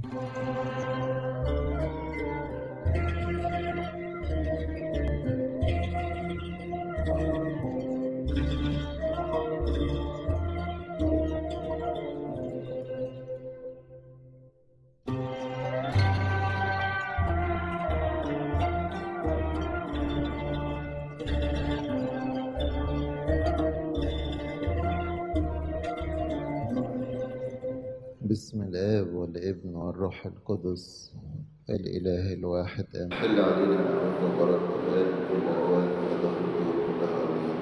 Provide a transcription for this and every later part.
بسم الآب والابن والروح القدس الإله الواحد آمين حل علينا نعمة وبركة الآن كل أوان وظهر الدور كلها آمين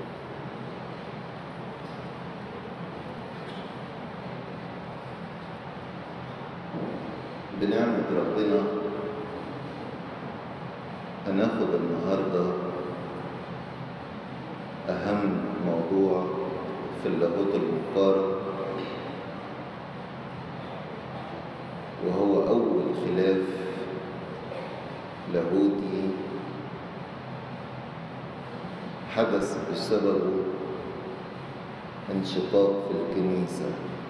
بنعمة ربنا هناخد النهاردة أهم موضوع في اللاهوت المقارن وهو أول خلاف لاهوتي حدث بسببه انشقاق في الكنيسة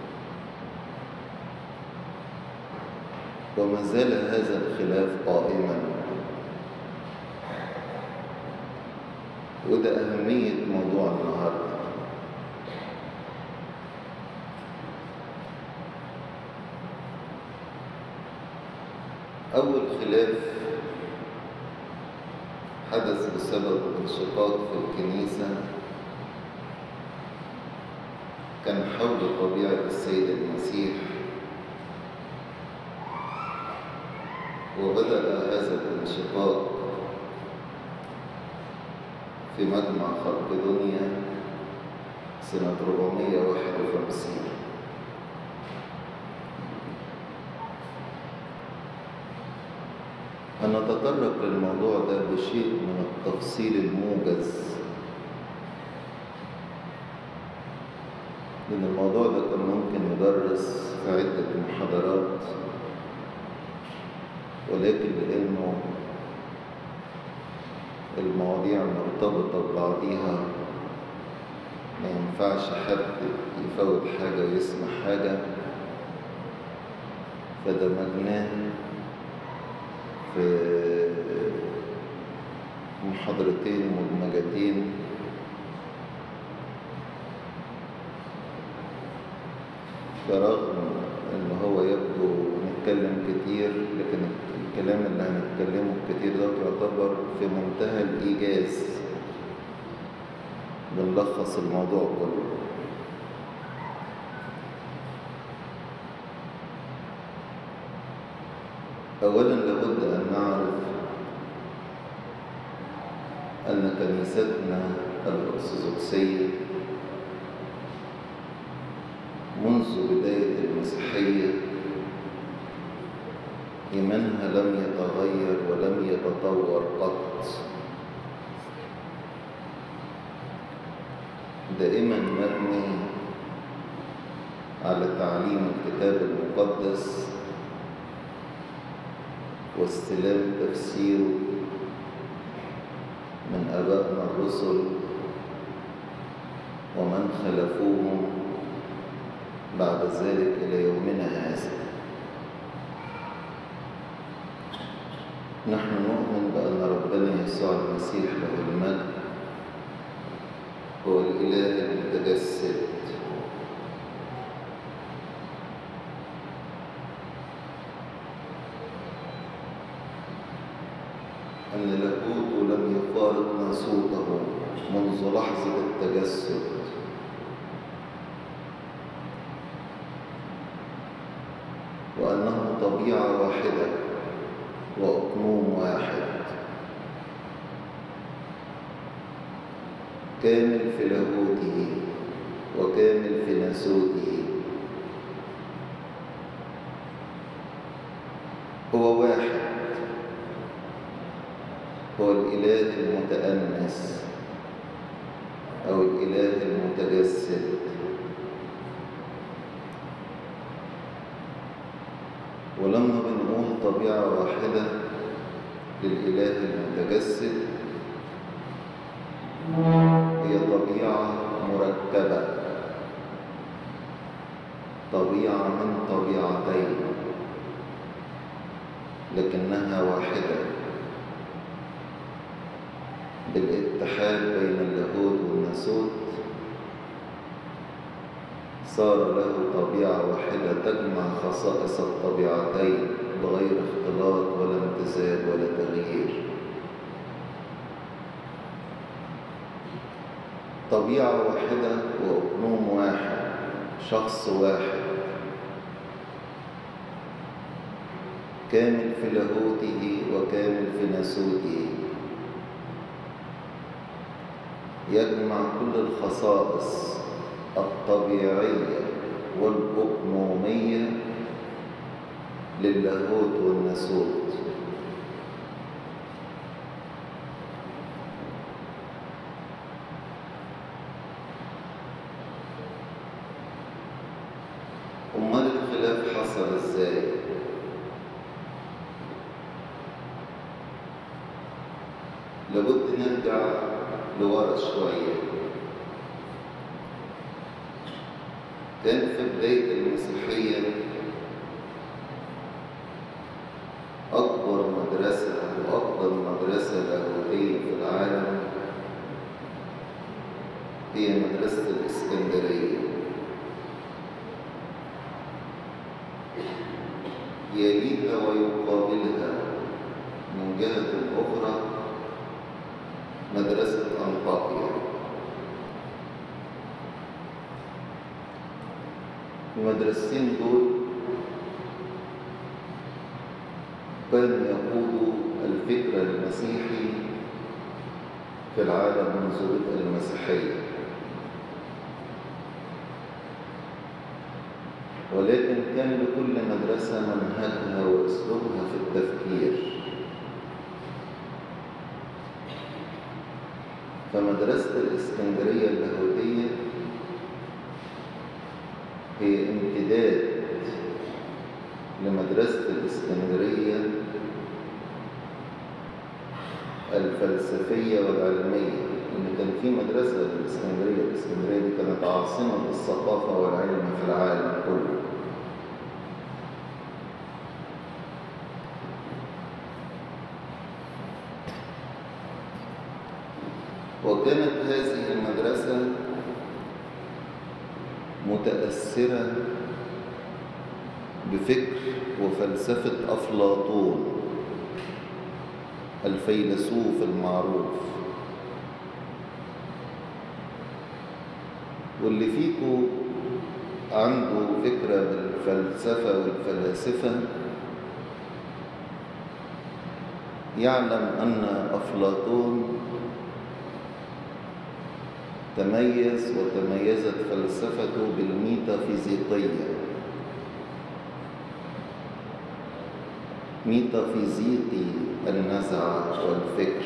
وما زال هذا الخلاف قائما وده أهمية موضوع النهارده أول خلاف حدث بسبب انشقاق في الكنيسة كان حول طبيعة السيد المسيح وبدأ هذا الانشقاق في مجمع خلقدونيا سنة 451 هنتطرق للموضوع ده بشيء من التفصيل الموجز لأن الموضوع ده كان ممكن يدرس في عدة محاضرات ولكن لأنه المواضيع مرتبطة ببعضيها ما ينفعش حد يفوت حاجة ويسمع حاجة فدمجناه في محاضرتين مدمجتين فرغم ان هو يبدو نتكلم كتير لكن الكلام اللي هنتكلمه كتير ده يعتبر في منتهى الايجاز بنلخص الموضوع كله أولا لابد أن نعرف أن كنيستنا الأرثوذكسية منذ بداية المسيحية إيمانها لم يتغير ولم يتطور قط دائما مبني على تعليم الكتاب المقدس واستلام تفسيره من آبائنا الرسل ومن خلفوهم بعد ذلك إلى يومنا هذا نحن نؤمن بأن ربنا يسوع المسيح له المجد هو الإله المتجسد أن لاهوته لم يفارق ناسوته منذ لحظة التجسد وأنه طبيعة واحدة وأقنوم واحد كامل في لاهوته وكامل في ناسوته هو واحد هو الإله المتأنس أو الإله المتجسد ولما بنقول طبيعة واحدة للإله المتجسد هي طبيعة مركبة طبيعة من طبيعتين لكنها واحدة بالاتحاد بين اللاهوت والناسوت صار له طبيعة واحدة تجمع خصائص الطبيعتين بغير اختلاط ولا امتزاج ولا تغيير طبيعة واحدة وأقنوم واحد شخص واحد كامل في لاهوته وكامل في ناسوته يجمع كل الخصائص الطبيعية والأقنومية للاهوت والناسوت أمال الخلاف حصل إزاي؟ لابد نرجع لورا شوية كان في بداية المسيحية أكبر مدرسة وأكبر مدرسة لاهوتية في العالم هي مدرسة الإسكندرية يليها ويقابلها من جهة أخرى مدرسة أنطاكيا المدرستين دول كانوا يقودوا الفكر المسيحي في العالم منذ بدء المسيحية ولكن كان لكل مدرسة منهجها وأسلوبها في التفكير فمدرسة الإسكندرية اللاهوتية هي امتداد لمدرسة الإسكندرية الفلسفية والعلمية إن كان في مدرسة الإسكندرية الإسكندرية دي كانت عاصمة الثقافة والعلم في العالم كله وكانت هذه المدرسة متأثرة بفكر وفلسفة أفلاطون الفيلسوف المعروف واللي فيكم عنده فكرة بالفلسفة والفلاسفة يعلم أن أفلاطون تميز وتميزت فلسفته بالميتافيزيقية ميتافيزيقي النزعة والفكر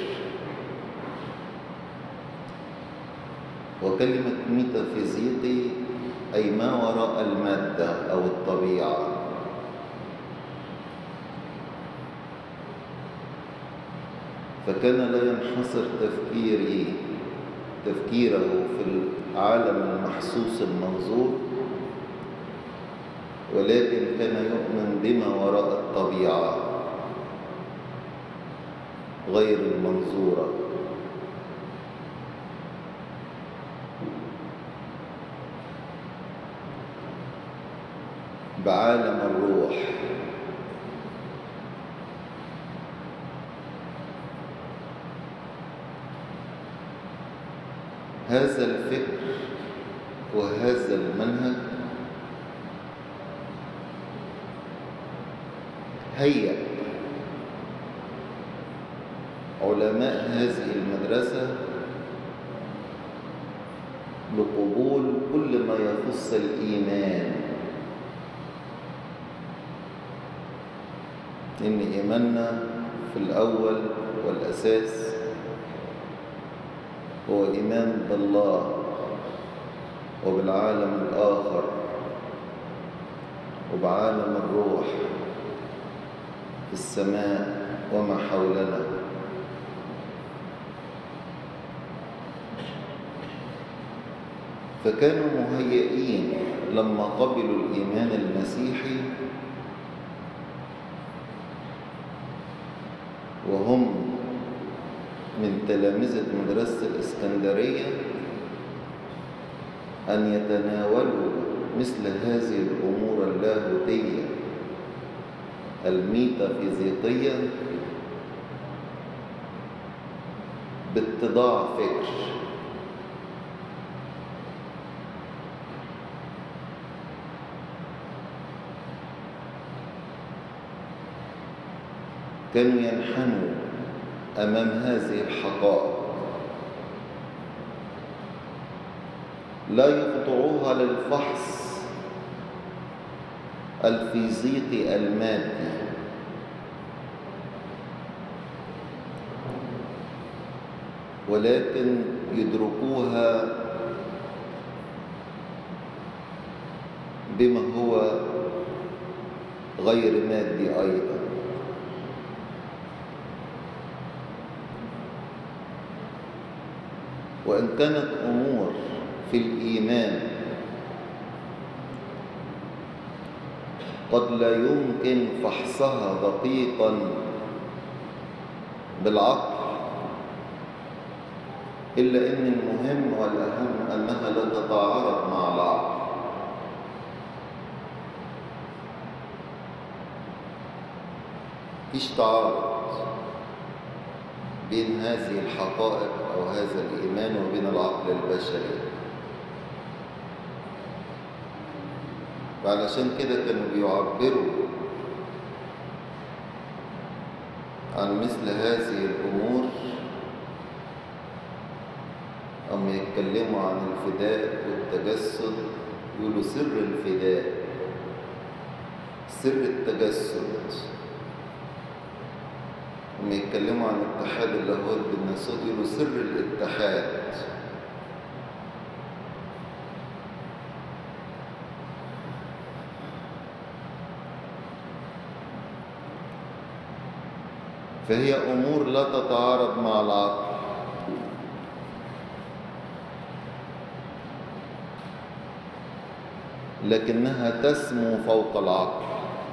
وكلمة ميتافيزيقي أي ما وراء المادة أو الطبيعة فكان لا ينحصر تفكيري تفكيره في العالم المحسوس المنظور ولكن كان يؤمن بما وراء الطبيعة غير المنظورة بعالم الروح هذا الفكر وهذا المنهج هيأ علماء هذه المدرسة لقبول كل ما يخص الإيمان إن إيماننا في الأول والأساس هو إيمان بالله وبالعالم الآخر وبعالم الروح في السماء وما حولنا فكانوا مهيئين لما قبلوا الإيمان المسيحي وهم من تلامذة مدرسة الإسكندرية أن يتناولوا مثل هذه الأمور اللاهوتية الميتافيزيقية باتضاع فكر كانوا ينحنوا أمام هذه الحقائق لا يخضعوها للفحص الفيزيقي المادي ولكن يدركوها بما هو غير مادي أيضا وإن كانت أمور في الإيمان قد لا يمكن فحصها دقيقا بالعقل إلا أن المهم والأهم أنها لا تتعارض مع العقل فيش تعارض بين هذه الحقائق أو هذا الإيمان وبين العقل البشري فعلشان كده كانوا بيعبروا عن مثل هذه الأمور أما يتكلموا عن الفداء والتجسد يقولوا سر الفداء سر التجسد لما يتكلموا عن اتحاد اللاهوت بالناسوت يقولوا سر الاتحاد فهي امور لا تتعارض مع العقل لكنها تسمو فوق العقل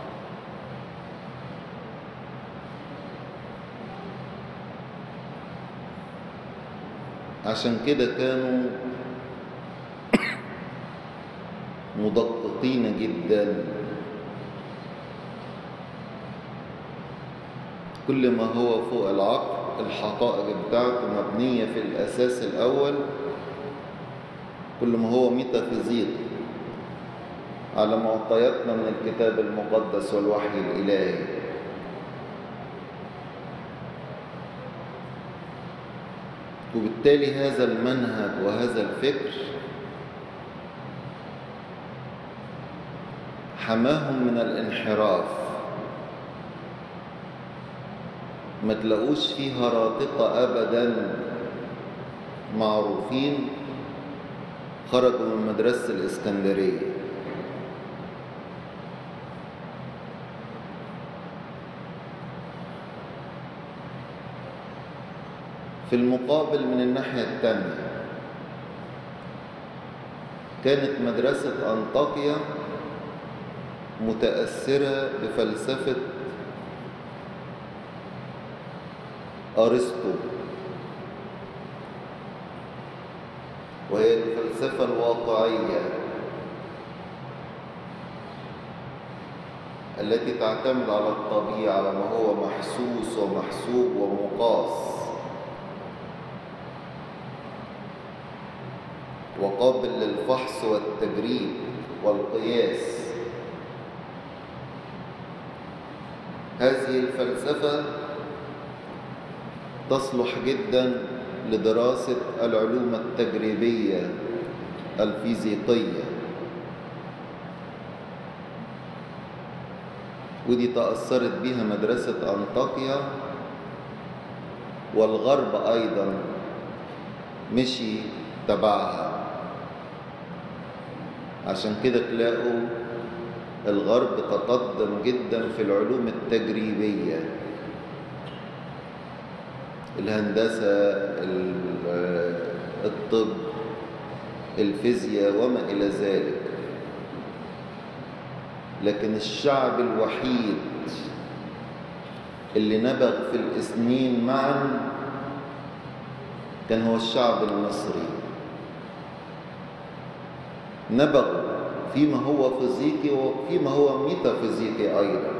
عشان كده كانوا مدققين جدا كل ما هو فوق العقل الحقائق بتاعته مبنية في الأساس الأول كل ما هو ميتافيزيقي على معطياتنا من الكتاب المقدس والوحي الإلهي وبالتالي هذا المنهج وهذا الفكر حماهم من الانحراف ما تلاقوش فيه هراطقة أبدا معروفين خرجوا من مدرسة الإسكندرية في المقابل من الناحية الثانية كانت مدرسة أنطاكيا متأثرة بفلسفة أرسطو وهي الفلسفة الواقعية التي تعتمد على الطبيعة وما هو محسوس ومحسوب ومقاس وقابل للفحص والتجريب والقياس هذه الفلسفة تصلح جدا لدراسة العلوم التجريبية الفيزيقية ودي تأثرت بها مدرسة أنطاكيا والغرب أيضا مشي تبعها عشان كده تلاقوا الغرب تقدم جدا في العلوم التجريبية الهندسة الطب الفيزياء وما إلى ذلك لكن الشعب الوحيد اللي نبغ في الاثنين معا كان هو الشعب المصري نبغ فيما هو فيزيكي وفيما هو ميتافيزيكي أيضا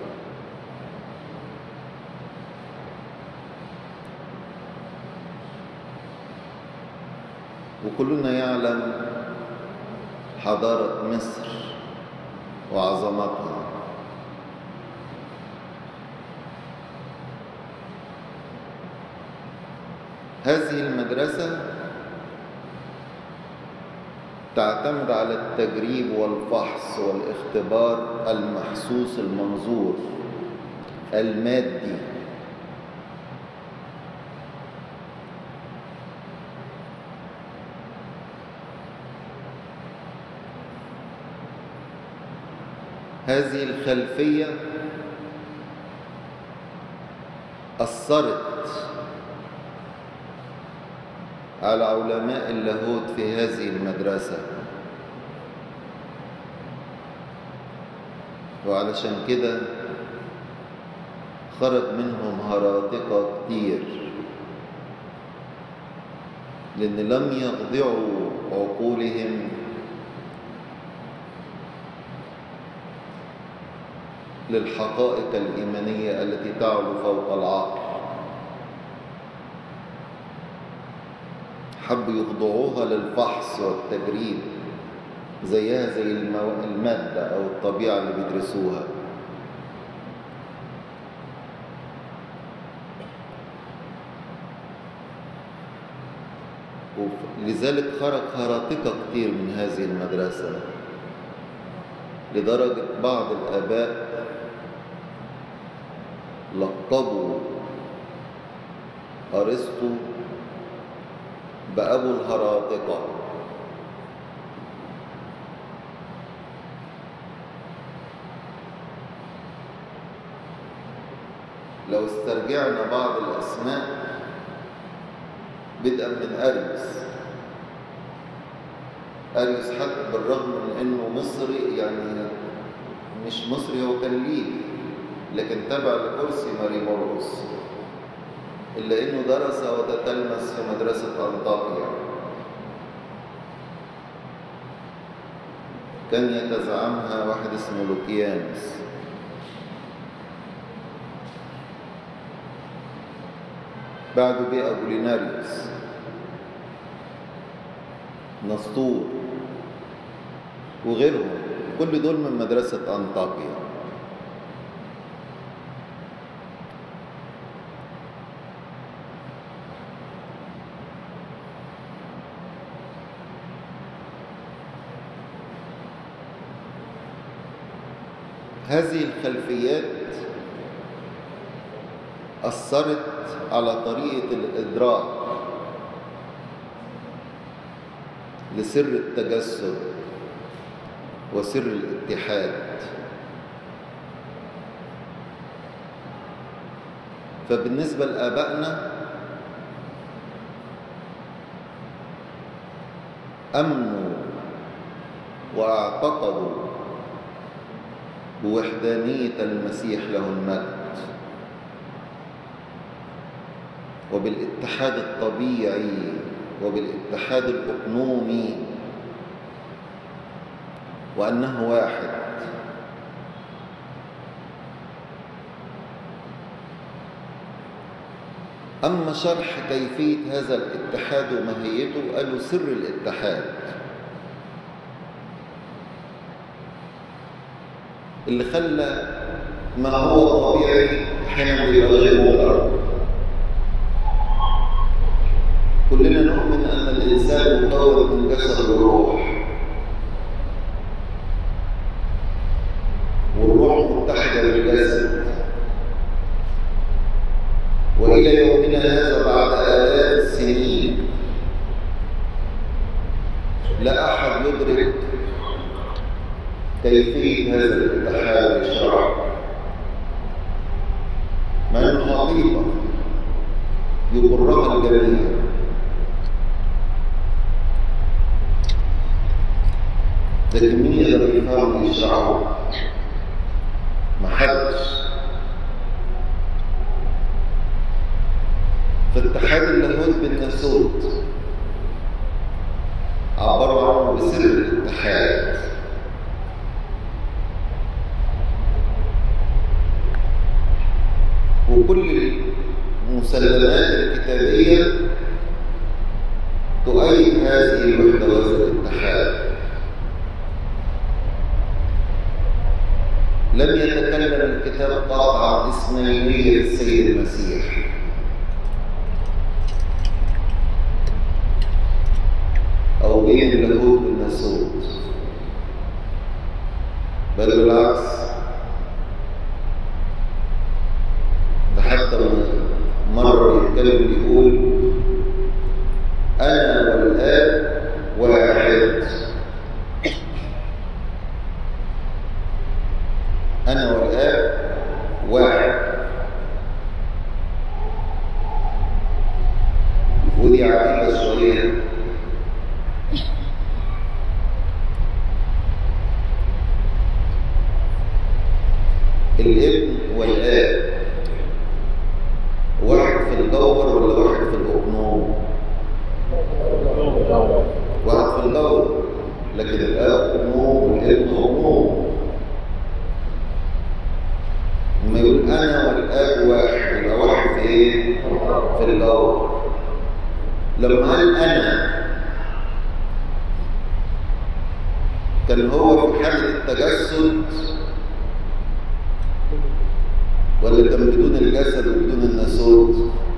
وكلنا يعلم حضارة مصر وعظمتها هذه المدرسة تعتمد على التجريب والفحص والاختبار المحسوس المنظور المادي هذه الخلفية أثرت على علماء اللاهوت في هذه المدرسة وعلشان كده خرج منهم هراطقة كتير لأن لم يخضعوا عقولهم للحقائق الإيمانية التي تعلو فوق العقل حبوا يخضعوها للفحص والتجريب زيها زي المادة أو الطبيعة اللي بيدرسوها لذلك خرج هراطقة كتير من هذه المدرسة لدرجة بعض الآباء لقبوا أرسطو بأبو الهراطقة لو استرجعنا بعض الأسماء بدءا من أريوس أريوس حتى بالرغم من أنه مصري يعني مش مصري هو كان ليبي لكن تبع لكرسي ماري مرقس إلا أنه درس وتتلمس في مدرسة أنطاكيا كان يتزعمها واحد اسمه لوكيانس بعده جه أبوليناريوس نسطور وغيرهم كل دول من مدرسة أنطاكيا هذه الخلفيات أثرت على طريقة الإدراك لسر التجسد وسر الاتحاد فبالنسبة لآبائنا أمنوا واعتقدوا بوحدانية المسيح له المجد وبالاتحاد الطبيعي وبالاتحاد الأقنومي وأنه واحد أما شرح كيفية هذا الاتحاد وماهيته قالوا سر الاتحاد اللي خلى ما هو طبيعي احيانا بيبقى غير مقرر كلنا نؤمن ان الانسان مكون من جسد وروح والروح متحده بالجسد والى يومنا هذا بعد الاف السنين لا احد يدرك كيفيه هذا الاتحاد الشرعي مع انه حقيقه يقرها الجميع لكن مين يقدر يفهم ويشرحه؟ محدش في اتحاد اللاهوت بالناسوت عبروا عنه بسر الاتحاد وكل المسلمات الكتابية تؤيد هذه الوحدة وهذا الاتحاد لم يتكلم الكتاب قط عن اسمينية السيد المسيح أو بين اللاهوت والناسوت بل بالعكس ده حتى مرة بيتكلم بيقول أنا والآب واحد أنا والآب واحد ودي عجيبة شوية الابن والآب واحد في الجوهر ولا واحد في الأقنوم؟ واحد في الجوهر لكن الآب أقنوم والابن أقنوم لما يقول أنا والآب واحد يبقى واحد في إيه؟ في الجوهر لما قال أنا كان هو في حالة التجسد ولا كان بدون الجسد وبدون الناسوت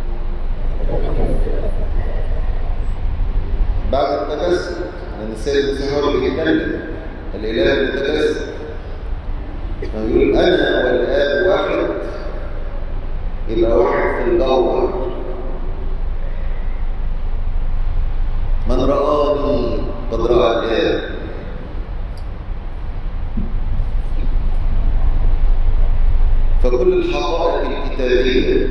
بعد التجسد لان السيد المسيح هو اللي بيتكلم الاله المتجسد فيقول انا والاب واحد يبقى واحد في الجوهر من رآني قد رأى الآب فكل الحقائق الكتابية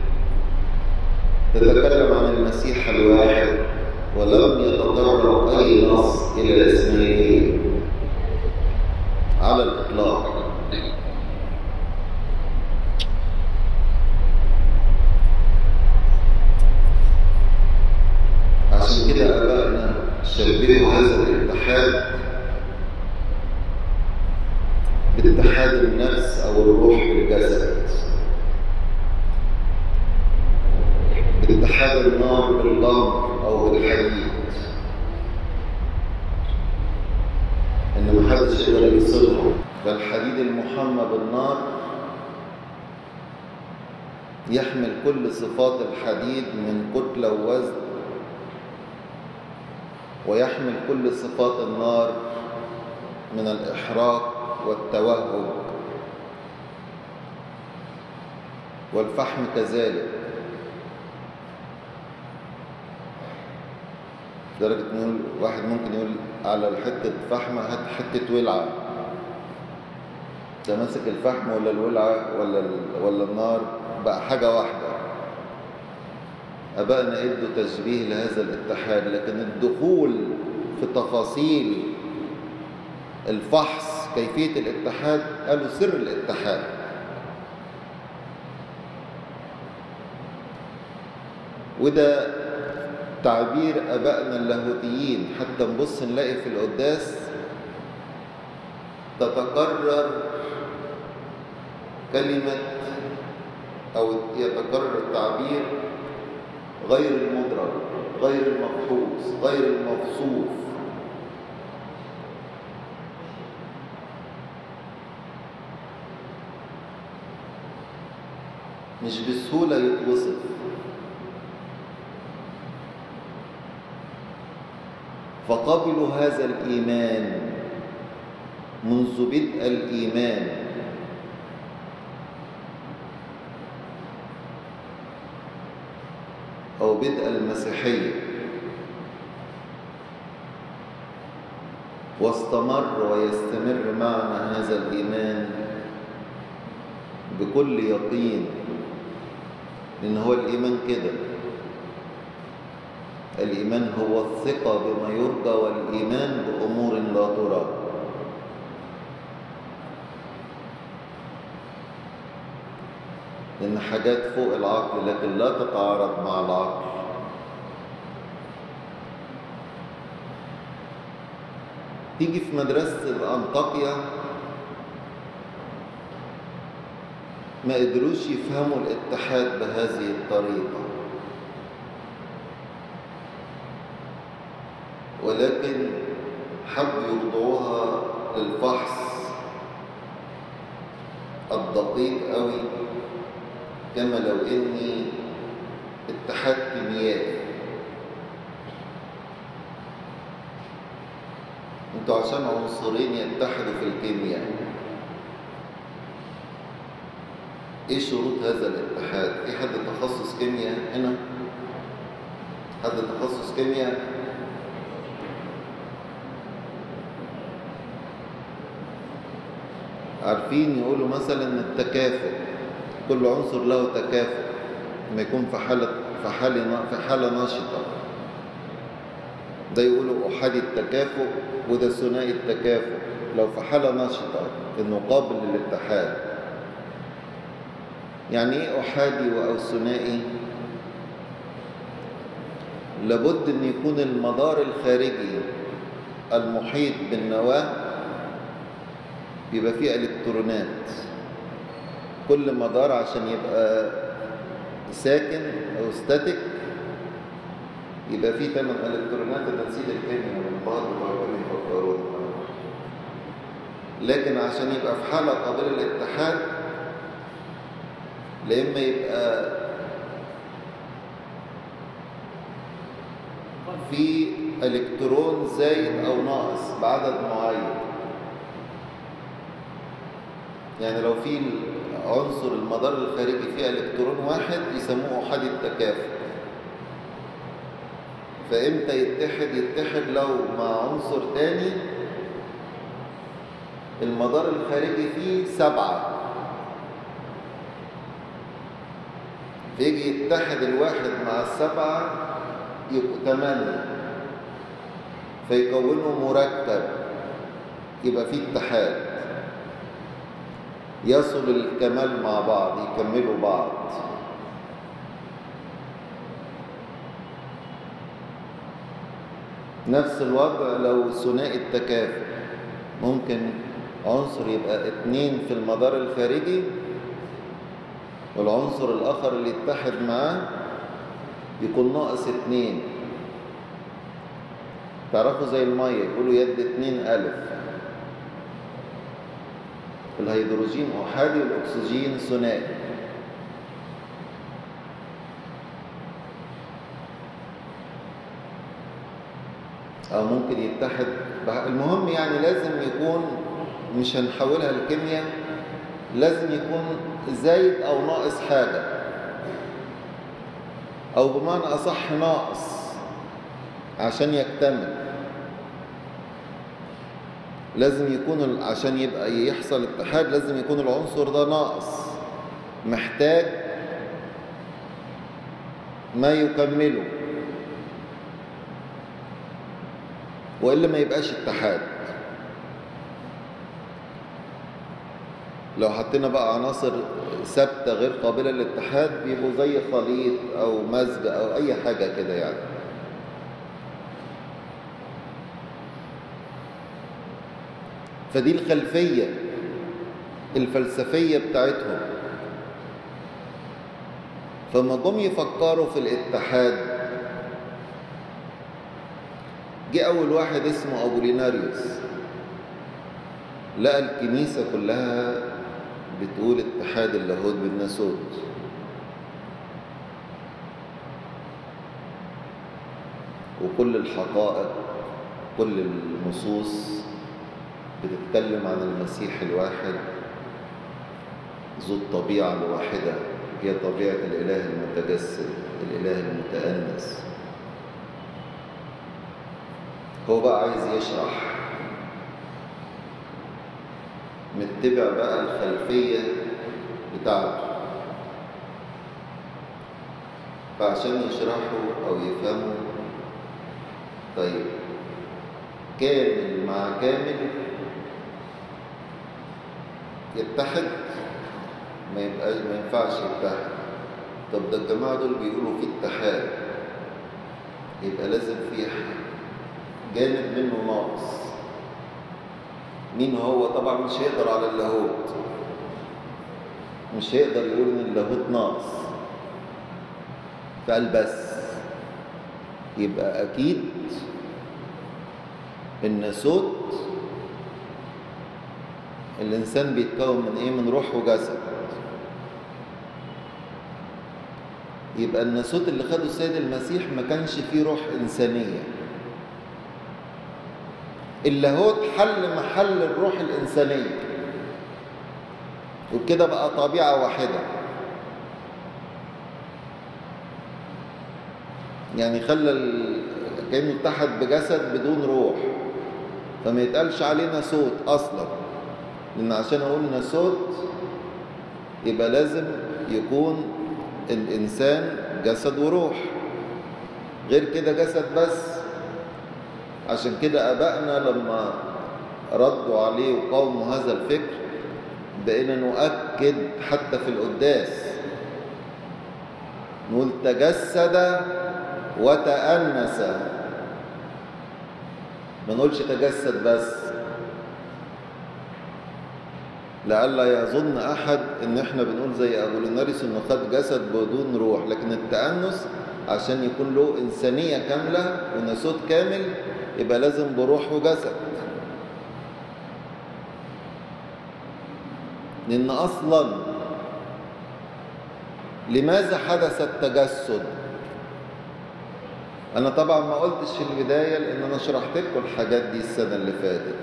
تتكلم عن المسيح الواحد ولم يتطرق أي نص إلى اسمه على الإطلاق عشان كده آبائنا شبهوا هذا الاتحاد باتحاد النفس أو الروح بالجسد باتحاد النار بالغمر أو بالحديد إن محدش يقدر يصلهم فالحديد المحمى بالنار يحمل كل صفات الحديد من كتلة ووزن ويحمل كل صفات النار من الإحراق والتوهج والفحم كذلك لدرجة نقول واحد ممكن يقول على حتة فحمة هات حتة ولعة ده ماسك الفحم ولا الولعة ولا ولا النار بقى حاجة واحدة أبائنا ادوا تشبيه لهذا الاتحاد لكن الدخول في تفاصيل الفحص كيفية الاتحاد قالوا سر الاتحاد وده تعبير أبائنا اللاهوتيين حتى نبص نلاقي في القداس تتكرر كلمة أو يتكرر التعبير غير المدرك غير المفحوص غير الموصوف مش بسهولة يتوصف فقبلوا هذا الإيمان منذ بدء الإيمان أو بدء المسيحية واستمر ويستمر معنا هذا الإيمان بكل يقين لأن هو الإيمان كده الإيمان هو الثقة بما يرجى والإيمان بأمور لا ترى إن حاجات فوق العقل لكن لا تتعارض مع العقل تيجي في مدرسة أنطاكيا ما قدروش يفهموا الاتحاد بهذه الطريقة ولكن حبوا يخضعوها للفحص الدقيق قوي كما لو اني اتحاد كيميائي انتوا عشان عنصرين يتحدوا في الكيمياء ايه شروط هذا الاتحاد في حد تخصص كيمياء هنا حد تخصص كيمياء عارفين يقولوا مثلا التكافؤ كل عنصر له تكافؤ لما يكون في حالة في حالة في حالة نشطة ده يقولوا أحادي التكافؤ وده ثنائي التكافؤ لو في حالة نشطة إنه قابل للاتحاد يعني إيه أحادي أو ثنائي؟ لابد أن يكون المدار الخارجي المحيط بالنواة بيبقى فيه إلكترونات كل مدار عشان يبقى ساكن أو ستاتيك يبقى فيه ثمان إلكترونات تنسيق الكيمياء من بعض وبعضهم يفكرون لكن عشان يبقى في حالة قابلة للاتحاد لإما يبقى في إلكترون زايد أو ناقص بعدد معين يعني لو في عنصر المدار الخارجي فيه إلكترون واحد يسموه أحادي التكافؤ فإمتى يتحد يتحد لو مع عنصر تاني المدار الخارجي فيه سبعة فيجي يتحد الواحد مع السبعة يبقوا ثمانية فيكونوا مركب يبقى فيه اتحاد يصل الكمال مع بعض يكملوا بعض نفس الوضع لو ثنائي التكافؤ ممكن عنصر يبقى اتنين في المدار الخارجي والعنصر الآخر اللي يتحد معاه يكون ناقص اتنين تعرفوا زي المية يقولوا يد اتنين ألف الهيدروجين أحادي والأكسجين ثنائي أو ممكن يتحد المهم يعني لازم يكون مش هنحولها لكيمياء لازم يكون زايد أو ناقص حاجة أو بمعنى أصح ناقص عشان يكتمل لازم يكون عشان يبقى يحصل اتحاد لازم يكون العنصر ده ناقص محتاج ما يكمله وإلا ما يبقاش اتحاد لو حطينا بقى عناصر ثابتة غير قابلة للاتحاد بيبقوا زي خليط أو مزج أو أي حاجة كده يعني فدي الخلفية الفلسفية بتاعتهم فما جم يفكروا في الاتحاد جه أول واحد اسمه أبوليناريوس لقى الكنيسة كلها بتقول اتحاد اللاهوت بالناسوت وكل الحقائق كل النصوص بتتكلم عن المسيح الواحد ذو الطبيعة الواحدة هي طبيعة الإله المتجسد الإله المتأنس هو بقى عايز يشرح متبع بقى الخلفية بتاعته فعشان يشرحوا أو يفهموا طيب كامل مع كامل يتحد ما يبقاش ما ينفعش يتحد طب ده الجماعة دول بيقولوا في اتحاد يبقى لازم في جانب منه ناقص مين هو طبعا مش هيقدر على اللاهوت مش هيقدر يقول ان اللاهوت ناقص فقال بس يبقى اكيد الناسوت الانسان بيتكون من ايه من روح وجسد يبقى الناسوت اللي خده السيد المسيح ما كانش فيه روح انسانيه اللاهوت حل محل الروح الانسانيه وبكده بقى طبيعه واحده يعني خلى ال... كانه اتحد بجسد بدون روح فما يتقالش علينا صوت اصلا لان عشان اقول صوت يبقى لازم يكون الانسان جسد وروح غير كده جسد بس عشان كده ابائنا لما ردوا عليه وقاوموا هذا الفكر بقينا نؤكد حتى في القداس نقول تجسد وتأنس ما نقولش تجسد بس لئلا يظن احد ان احنا بنقول زي ابو ليناريس انه خد جسد بدون روح لكن التأنس عشان يكون له انسانيه كامله وناسوت كامل يبقى لازم بروح وجسد لان اصلا لماذا حدث التجسد انا طبعا ما قلتش في البدايه لان انا شرحت لكم الحاجات دي السنه اللي فاتت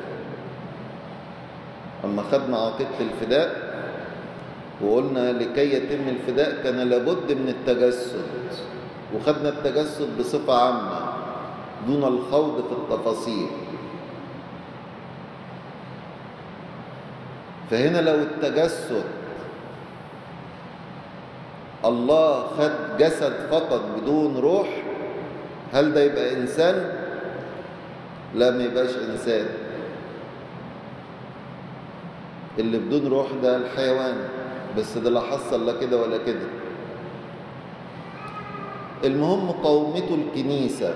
اما خدنا عقيده الفداء وقلنا لكي يتم الفداء كان لابد من التجسد وخدنا التجسد بصفه عامه دون الخوض في التفاصيل فهنا لو التجسد الله خد جسد فقط بدون روح هل ده يبقى انسان لا ما يبقاش انسان اللي بدون روح ده الحيوان بس ده لا حصل لا كده ولا كده المهم قومته الكنيسة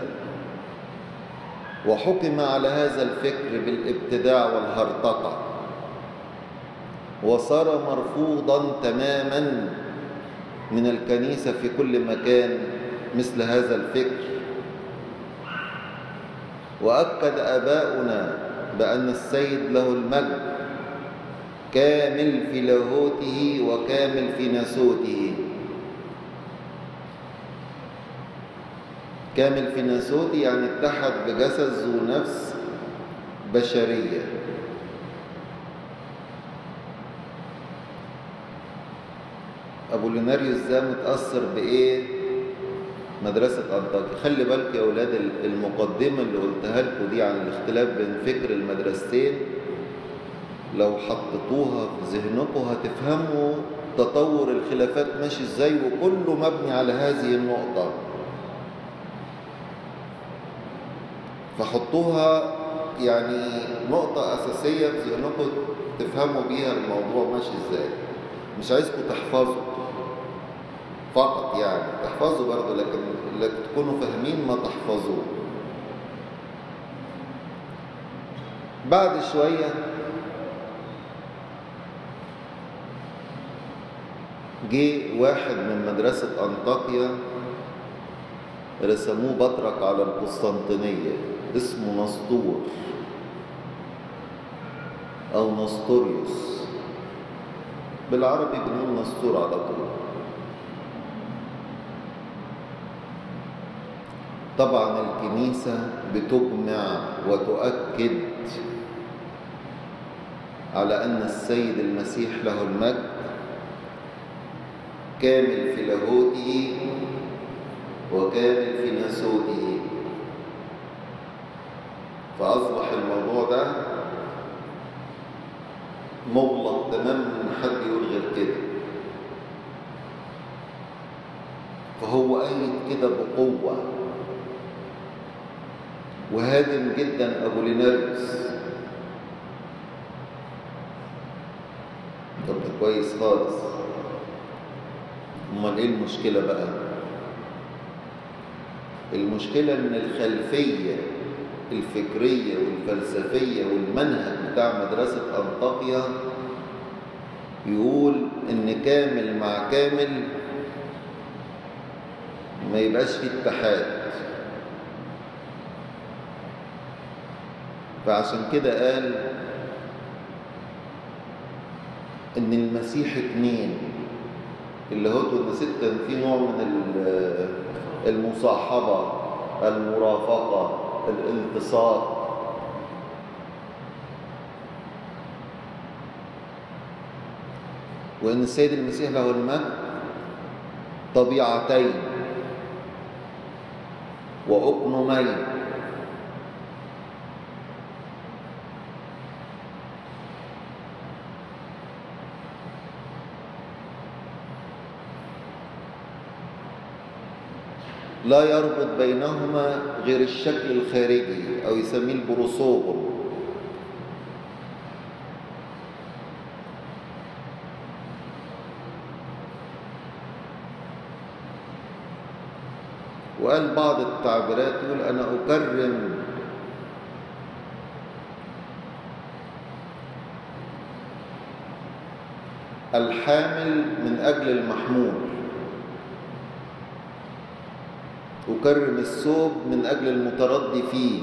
وحكم على هذا الفكر بالابتداع والهرطقة وصار مرفوضا تماما من الكنيسة في كل مكان مثل هذا الفكر وأكد آباؤنا بأن السيد له المجد كامل في لاهوته وكامل في ناسوته كامل في ناسوته يعني اتحد بجسد ذو نفس بشرية أبو ليناريوس ده متأثر بإيه؟ مدرسة أنطاكيا خلي بالك يا أولاد المقدمة اللي قلتها لكم دي عن الاختلاف بين فكر المدرستين لو حطيتوها في ذهنكم هتفهموا تطور الخلافات ماشي ازاي وكله مبني على هذه النقطة فحطوها يعني نقطة أساسية في ذهنكم تفهموا بيها الموضوع ماشي ازاي مش عايزكم تحفظوا فقط يعني تحفظوا برضه لكن لكن تكونوا فاهمين ما تحفظوه بعد شوية جه واحد من مدرسة أنطاكيا رسموه بطرك على القسطنطينية اسمه نسطور أو نسطوريوس بالعربي بنقول نسطور على طول طبعا الكنيسة بتجمع وتؤكد على أن السيد المسيح له المجد كامل في لاهوته وكامل في ناسوته فأصبح الموضوع ده مغلق تماما ان حد يقول غير كده فهو قايد كده بقوة وهاجم جدا أبو ليناريوس طب ده كويس خالص امال ايه المشكله بقى المشكله ان الخلفيه الفكريه والفلسفيه والمنهج بتاع مدرسه انطاكيا يقول ان كامل مع كامل ما يبقاش فيه اتحاد فعشان كده قال ان المسيح اتنين اللاهوت والنسيت كان في نوع من المصاحبة المرافقة الانتصار وان السيد المسيح له المجد طبيعتين وأقنومين لا يربط بينهما غير الشكل الخارجي أو يسميه البروسوبوم وقال بعض التعبيرات يقول أنا أكرم الحامل من أجل المحمول أكرم الثوب من أجل المتردي فيه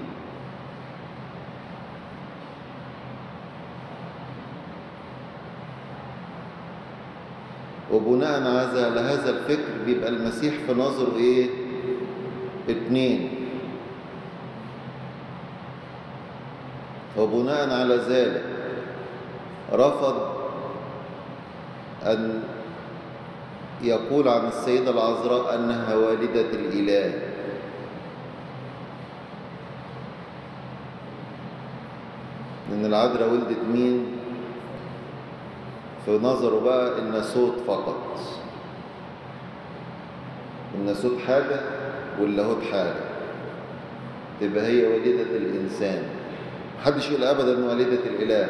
وبناء على هذا الفكر بيبقى المسيح في نظره ايه اتنين وبناء على ذلك رفض أن يقول عن السيدة العذراء أنها والدة الإله لأن العذراء ولدت مين؟ في نظره بقى الناسوت فقط الناسوت حاجة واللاهوت حاجة تبقى هي والدة الإنسان محدش يقول أبدا والدة الإله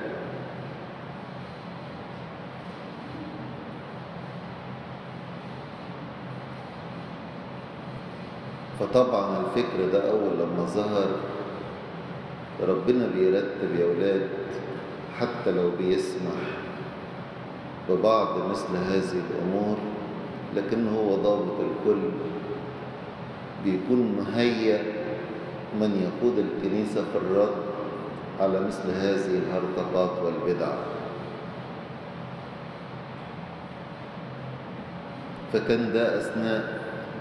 فطبعا الفكر ده أول لما ظهر ربنا بيرتب يا ولاد حتى لو بيسمح ببعض مثل هذه الأمور لكن هو ضابط الكل بيكون مهيأ من يقود الكنيسة في الرد على مثل هذه الهرطقات والبدع فكان ده أثناء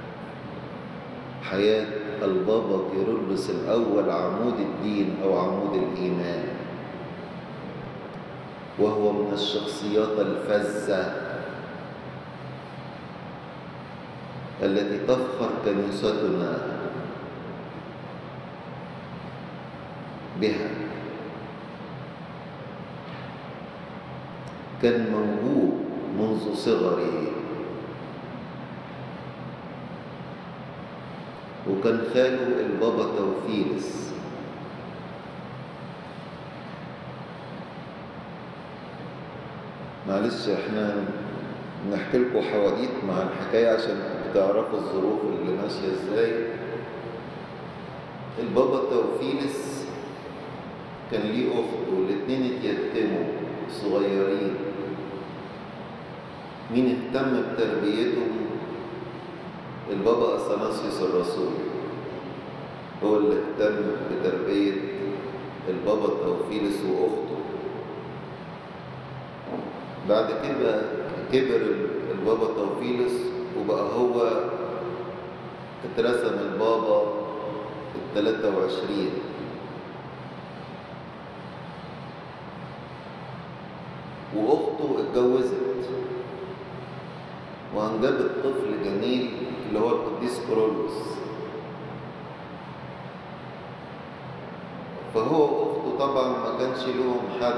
حياة البابا كيرلس الأول عمود الدين أو عمود الإيمان وهو من الشخصيات الفزة التي تفخر كنيستنا بها كان موهوب منذ صغره وكان خاله البابا توفيلس معلش احنا نحكي لكم حواديت مع الحكايه عشان تعرفوا الظروف اللي ماشيه ازاي البابا توفيلس كان ليه اخت والاتنين اتيتموا صغيرين مين اهتم بتربيتهم البابا اثناسيوس الرسول هو اللي اهتم بتربيه البابا توفيلس واخته بعد كده كبر البابا توفيلس وبقى هو اترسم البابا التلاتة وعشرين وأخته اتجوزت وأنجبت طفل جميل اللي هو القديس كرولوس فهو أخته طبعا ما كانش لهم حد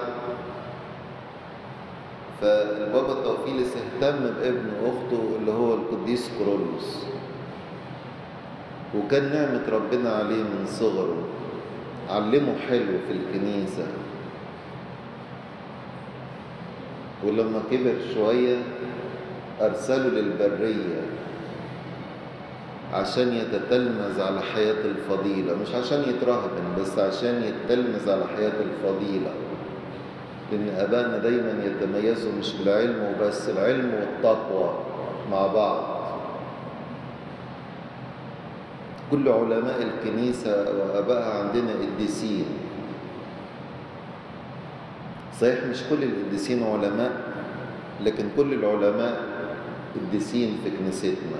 فالبابا توفيلس اهتم بابن اخته اللي هو القديس كرولوس وكان نعمة ربنا عليه من صغره علمه حلو في الكنيسة ولما كبر شوية أرسله للبرية عشان يتتلمذ على حياة الفضيلة مش عشان يترهبن بس عشان يتلمذ على حياة الفضيلة لأن أبائنا دايما يتميزوا مش بالعلم وبس العلم والتقوى مع بعض كل علماء الكنيسة وأبائها عندنا قديسين صحيح مش كل القديسين علماء لكن كل العلماء قديسين في كنيستنا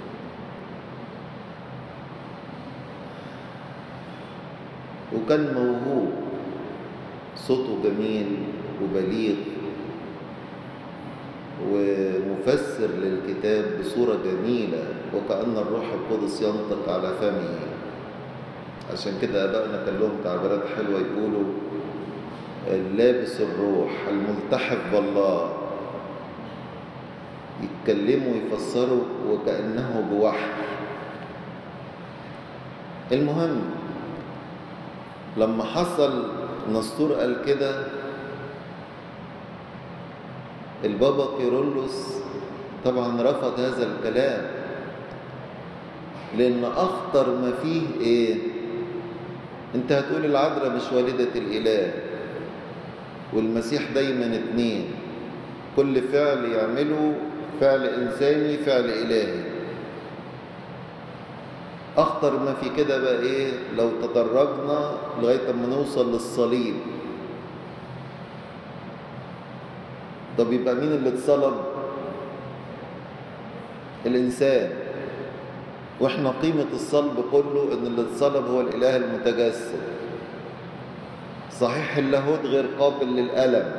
وكان موهوب صوته جميل وبليغ ومفسر للكتاب بصورة جميلة وكأن الروح القدس ينطق على فمه عشان كده أبائنا كان لهم تعبيرات حلوة يقولوا اللابس الروح الملتحف بالله يتكلموا ويفسروا وكأنه بوحي المهم لما حصل نسطور قال كده البابا كيرلس طبعا رفض هذا الكلام لأن أخطر ما فيه إيه؟ أنت هتقول العذراء مش والدة الإله والمسيح دايما اتنين كل فعل يعمله فعل إنساني فعل إلهي أخطر ما في كده بقى إيه لو تدرجنا لغاية ما نوصل للصليب طب يبقى مين اللي اتصلب الإنسان وإحنا قيمة الصلب كله إن اللي اتصلب هو الإله المتجسد صحيح اللاهوت غير قابل للألم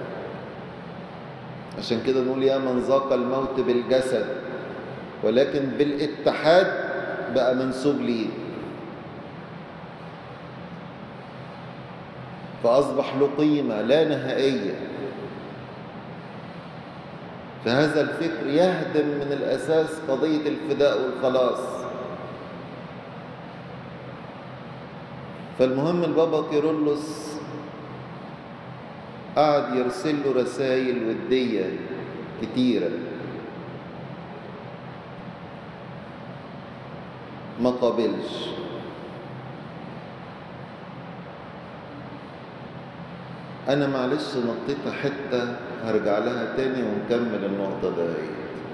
عشان كده نقول يا من ذاق الموت بالجسد ولكن بالاتحاد بقى منسوب ليه فأصبح له قيمة لا نهائية فهذا الفكر يهدم من الأساس قضية الفداء والخلاص فالمهم البابا كيرلس قعد يرسل له رسائل ودية كتيرة ما قابلش أنا معلش نطيت حتة هرجع لها تاني ونكمل النقطة دهيت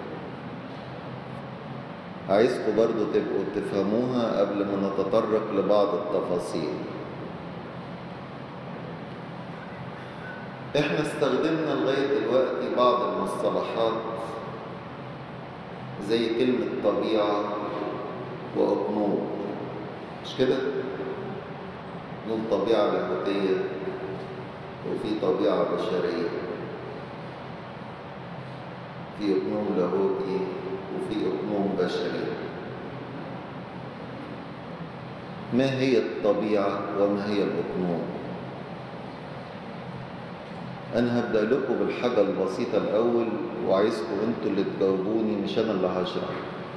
عايزكم برضو تبقوا تفهموها قبل ما نتطرق لبعض التفاصيل احنا استخدمنا لغاية دلوقتي بعض المصطلحات زي كلمة طبيعة وأقنوم مش كده؟ نقول طبيعة لاهوتية وفي طبيعة بشرية في أقنوم لاهوتي وفي أقنوم بشري ما هي الطبيعة وما هي الأقنوم أنا هبدأ لكم بالحاجة البسيطة الأول وعايزكم أنتوا اللي تجاوبوني مش أنا اللي هشرح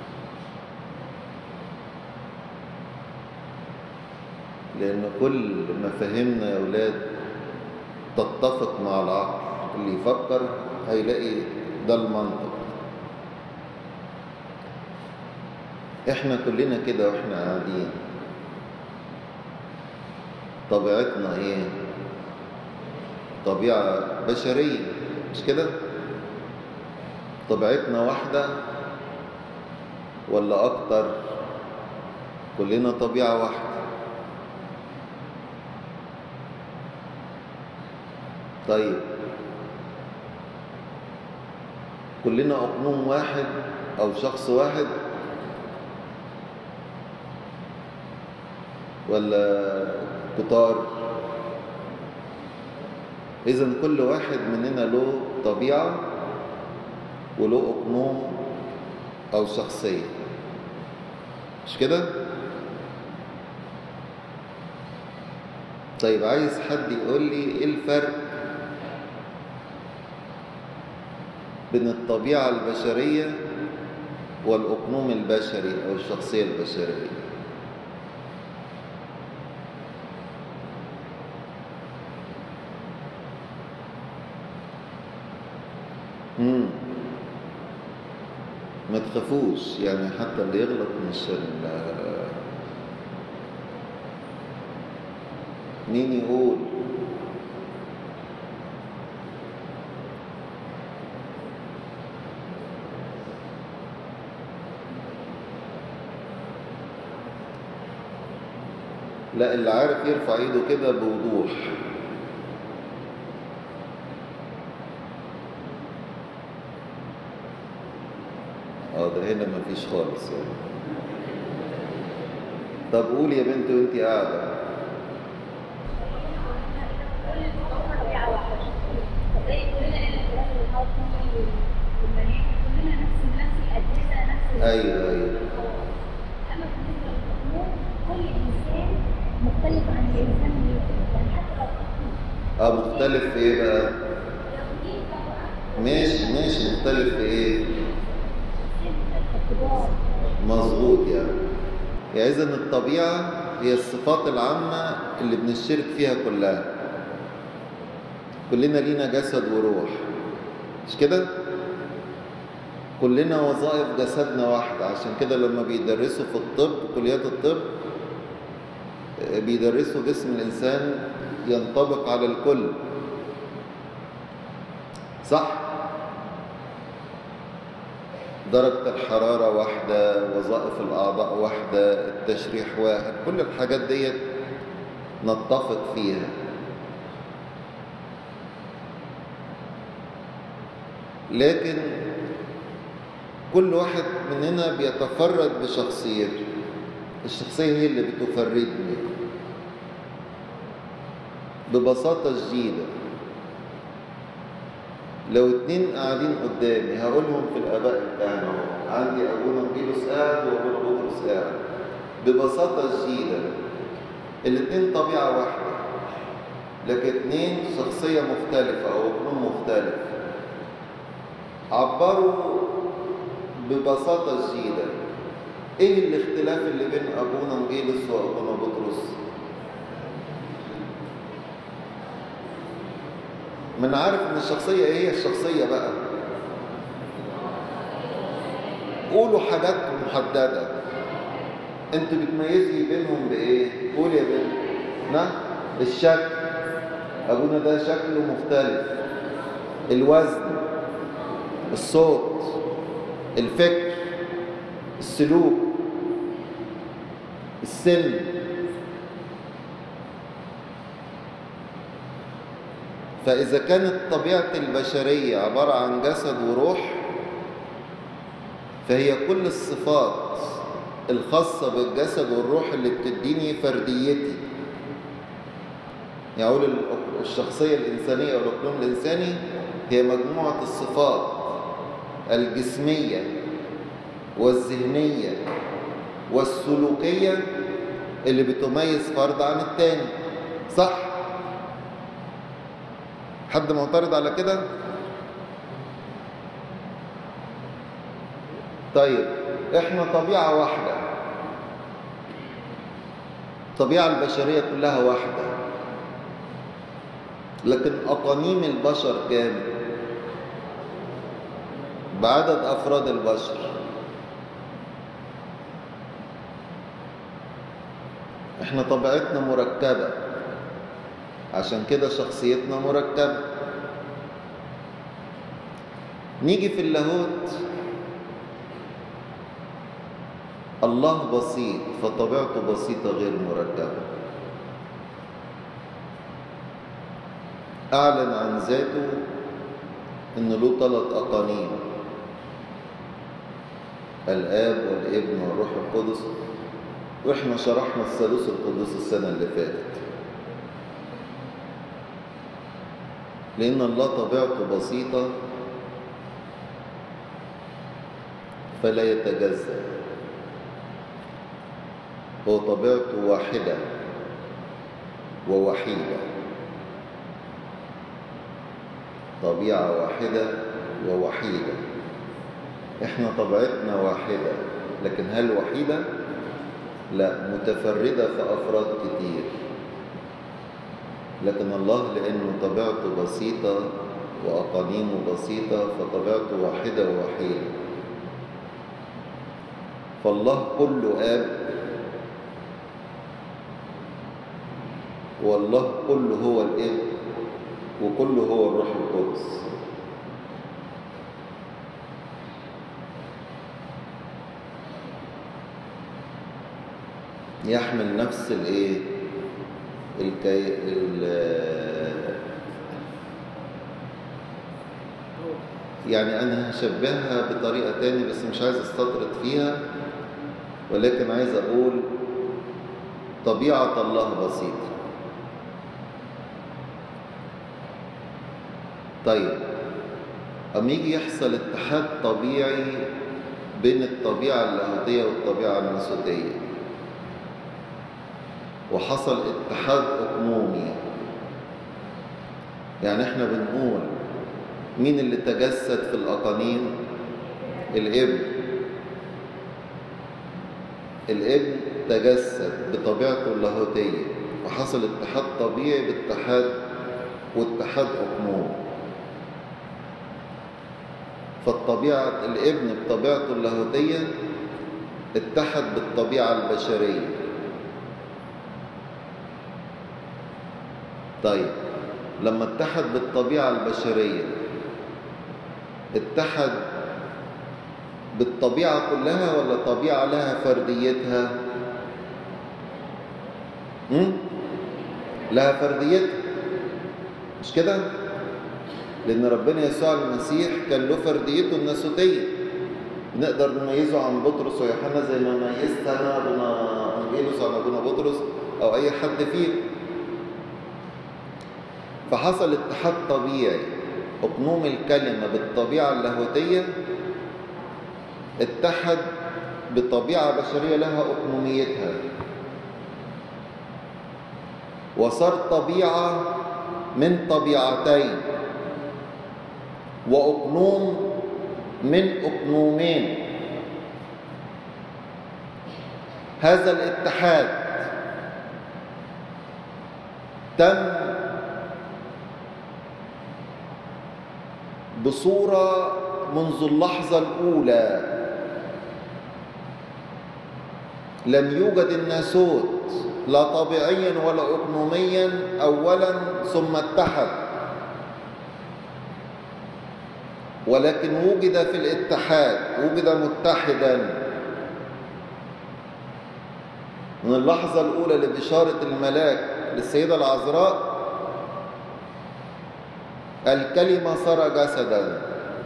لأن كل مفاهيمنا يا أولاد تتفق مع العقل اللي يفكر هيلاقي ده المنطق احنا كلنا كده واحنا قاعدين طبيعتنا ايه طبيعة بشرية مش كده طبيعتنا واحدة ولا أكتر كلنا طبيعة واحدة طيب كلنا أقنوم واحد أو شخص واحد ولا كتار إذا كل واحد مننا له طبيعة وله أقنوم أو شخصية مش كده؟ طيب عايز حد يقول لي إيه الفرق بين الطبيعة البشرية والأقنوم البشري أو الشخصية البشرية مم. ما تخافوش يعني حتى اللي يغلط مش ال مين يقول لا اللي عارف يرفع ايده كده بوضوح اه ده هنا مفيش خالص يعني طب قول يا بنت وانت قاعده ايوه ايوه مختلف عن الانسان يعني حتى لو اه مختلف في ايه بقى ماشي ماشي مختلف في ايه مظبوط يعني يعني اذا الطبيعه هي الصفات العامه اللي بنشترك فيها كلها كلنا لينا جسد وروح مش كده كلنا وظائف جسدنا واحده عشان كده لما بيدرسوا في الطب كليات الطب بيدرسوا جسم الإنسان ينطبق على الكل صح درجة الحرارة واحدة وظائف الأعضاء واحدة التشريح واحد كل الحاجات دي نتفق فيها لكن كل واحد مننا بيتفرد بشخصيته الشخصية هي اللي بتفردني ببساطة شديدة لو اتنين قاعدين قدامي هقولهم في الآباء بتاعنا عندي أبونا بيلوس قاعد وأبونا بطرس قاعد ببساطة شديدة الاتنين طبيعة واحدة لكن اتنين شخصية مختلفة أو اتنين مختلف عبروا ببساطة شديدة ايه الاختلاف اللي بين ابونا مجيلس وابونا بطرس من عارف ان الشخصيه ايه هي الشخصيه بقى قولوا حاجات محدده انتوا بتميزي بينهم بايه قول يا بنت نعم الشكل ابونا ده شكله مختلف الوزن الصوت الفكر السلوك السن فإذا كانت طبيعة البشرية عبارة عن جسد وروح فهي كل الصفات الخاصة بالجسد والروح اللي بتديني فرديتي يعني أقول الشخصية الإنسانية أو الأقلوم الإنساني هي مجموعة الصفات الجسمية والذهنية والسلوكية اللي بتميز فرد عن التاني صح؟ حد معترض على كده؟ طيب احنا طبيعة واحدة الطبيعة البشرية كلها واحدة لكن أقانيم البشر كام؟ بعدد أفراد البشر احنا طبيعتنا مركبة عشان كده شخصيتنا مركبة نيجي في اللاهوت الله بسيط فطبيعته بسيطة غير مركبة أعلن عن ذاته إن له ثلاث أقانيم الآب والابن والروح القدس وإحنا شرحنا الثالوث القدوس السنة اللي فاتت لأن الله طبيعته بسيطة فلا يتجزأ هو طبيعته واحدة ووحيدة طبيعة واحدة ووحيدة احنا طبيعتنا واحدة لكن هل وحيدة؟ لا متفردة في أفراد كتير لكن الله لأنه طبيعته بسيطة وأقانيمه بسيطة فطبيعته واحدة ووحيدة فالله كله آب والله كله هو الابن وكله هو الروح القدس يحمل نفس الايه الكي... ال... يعني انا هشبهها بطريقه تاني بس مش عايز استطرد فيها ولكن عايز اقول طبيعه الله بسيطه طيب أما يجي يحصل اتحاد طبيعي بين الطبيعة اللاهوتية والطبيعة الناسوتية وحصل اتحاد أقنومي يعني احنا بنقول مين اللي تجسد في الأقانيم الابن الابن تجسد بطبيعته اللاهوتية وحصل اتحاد طبيعي باتحاد واتحاد أقنومي فالطبيعة الابن بطبيعته اللاهوتية اتحد بالطبيعة البشرية طيب لما اتحد بالطبيعة البشرية اتحد بالطبيعة كلها ولا طبيعة لها فرديتها م? لها فرديتها مش كده لأن ربنا يسوع المسيح كان له فرديته الناسوتية نقدر نميزه عن بطرس ويوحنا زي ما ميزت أنا أبونا أنجيلوس عن أبونا بطرس أو أي حد فيهم فحصل اتحاد طبيعي أقنوم الكلمة بالطبيعة اللاهوتية اتحد بطبيعة بشرية لها أقنوميتها وصار طبيعة من طبيعتين وأقنوم من أقنومين هذا الاتحاد تم بصورة منذ اللحظة الأولى لم يوجد الناسوت لا طبيعيا ولا أقنوميا أولا ثم اتحد ولكن وجد في الاتحاد وجد متحدا من اللحظة الأولى لبشارة الملاك للسيدة العذراء الكلمة صار جسدا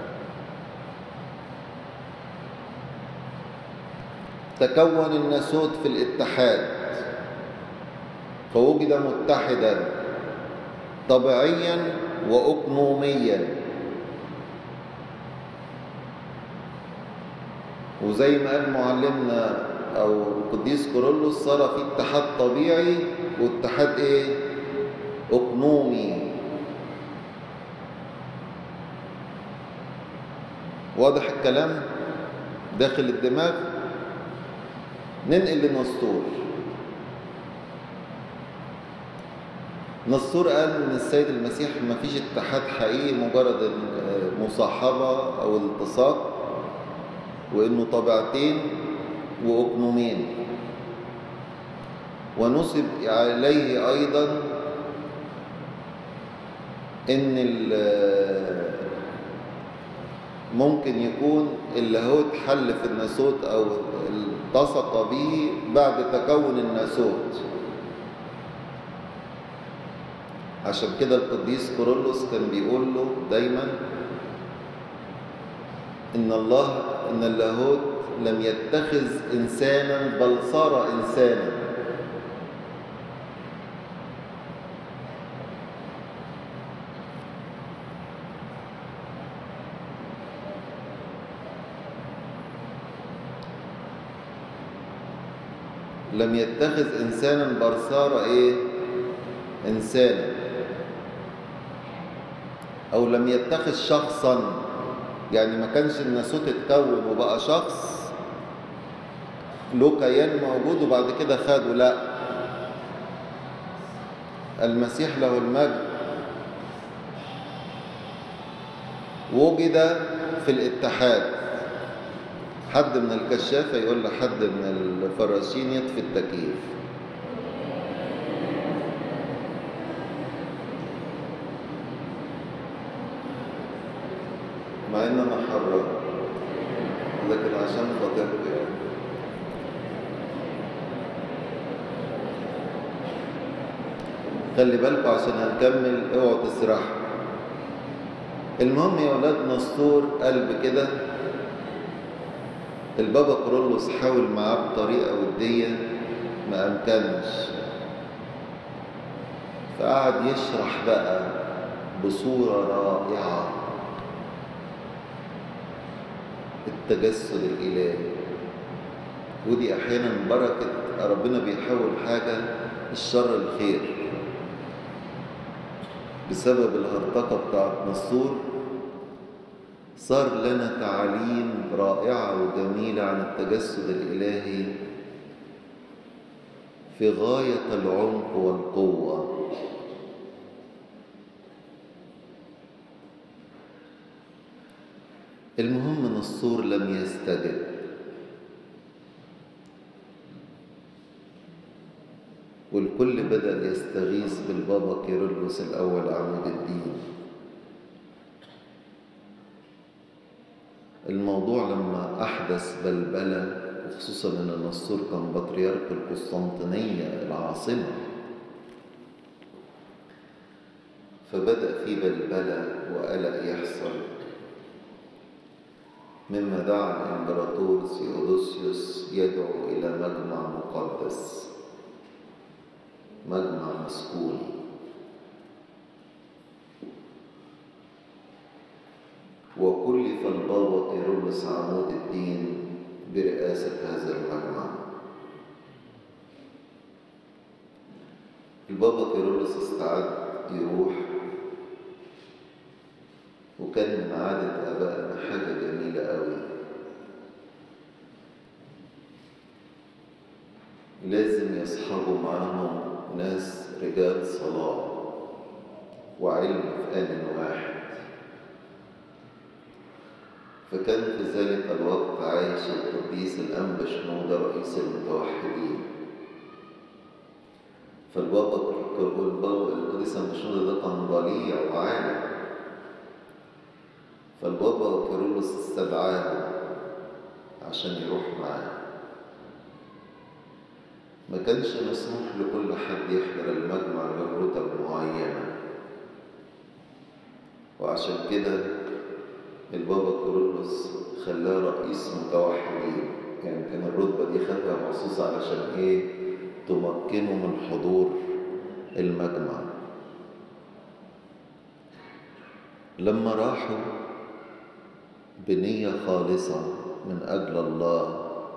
تكون الناسوت في الاتحاد فوجد متحدا طبيعيا وأقنوميا وزي ما قال معلمنا أو القديس كورولوس صار في اتحاد طبيعي واتحاد إيه؟ أقنومي واضح الكلام داخل الدماغ ننقل لنسطور نسطور قال ان السيد المسيح ما فيش اتحاد حقيقي مجرد مصاحبة او التصاق وانه طبيعتين واقنومين ونسب عليه ايضا ان ممكن يكون اللاهوت حل في الناسوت او التصق به بعد تكون الناسوت عشان كده القديس كورولوس كان بيقول له دايما ان الله ان اللاهوت لم يتخذ انسانا بل صار انسانا لم يتخذ انسانا بل صار ايه انسانا او لم يتخذ شخصا يعني ما كانش الناسوت اتكون وبقى شخص له كيان موجود وبعد كده خده لا المسيح له المجد وجد في الاتحاد حد من الكشافة يقول لحد من الفراشين يطفي التكييف مع ان انا حرام لكن عشان خاطركم يعني خلي بالكم عشان هنكمل اوعوا تسرحوا المهم يا ولاد نسطور قلب كده البابا كرولوس حاول معاه بطريقة ودية ما أمكنش فقعد يشرح بقى بصورة رائعة التجسد الإلهي ودي أحيانا بركة ربنا بيحول حاجة الشر الخير بسبب الهرطقة بتاعت نسطور صار لنا تعاليم رائعة وجميلة عن التجسد الإلهي في غاية العمق والقوة المهم نسطور لم يستجب والكل بدأ يستغيث بالبابا كيرلس الأول عمود الدين الموضوع لما أحدث بلبلة وخصوصا أن النسطور كان بطريرك القسطنطينية العاصمة فبدأ في بلبلة وقلق يحصل مما دعا الإمبراطور سيودوسيوس يدعو إلى مجمع مقدس مجمع مسكوني وكلف البابا كيرلس عمود الدين برئاسة هذا المجمع البابا كيرلس استعد يروح وكان من عادة آبائنا حاجة جميلة قوي لازم يصحبوا معاهم ناس رجال صلاة وعلم في آن واحد فكان في ذلك الوقت عايش القديس الأنبا شنودة رئيس المتوحدين فالبابا البابا القديس الأنبا شنودة ده كان ضليع وعالم فالبابا كيرلس استدعاه عشان يروح معاه ما كانش مسموح لكل حد يحضر المجمع برتب معينة وعشان كده البابا كيرلس خلاه رئيس متوحدين يعني كان الرتبة دي خدها مخصوص علشان ايه تمكنه من حضور المجمع لما راحوا بنية خالصة من أجل الله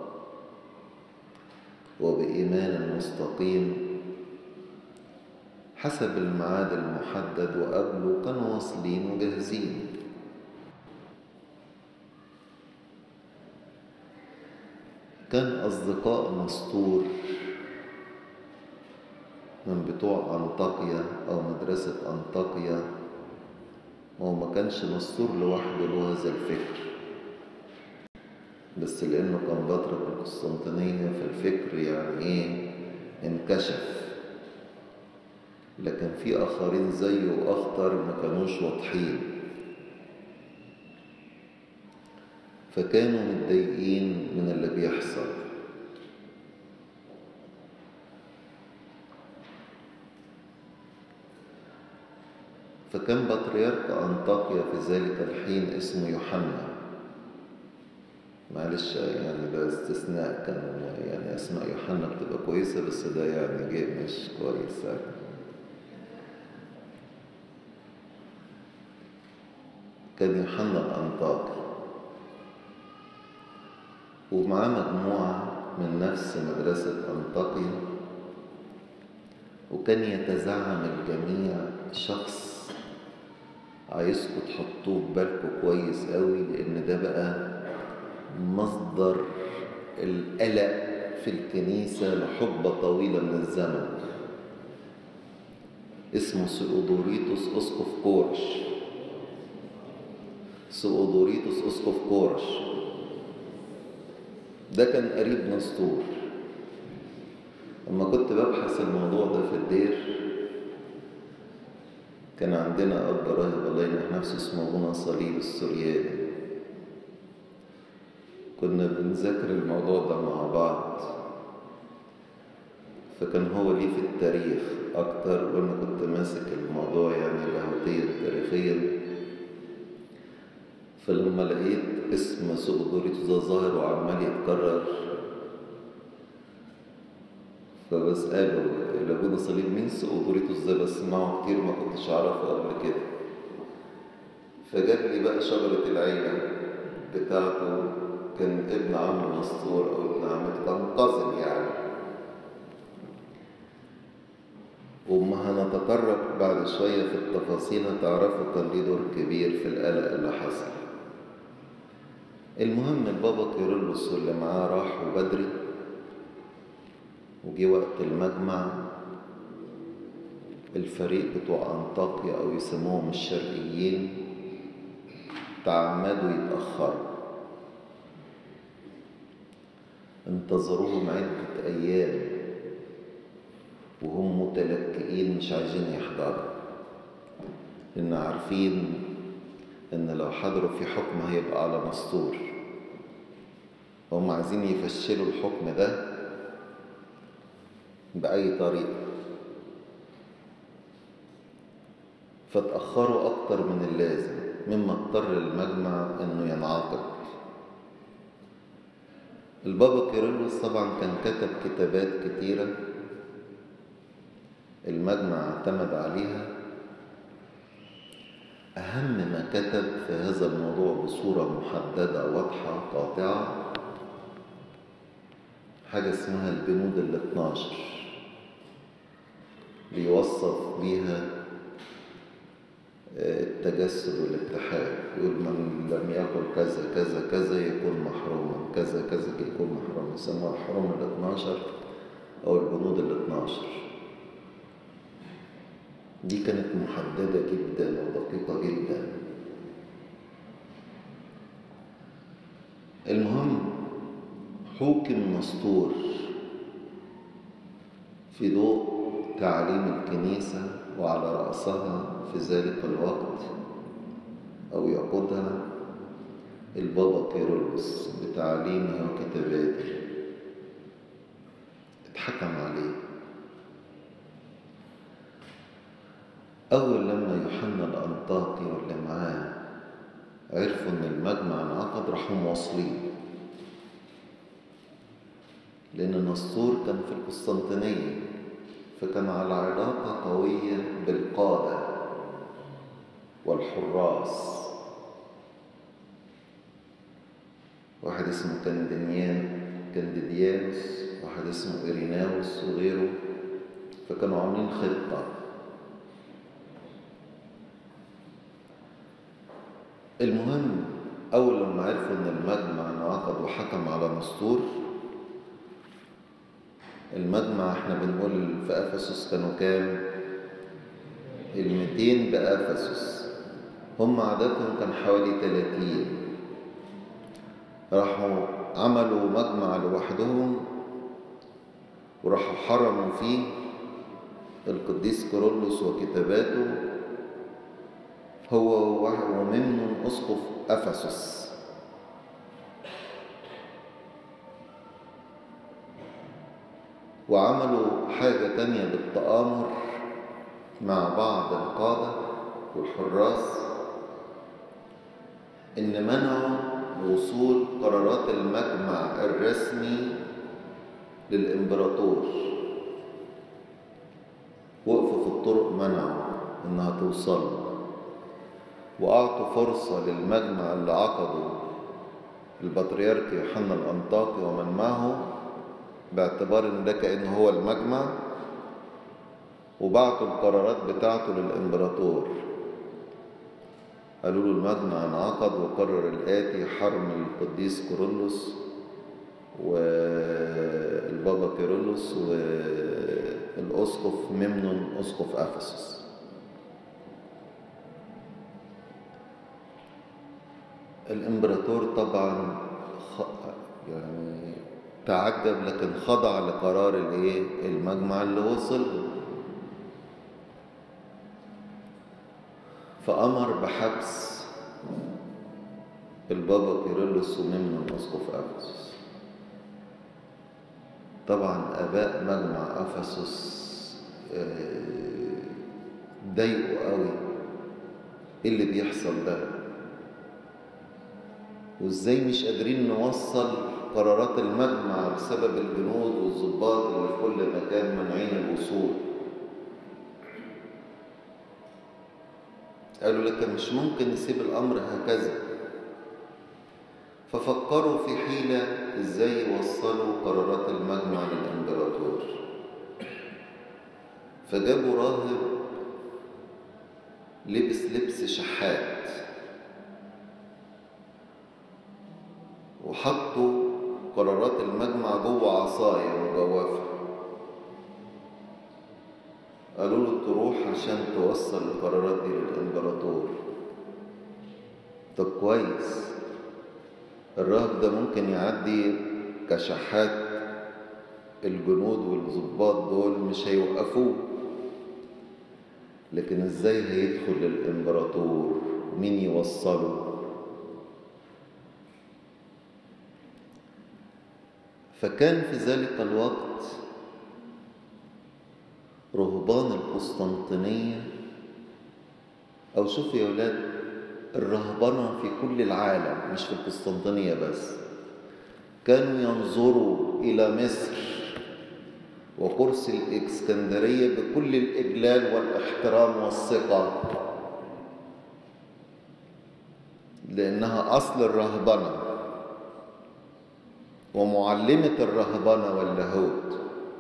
وبإيمان مستقيم حسب الميعاد المحدد وقبله كانوا واصلين وجاهزين كان أصدقاء مسطور من بتوع أنطاكيا أو مدرسة أنطاكيا هو ما كانش مسطور لوحده له هذا الفكر بس لأنه كان بطرك القسطنطينية فالفكر يعني إيه انكشف لكن في آخرين زيه وأخطر ما كانوش واضحين فكانوا متضايقين من اللي بيحصل فكان بطريرك أنطاكيا في ذلك الحين اسمه يوحنا معلش يعني ده استثناء كان يعني اسماء يوحنا بتبقى كويسة بس ده يعني جه مش كويس يعني. كان يوحنا الأنطاكي ومعاه مجموعة من نفس مدرسة أنطاكيا وكان يتزعم الجميع شخص عايزكم تحطوه في بالكم كويس قوي لأن ده بقى مصدر القلق في الكنيسة لحقبة طويلة من الزمن اسمه سؤدوريتوس أسقف كورش سؤدوريتوس أسقف كورش ده كان قريب نسطور لما كنت ببحث الموضوع ده في الدير كان عندنا أب راهب الله يرحم نفسه اسمه أبونا صليب السورياني كنا بنذاكر الموضوع ده مع بعض فكان هو ليه في التاريخ أكتر وأنا كنت ماسك الموضوع يعني لاهوتيا تاريخيا فلما لقيت اسم سقدوريتو ده ظاهر وعمال يتكرر فبسأله لابونا صليب مين سقدوريتو ازاي بسمعه كتير ما كنتش أعرفه قبل كده فجاب لي بقى شجرة العيلة بتاعته كان ابن عم مسطور أو ابن عمته كان قزم يعني وما هنتطرق بعد شوية في التفاصيل هتعرفوا كان ليه دور كبير في القلق اللي حصل المهم البابا كيرلس واللي معاه راحوا بدري وجي وقت المجمع الفريق بتوع أنطاكيا أو يسموهم الشرقيين تعمدوا يتأخروا انتظروهم عدة أيام وهم متلكئين مش عايزين يحضروا لأن عارفين إن لو حضروا في حكم هيبقى على مسطور هم عايزين يفشلوا الحكم ده بأي طريقة فتأخروا أكتر من اللازم مما اضطر المجمع إنه ينعقد البابا كيرلس طبعا كان كتب كتابات كتيرة المجمع اعتمد عليها أهم ما كتب في هذا الموضوع بصورة محددة واضحة قاطعة حاجة اسمها البنود ال 12 بيوصف بيها التجسد والاتحاد يقول من لم يقل كذا كذا كذا يكون محروما كذا كذا يكون محروما يسموها الحرم ال 12 أو البنود ال 12 دي كانت محددة جدا ودقيقة جدا المهم حوكم نسطور في ضوء تعليم الكنيسة وعلى رأسها في ذلك الوقت أو يقودها البابا كيرلس بتعليمه وكتاباته اتحكم عليه أول لما يوحنا الأنطاكي واللي معاه عرفوا إن المجمع انعقد راحوا مواصلين لأن نسطور كان في القسطنطينية فكان على علاقة قوية بالقادة والحراس واحد اسمه كندنيان كنديديانوس واحد اسمه إيريناوس وغيره فكانوا عاملين خطة المهم أول لما عرفوا إن المجمع انعقد وحكم على نسطور المجمع احنا بنقول في أفسس كانوا كام؟ الميتين بأفسس هم عددهم كان حوالي تلاتين راحوا عملوا مجمع لوحدهم وراحوا حرموا فيه القديس كيرلس وكتاباته هو وممنون أسقف أفسس وعملوا حاجة تانية بالتآمر مع بعض القادة والحراس إن منعوا وصول قرارات المجمع الرسمي للإمبراطور وقفوا في الطرق منعوا إنها توصل وأعطوا فرصة للمجمع اللي عقده البطريرك يوحنا الأنطاكي ومن معه باعتبار ان ده كأنه هو المجمع وبعتوا القرارات بتاعته للإمبراطور قالوا له المجمع انعقد وقرر الآتي حرم القديس كيرلس والبابا كيرلس والأسقف ممنون أسقف أفسس الإمبراطور طبعا خ... يعني تعجب لكن خضع لقرار الايه المجمع اللي وصل له. فأمر بحبس البابا كيرلس ومنه أسقف أفسس طبعا آباء مجمع أفسس آه، ضايقوا قوي ايه اللي بيحصل ده وازاي مش قادرين نوصل قرارات المجمع بسبب الجنود والضباط اللي في كل مكان مانعين الوصول قالوا لك مش ممكن نسيب الامر هكذا ففكروا في حيلة ازاي يوصلوا قرارات المجمع للامبراطور فجابوا راهب لبس لبس شحات وحطوا قرارات المجمع جوه عصاية مجوفة قالوا له تروح عشان توصل القرارات دي للإمبراطور طب كويس الراهب ده ممكن يعدي كشحات الجنود والضباط دول مش هيوقفوه لكن ازاي هيدخل للإمبراطور مين يوصله فكان في ذلك الوقت رهبان القسطنطينية أو شوفوا يا ولاد الرهبنة في كل العالم مش في القسطنطينية بس كانوا ينظروا إلى مصر وكرسي الإسكندرية بكل الإجلال والاحترام والثقة لأنها أصل الرهبنة ومعلمة الرهبنة واللاهوت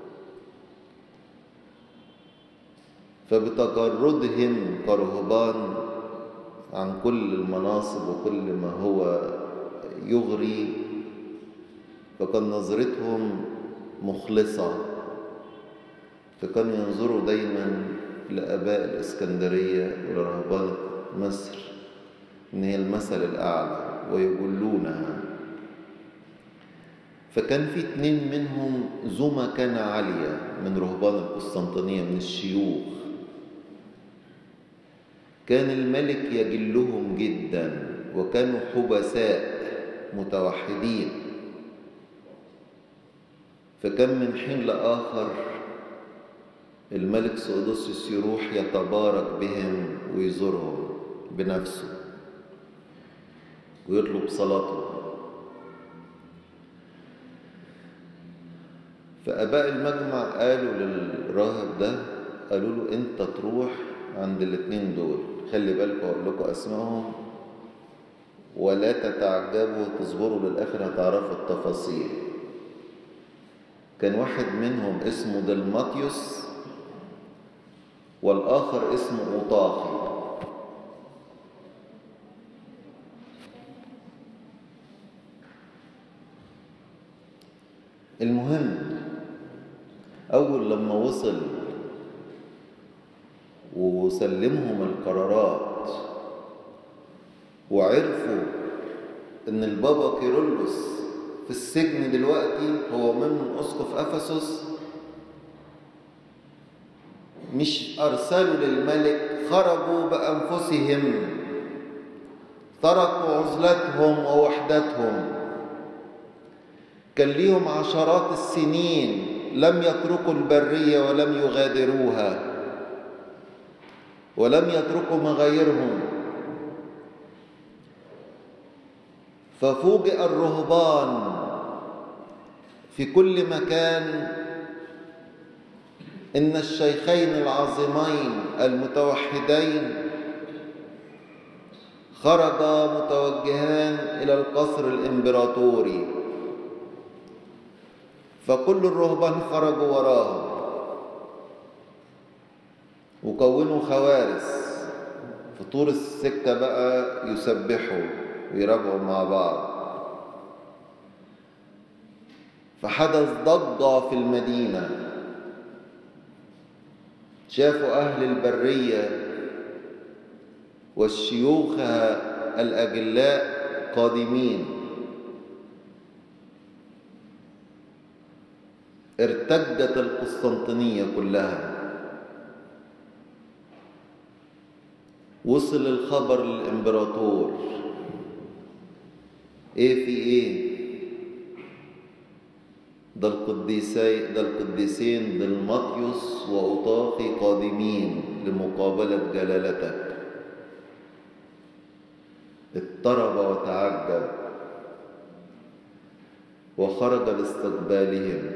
فبتجردهم كرهبان عن كل المناصب وكل ما هو يغري فكان نظرتهم مخلصة فكانوا ينظروا دايما لآباء الإسكندرية ولرهبان مصر إن هي المثل الأعلى ويجلونها فكان في اتنين منهم ذو مكانة عالية من رهبان القسطنطينية من الشيوخ كان الملك يجلهم جدا وكانوا حبساء متوحدين فكان من حين لآخر الملك سودوسيوس يروح يتبارك بهم ويزورهم بنفسه ويطلب صلاته فآباء المجمع قالوا للراهب ده قالوا له أنت تروح عند الاتنين دول خلي بالكم أقول لكم أسمائهم ولا تتعجبوا تصبروا للآخر هتعرفوا التفاصيل كان واحد منهم اسمه دلماتيوس والآخر اسمه أوطاخي المهم أول لما وصل وسلمهم القرارات وعرفوا إن البابا كيرلس في السجن دلوقتي هو من أسقف أفسس مش أرسلوا للملك خرجوا بأنفسهم تركوا عزلتهم ووحدتهم كان ليهم عشرات السنين لم يتركوا البرية ولم يغادروها ولم يتركوا مغايرهم ففوجئ الرهبان في كل مكان إن الشيخين العظيمين المتوحدين خرجا متوجهان إلى القصر الإمبراطوري فكل الرهبان خرجوا وراهم وكونوا خوارس في طول السكة بقى يسبحوا ويراجعوا مع بعض فحدث ضجة في المدينة شافوا أهل البرية والشيوخ الأجلاء قادمين ارتجت القسطنطينية كلها وصل الخبر للإمبراطور ايه في ايه ده القديسي ده القديسين دلمطيوس وأوطاخي قادمين لمقابلة جلالتك اضطرب وتعجب وخرج لاستقبالهم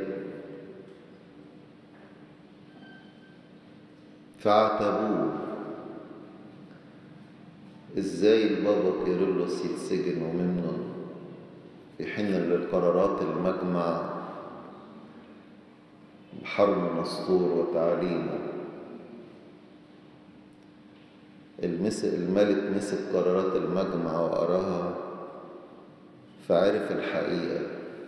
فعاتبوه ازاي البابا كيرلس يتسجن وممنون في حين للقرارات المجمع بحرم نسطور وتعليمه المس الملك مسك قرارات المجمع وقراها فعرف الحقيقة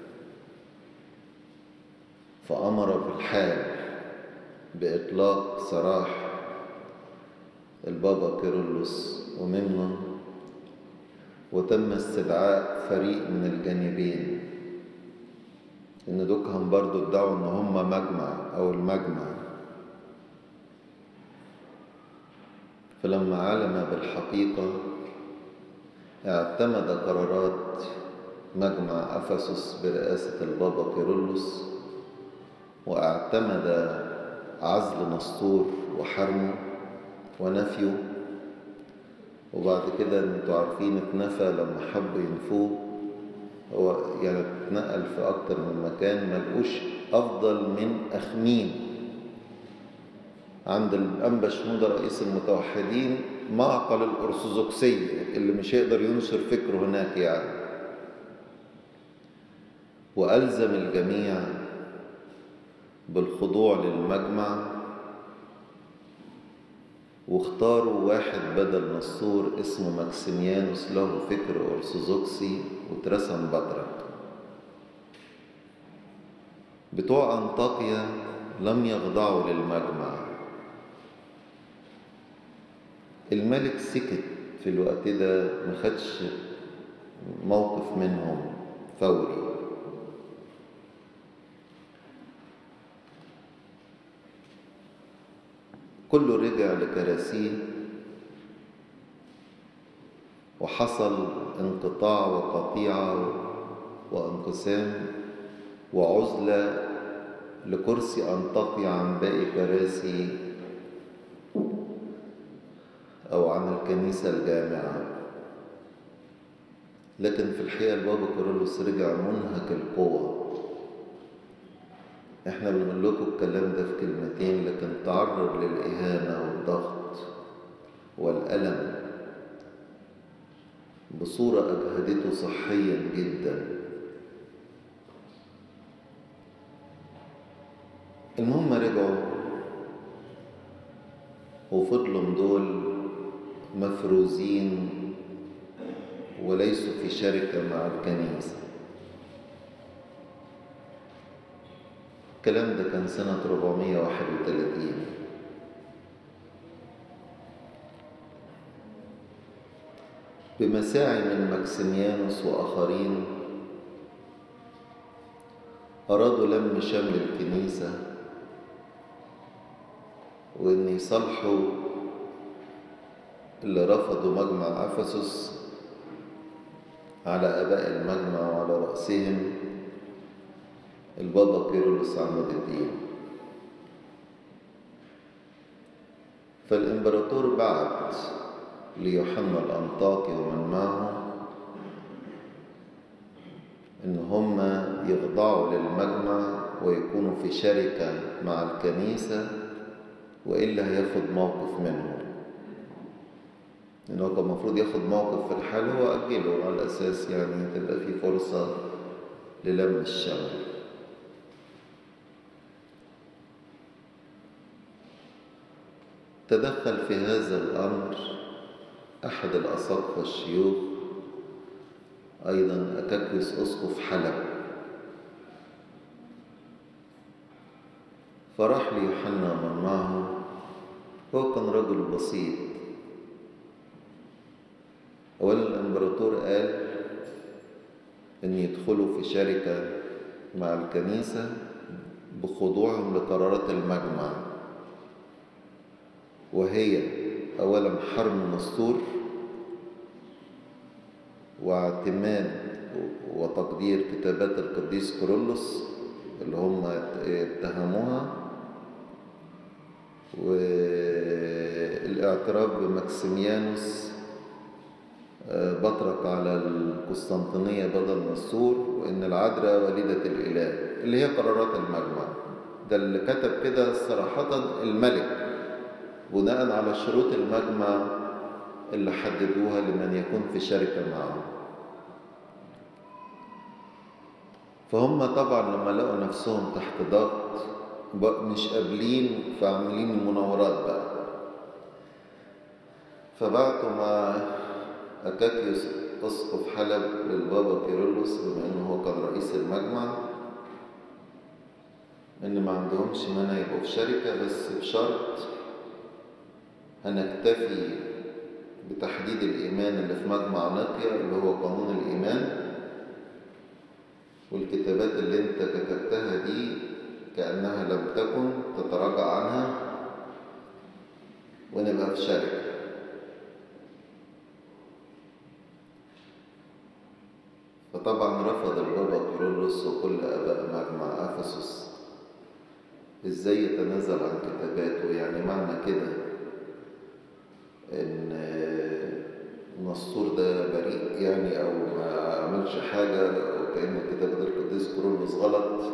فأمر في الحال بإطلاق سراح البابا كيرلس وممنون وتم استدعاء فريق من الجانبين إن دوكهم برضو ادعوا إن هم مجمع أو المجمع فلما علم بالحقيقة اعتمد قرارات مجمع أفسس برئاسة البابا كيرلس واعتمد عزل نسطور وحرمه ونفيه وبعد كده انتوا عارفين اتنفى لما حبوا ينفوه هو يعني اتنقل في اكتر من مكان ملقوش افضل من اخميم عند الانبا شنودة رئيس المتوحدين معقل الارثوذكسيه اللي مش هيقدر ينشر فكره هناك يعني والزم الجميع بالخضوع للمجمع واختاروا واحد بدل نسطور اسمه ماكسيميانوس له فكر أرثوذكسي واترسم بطرك بتوع أنطاكيا لم يخضعوا للمجمع الملك سكت في الوقت ده ما خدش موقف منهم فوري كله رجع لكراسيه وحصل انقطاع وقطيعة وانقسام وعزلة لكرسي أنطاكيا عن باقي كراسي أو عن الكنيسة الجامعة لكن في الحقيقة البابا كيرلس رجع منهك القوة احنا بنقول لكم الكلام ده في كلمتين لكن تعرض للإهانة والضغط والألم بصورة أجهدته صحيا جدا المهم رجعوا وفضلوا دول مفروزين وليسوا في شركة مع الكنيسة الكلام ده كان سنة 431 بمساعي من ماكسيميانوس وآخرين أرادوا لم شمل الكنيسة وإن يصلحوا اللي رفضوا مجمع أفسس على آباء المجمع وعلى رأسهم البابا كيرلس عمود الدين فالإمبراطور بعت ليوحنا الأنطاكي ومن معه إن هم يخضعوا للمجمع ويكونوا في شركة مع الكنيسة وإلا هياخد موقف منهم إنه كان المفروض ياخد موقف في الحال هو أجله على أساس يعني تبقى في فرصة للم الشمل تدخل في هذا الأمر أحد الأساقفة الشيوخ أيضا أكاكيوس أسقف حلب فراح ليوحنا من معه هو كان رجل بسيط أولا الإمبراطور قال إن يدخلوا في شركة مع الكنيسة بخضوعهم لقرارات المجمع وهي أولا حرم نسطور واعتماد وتقدير كتابات القديس كورولوس اللي هم اتهموها والاعتراف بمكسيميانوس بطرك على القسطنطينية بدل نسطور وإن العذراء والدة الإله اللي هي قرارات المجمع ده اللي كتب كده صراحة الملك بناء على شروط المجمع اللي حددوها لمن يكون في شركة معه فهم طبعا لما لقوا نفسهم تحت ضغط مش قابلين فعاملين المناورات بقى فبعتوا مع أكاكيوس أسقف حلب للبابا كيرلس بما إنه هو كان رئيس المجمع إن ما عندهمش مانع يبقوا في شركة بس بشرط هنكتفي بتحديد الإيمان اللي في مجمع نقيا اللي هو قانون الإيمان والكتابات اللي انت كتبتها دي كأنها لم تكن تتراجع عنها ونبقى في شركة فطبعا رفض البابا كيرلس وكل آباء مجمع أفسس ازاي يتنازل عن كتاباته يعني معنى كده ان نسطور ده بريء يعني او ما عملش حاجة وكأن كتابة القديس كورولوس غلط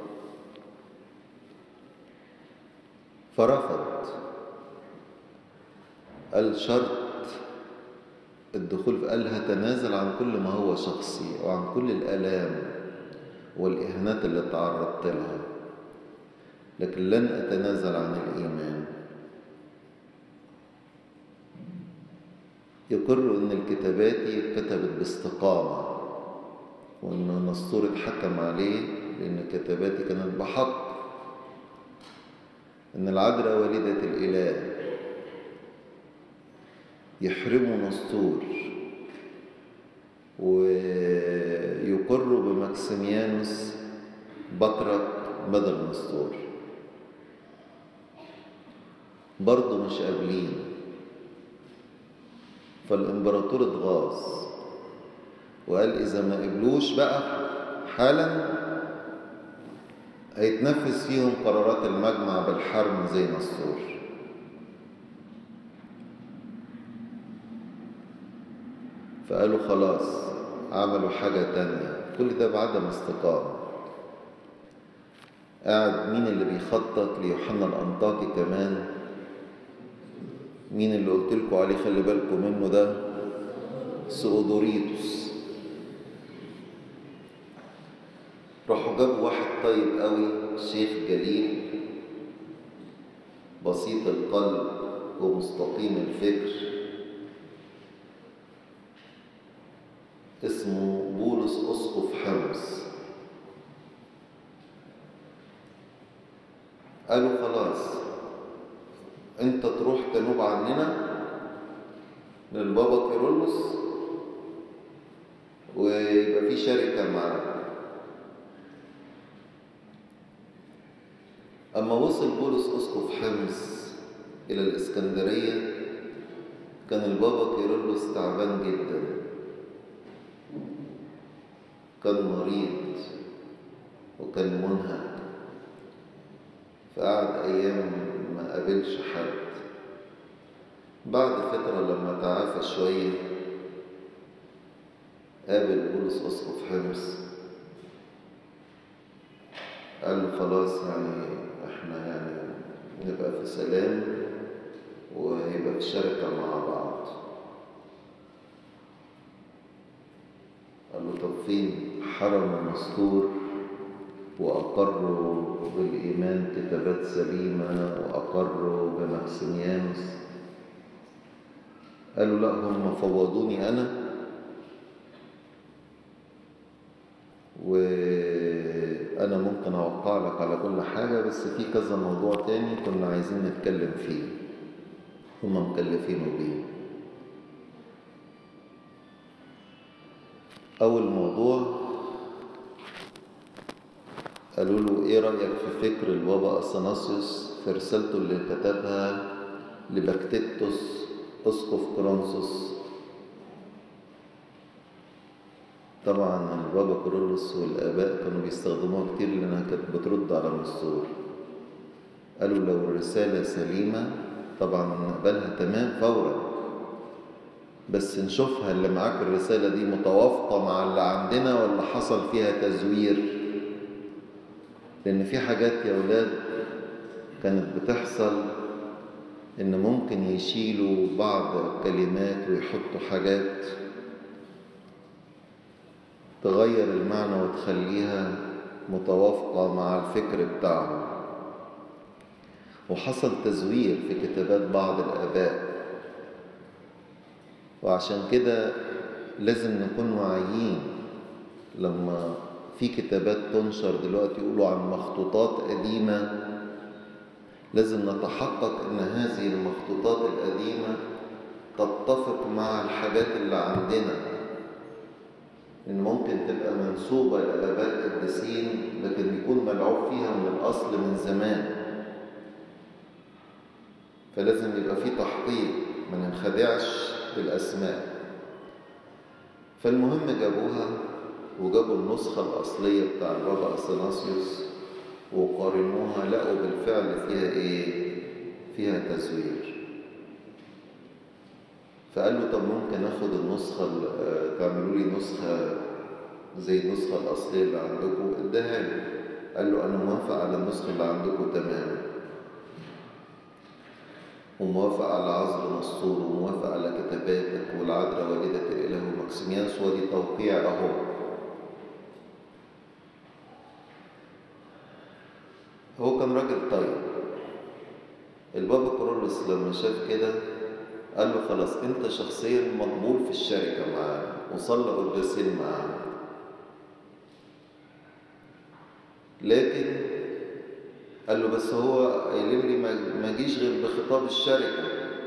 فرفض قال شرط الدخول قال هتنازل عن كل ما هو شخصي وعن كل الآلام والإهانات اللي تعرضت لها لكن لن أتنازل عن الإيمان يقر أن الكتابات دي اتكتبت باستقامة وأن نسطور اتحكم عليه لأن كتاباتي كانت بحق أن العذراء والدة الإله يحرموا نسطور ويقر بمكسيميانوس بطرك بدل نسطور برضه مش قابلين فالإمبراطور اتغاظ وقال إذا ما قبلوش بقى حالا هيتنفذ فيهم قرارات المجمع بالحرم زي نسطور فقالوا خلاص عملوا حاجة تانية كل ده بعدم استقامة قاعد مين اللي بيخطط ليوحنا الأنطاكي كمان مين اللي قلت لكم عليه خلي بالكم منه ده سؤدوريتوس راحوا جابوا واحد طيب قوي شيخ جليل بسيط القلب ومستقيم الفكر اسمه بولس أسقف حمص قالوا خلاص انت تروح تنوب عننا للبابا كيرلس ويبقى في شركة معاك أما وصل بولس أسقف حمص إلى الإسكندرية كان البابا كيرلس تعبان جدا كان مريض وكان منهك فقعد أيام ما قابلش حد بعد فترة لما تعافى شوية قابل بولس أسقف حمص قال له خلاص يعني احنا يعني نبقى في سلام ويبقى في شركة مع بعض قال له طب فين حرم مستور وأقروا بالإيمان كتابات سليمة وأقروا بمكسيميانوس قالوا لا هم فوضوني أنا وأنا ممكن أوقع لك على كل حاجة بس في كذا موضوع تاني كنا عايزين نتكلم فيه هم مكلفينه بيه أول موضوع قالوا له ايه رأيك في فكر البابا اثناسيوس في رسالته اللي كتبها لبكتيتوس اسقف كرونسوس طبعا البابا كورولوس والاباء كانوا بيستخدموها كتير لانها كانت بترد على النسور قالوا لو الرسالة سليمة طبعا نقبلها تمام فورا بس نشوفها اللي معاك الرسالة دي متوافقة مع اللي عندنا ولا حصل فيها تزوير لأن في حاجات يا ولاد كانت بتحصل إن ممكن يشيلوا بعض الكلمات ويحطوا حاجات تغير المعنى وتخليها متوافقة مع الفكر بتاعهم وحصل تزوير في كتابات بعض الآباء وعشان كده لازم نكون واعيين لما في كتابات تنشر دلوقتي يقولوا عن مخطوطات قديمة لازم نتحقق ان هذه المخطوطات القديمة تتفق مع الحاجات اللي عندنا ان ممكن تبقى منسوبة لآباء قديسين لكن يكون ملعوب فيها من الأصل من زمان فلازم يبقى في تحقيق ما ننخدعش بالأسماء فالمهم جابوها وجابوا النسخة الأصلية بتاع البابا أثناسيوس وقارنوها لقوا بالفعل فيها إيه؟ فيها تزوير فقال له طب ممكن اخد النسخة تعملوا لي نسخة زي النسخة الأصلية اللي عندكم اداها له قال له أنا موافق على النسخة اللي عندكم تماما وموافق على عزل نسطور وموافق على كتاباتك والعذراء والدة الإله ومكسيميانس ودي توقيع أهو هو كان راجل طيب البابا كورولوس لما شاف كده قال له خلاص انت شخصيا مقبول في الشركة معانا وصلى قداسين معانا لكن قال له بس هو قايل لي ما جيش غير بخطاب الشركة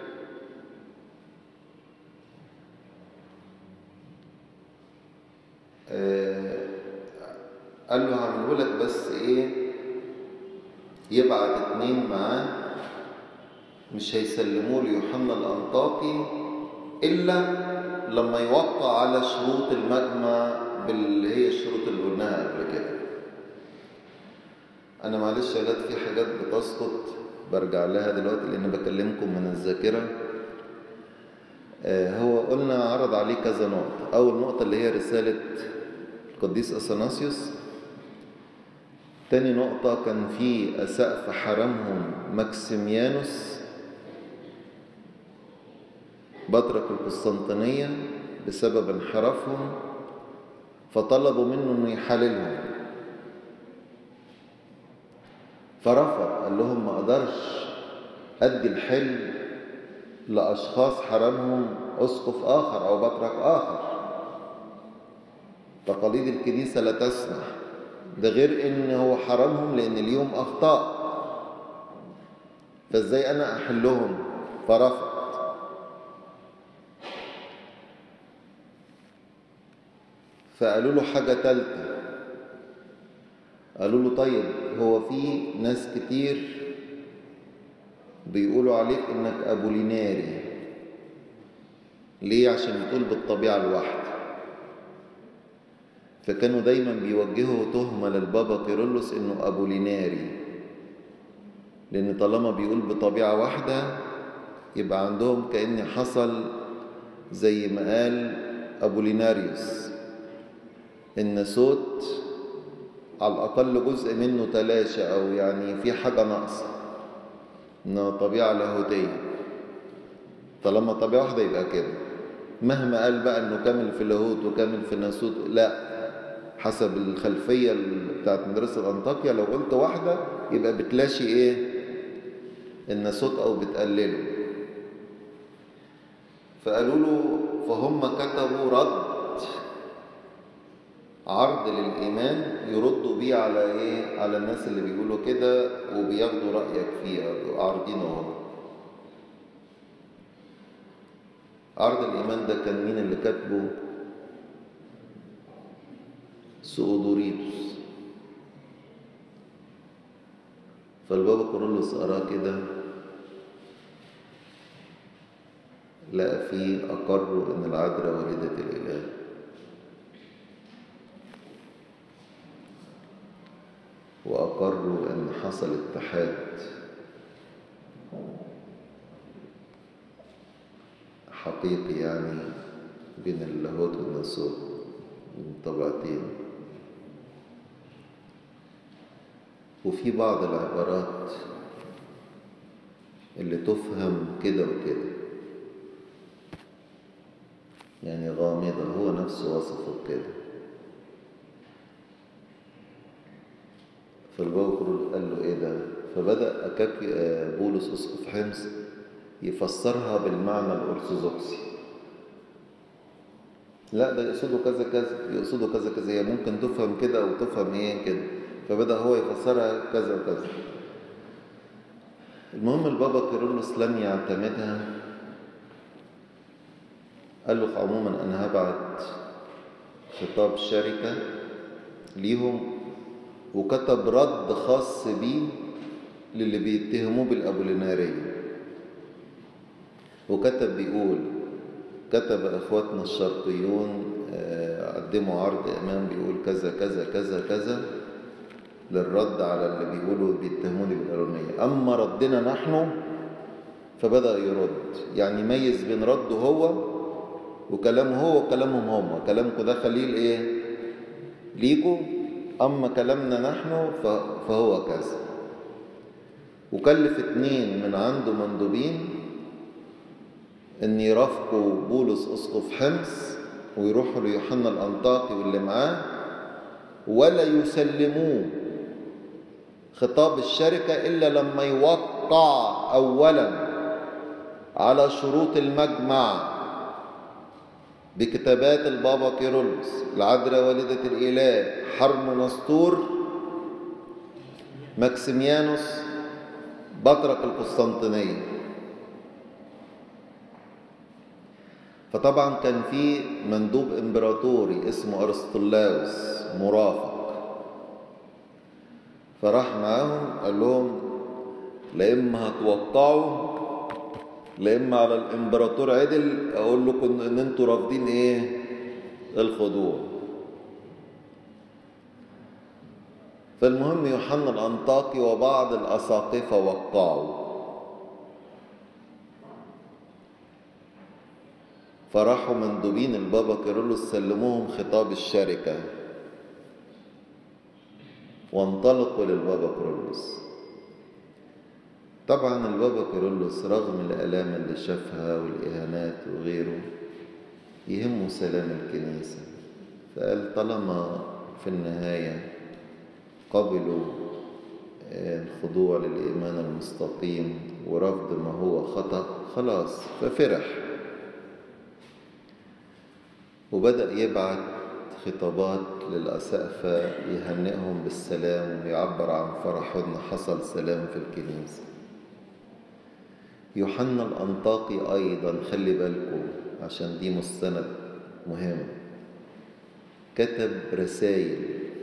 آه قال له هعمله لك بس ايه يبعت اتنين معاه مش هيسلموه ليوحنا الأنطاكي إلا لما يوقع على شروط المجمع باللي هي الشروط اللي قلناها قبل كده أنا معلش يا ولاد في حاجات بتسقط برجع لها دلوقتي لأن بكلمكم من الذاكرة آه هو قلنا عرض عليه كذا نقطة أول نقطة اللي هي رسالة القديس أثناسيوس تاني نقطة كان في سقف حرمهم ماكسيميانوس بطرك القسطنطينية بسبب انحرافهم فطلبوا منه انه يحللهم فرفض قال لهم ما اقدرش ادي الحل لاشخاص حرمهم اسقف اخر او بطرك اخر تقاليد الكنيسة لا تسمح ده غير ان هو حرمهم لان اليوم اخطاء فازاي انا احلهم فرفض فقالوا له حاجة تالتة قالوا له طيب هو في ناس كتير بيقولوا عليك انك ابوليناري ليه عشان بتقول بالطبيعة الواحدة فكانوا دايما بيوجهوا تهمة للبابا كيرلس انه ابوليناري لان طالما بيقول بطبيعة واحدة يبقى عندهم كأن حصل زي ما قال ابوليناريوس ان صوت على الأقل جزء منه تلاشى أو يعني في حاجة ناقصة إنها طبيعة لاهوتية طالما طبيعة واحدة يبقى كده مهما قال بقى إنه كامل في لاهوت وكامل في ناسوت لا حسب الخلفية بتاعت مدرسة أنطاكيا لو قلت واحدة يبقى بتلاشي إيه الناسوت أو بتقلله فقالوا له فهم كتبوا رد عرض للإيمان يردوا بيه على إيه؟ على الناس اللي بيقولوا كده وبياخدوا رأيك فيه عارضينه هم عرض الإيمان ده كان مين اللي كاتبه؟ سؤدوريتوس فالبابا كورولوس قراه كده لقى فيه أقروا إن العذراء والدة الإله وأقروا إن حصل اتحاد حقيقي يعني بين اللاهوت والناسوت من طبقتين وفي بعض العبارات اللي تفهم كده وكده يعني غامضة هو نفسه وصفه كده فالبابا قال له ايه ده فبدأ أكاك بولس أسقف حمص يفسرها بالمعنى الأرثوذكسي لا ده يقصده كذا كذا يقصده كذا كذا هي ممكن تفهم كده أو تفهم ايه كده فبدأ هو يفسرها كذا وكذا المهم البابا كيرلس لم يعتمدها قال له عموما أنا هبعت خطاب شركة ليهم وكتب رد خاص بيه للي بيتهموه بالأبولينارية وكتب بيقول كتب إخواتنا الشرقيون قدموا عرض إمام بيقول كذا كذا كذا كذا للرد على اللي بيقولوا بيتهموني بالأبولينارية أما ردنا نحن فبدأ يرد يعني يميز بين رده هو وكلامه هو وكلامهم هم كلامكم ده خليل ايه ليكوا اما كلامنا نحن فهو كذا وكلف اتنين من عنده مندوبين ان يرافقوا بولس اسقف حمص ويروحوا ليوحنا الانطاكي واللي معاه ولا يسلموه خطاب الشركه الا لما يوقع اولا على شروط المجمع بكتابات البابا كيرلس العذراء والدة الإله حرم نسطور ماكسيميانوس بطرك القسطنطينية فطبعا كان في مندوب امبراطوري اسمه ارسطولاوس مرافق فراح معاهم قال لهم لا اما هتوقعوا لا اما على الامبراطور عدل اقول لكم ان انتوا رافضين ايه الخضوع فالمهم يوحنا الانطاكي وبعض الاساقفه وقعوا فراحوا مندوبين البابا كيرلس سلموهم خطاب الشركه وانطلقوا للبابا كيرلس طبعا البابا كيرلس رغم الآلام اللي شافها والإهانات وغيره يهمه سلام الكنيسة فقال طالما في النهاية قبلوا الخضوع للإيمان المستقيم ورفض ما هو خطأ خلاص ففرح وبدأ يبعت خطابات للأسقفة يهنئهم بالسلام ويعبر عن فرحه إن حصل سلام في الكنيسة يوحنا الأنطاقي أيضا خلي بالكم عشان دي مستند مهم كتب رسائل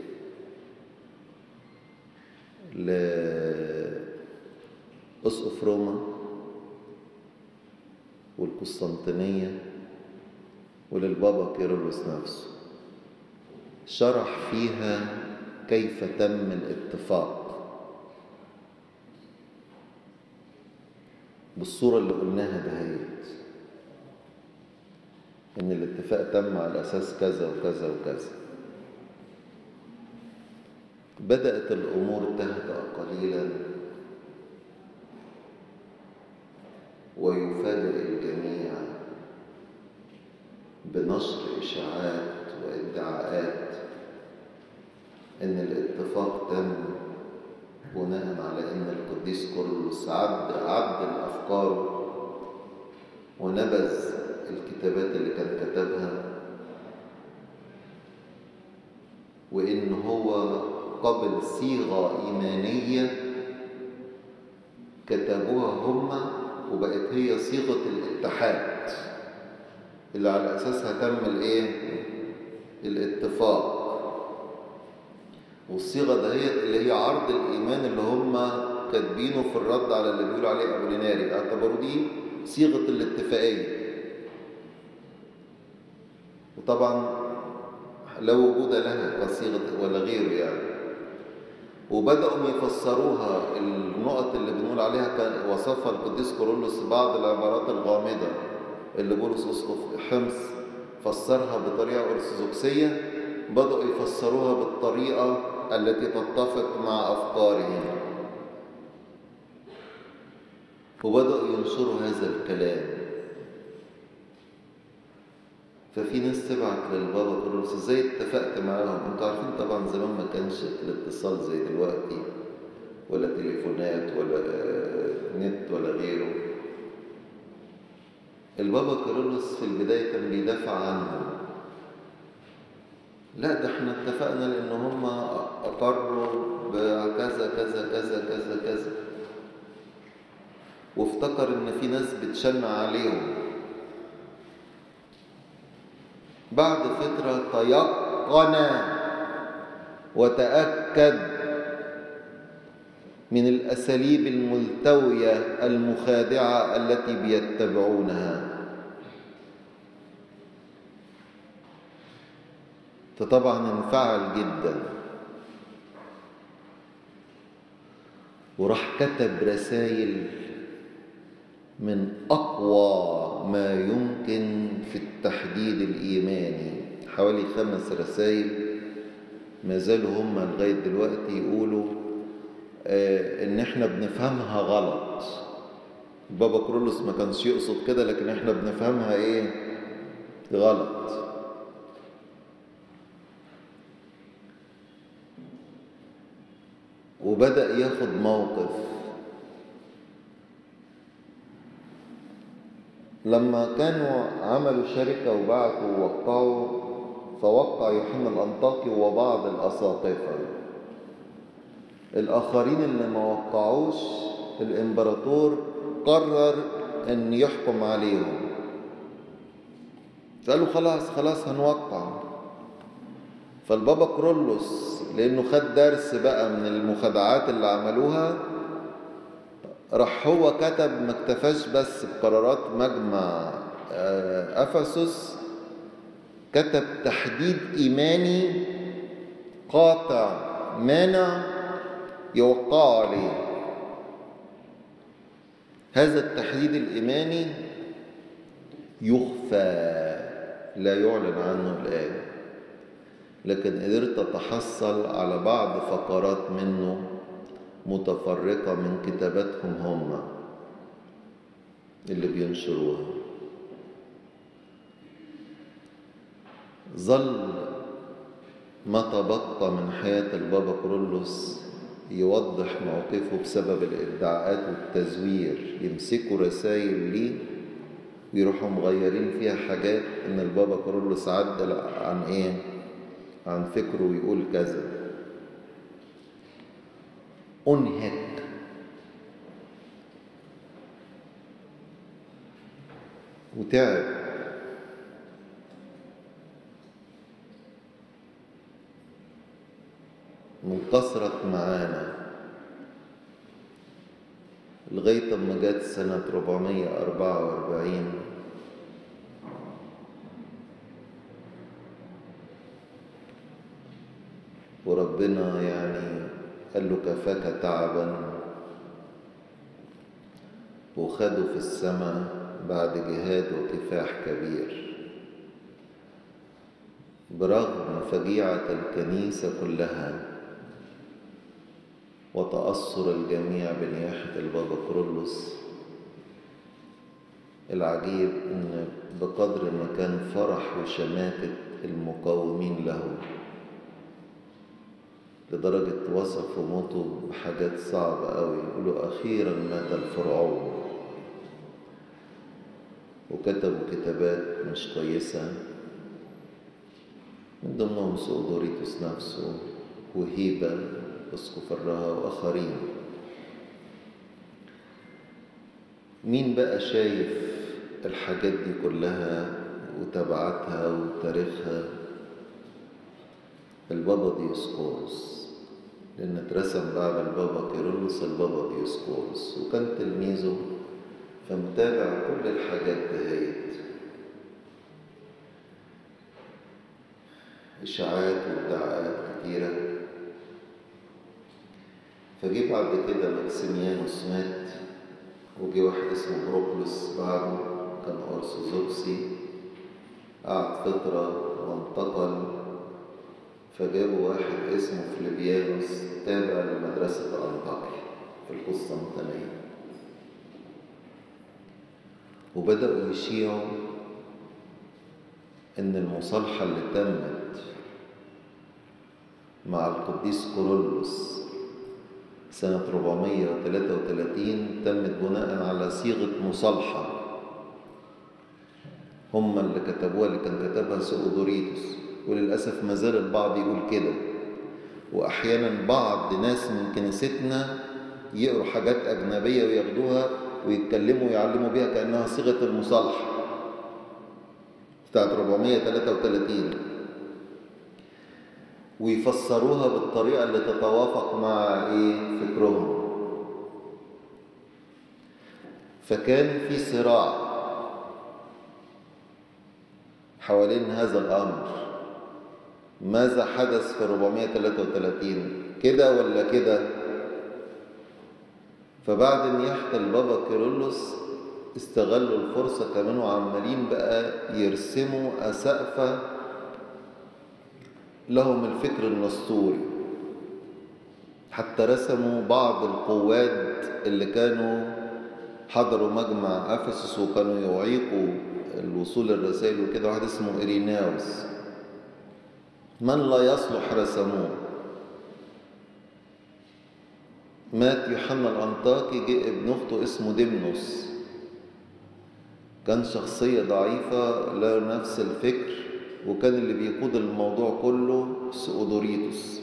لأسقف روما والقسطنطينية وللبابا كيرلس نفسه شرح فيها كيف تم الاتفاق بالصورة اللي قلناها دهيت إن الاتفاق تم على أساس كذا وكذا وكذا بدأت الأمور تهدأ قليلا ويفاجئ الجميع بنشر إشاعات وادعاءات إن الاتفاق تم بناء على ان القديس كورلوس عد عدل افكاره ونبذ الكتابات اللي كان كتبها وان هو قبل صيغه ايمانيه كتبوها هم وبقت هي صيغه الاتحاد اللي على اساسها تم الايه الاتفاق والصيغه دهيت اللي هي عرض الايمان اللي هم كاتبينه في الرد على اللي بيقولوا عليه أبوليناري اعتبروا دي صيغة الاتفاقية وطبعا لا وجود لها كصيغة ولا غيره يعني وبدأوا يفسروها النقط اللي بنقول عليها كان وصفها القديس كورولوس بعض العبارات الغامضة اللي بولس أسقف حمص فسرها بطريقة أرثوذكسية بدأوا يفسروها بالطريقة التي تتفق مع أفكارهم وبدأوا ينشروا هذا الكلام ففي ناس تبعت للبابا كورولوس ازاي اتفقت معاهم انتوا عارفين طبعا زمان ما كانش الاتصال زي دلوقتي ولا تليفونات ولا نت ولا غيره البابا كيرلس في البداية كان بيدافع عنهم لا ده احنا اتفقنا لان هم اقروا بكذا كذا كذا كذا كذا وافتكر ان في ناس بتشنع عليهم بعد فترة تيقن وتأكد من الأساليب الملتوية المخادعة التي بيتبعونها فطبعا انفعل جدا وراح كتب رسائل من أقوى ما يمكن في التحديد الإيماني حوالي خمس رسائل ما زالوا هم لغاية دلوقتي يقولوا آه إن إحنا بنفهمها غلط بابا كرولوس ما كانش يقصد كده لكن إحنا بنفهمها إيه غلط وبدأ ياخد موقف لما كانوا عملوا شركة وبعتوا ووقعوا فوقع يوحنا الأنطاكي وبعض الأساقفة الآخرين اللي ما وقعوش الإمبراطور قرر أن يحكم عليهم فقالوا خلاص خلاص هنوقع فالبابا كرولوس لأنه خد درس بقى من المخادعات اللي عملوها راح هو كتب ما اكتفاش بس بقرارات مجمع افسس كتب تحديد ايماني قاطع مانع يوقع عليه هذا التحديد الايماني يخفى لا يعلن عنه الان لكن قدرت اتحصل على بعض فقرات منه متفرقة من كتاباتهم هم اللي بينشروها ظل ما تبقى من حياة البابا كرولوس يوضح موقفه بسبب الادعاءات والتزوير يمسكوا رسائل ليه ويروحوا مغيرين فيها حاجات ان البابا كرولوس عدل عن ايه عن فكره ويقول كذا أنهك وتعب من كثرة معانا لغاية ما جت سنة 444 وربنا يعني قال له كفاك تعبا وخده في السماء بعد جهاد وكفاح كبير برغم فجيعة الكنيسة كلها وتأثر الجميع بنياحة البابا كرولوس العجيب ان بقدر ما كان فرح وشماتة المقاومين له لدرجة وصفوا موته بحاجات صعبة قوي يقولوا أخيرا مات الفرعون وكتبوا كتابات مش كويسة من ضمنهم سؤدوريتوس نفسه وهيبة اسقف الرها وآخرين مين بقى شايف الحاجات دي كلها وتبعاتها وتاريخها البابا ديوسكورس لأن اترسم بعد البابا كيرلس البابا ديوسكورس وكان تلميذه فمتابع كل الحاجات دهيت إشاعات وادعاءات كتيرة فجه بعد كده ماكسيميانوس مات وجه واحد اسمه بروكلس بعده كان أرثوذكسي قعد فترة وانتقل فجابوا واحد اسمه فليبيانوس تابع لمدرسة أنطاكيا في القسطنطينية وبدأوا يشيعوا إن المصالحة اللي تمت مع القديس كورولوس سنة 433 تمت بناء على صيغة مصالحة هم اللي كتبوها اللي كان كتبها سؤدوريتوس وللأسف ما زال البعض يقول كده وأحيانا بعض ناس من كنيستنا يقروا حاجات أجنبية وياخدوها ويتكلموا ويعلموا بيها كأنها صيغة المصالحة بتاعت 433 ويفسروها بالطريقة اللي تتوافق مع إيه فكرهم فكان في صراع حوالين هذا الأمر ماذا حدث في 433 كده ولا كده فبعد نياحة البابا كيرلس استغلوا الفرصة كمان وعمالين بقى يرسموا أسقفة لهم الفكر النسطوري حتى رسموا بعض القواد اللي كانوا حضروا مجمع أفسس وكانوا يعيقوا الوصول الرسائل وكده واحد اسمه إريناوس من لا يصلح رسموه مات يوحنا الأنطاكي جه ابن أخته اسمه ديمنوس كان شخصية ضعيفة له نفس الفكر وكان اللي بيقود الموضوع كله سؤدوريتوس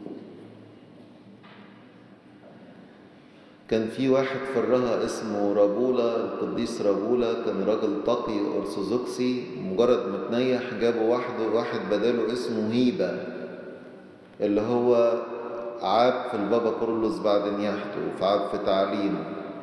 كان في واحد فرها اسمه رابولا القديس رابولا كان راجل تقي أرثوذكسي مجرد ما تنيح جابوا واحد واحد بداله اسمه هيبة اللي هو عاب في البابا كورلوس بعد نياحته فعاب في تعليمه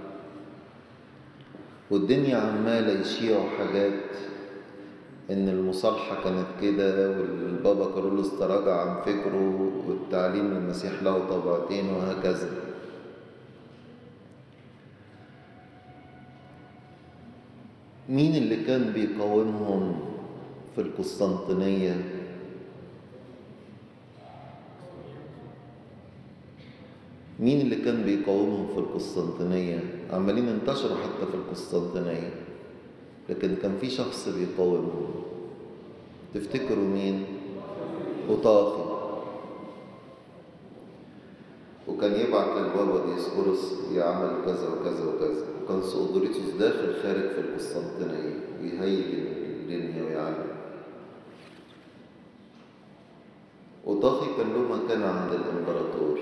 والدنيا عمالة يشيعوا حاجات إن المصالحة كانت كده والبابا كارولوس تراجع عن فكره والتعليم المسيح له طبعتين وهكذا مين اللي كان بيقاومهم في القسطنطينية مين اللي كان بيقاومهم في القسطنطينية عمالين انتشروا حتى في القسطنطينية لكن كان في شخص بيقاومهم تفتكروا مين أوطاخي وكان يبعت للبابا ديسكورس يعمل كذا وكذا وكذا وكان سؤدوريتوس داخل خارج في القسطنطينية ويهيج الدنيا ويعلم أوطاخي كان له مكانة عند الإمبراطور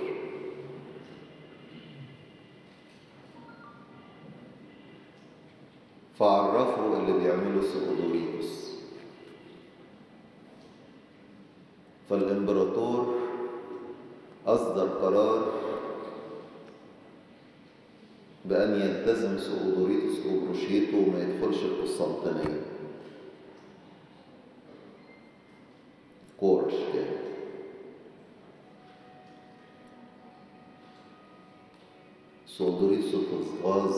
فعرفوا اللي بيعمله سؤدوريتوس فالإمبراطور أصدر قرار بأن يلتزم سؤدوريتوس ببروشيته وما يدخلش القسطنطينية كورش كده سؤدوريتوس الغاز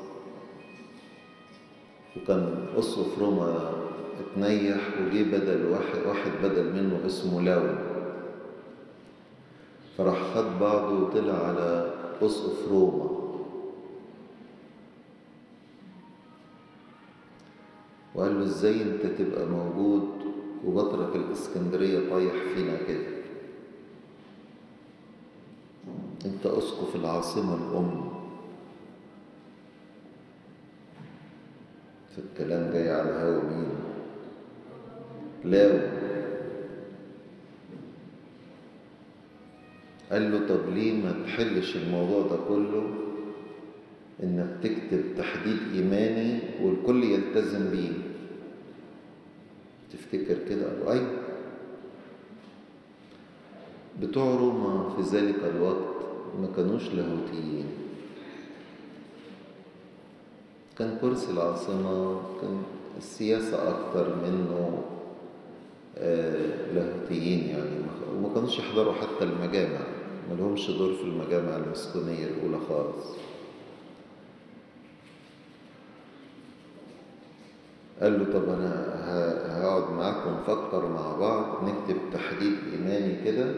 وكان أسقف روما اتنيح وجي بدل واحد, واحد بدل منه اسمه لاون فراح خد بعضه وطلع على أسقف روما وقال له ازاي انت تبقى موجود وبطرك الاسكندرية طايح فينا كده انت اسقف العاصمة الام فالكلام جاي على هوا مين لاو قال له طب ليه ما تحلش الموضوع ده كله انك تكتب تحديد ايماني والكل يلتزم بيه تفتكر كده قال ايوه بتوع روما في ذلك الوقت ما كانوش لاهوتيين كان كرسي العاصمة كان السياسة أكتر منه آه، لاهوتيين يعني ما- وما كانوش يحضروا حتى المجامع ما لهمش دور في المجامع المسكونية الأولى خالص قال له طب أنا ه- هقعد معاكم نفكر مع بعض نكتب تحديد إيماني كده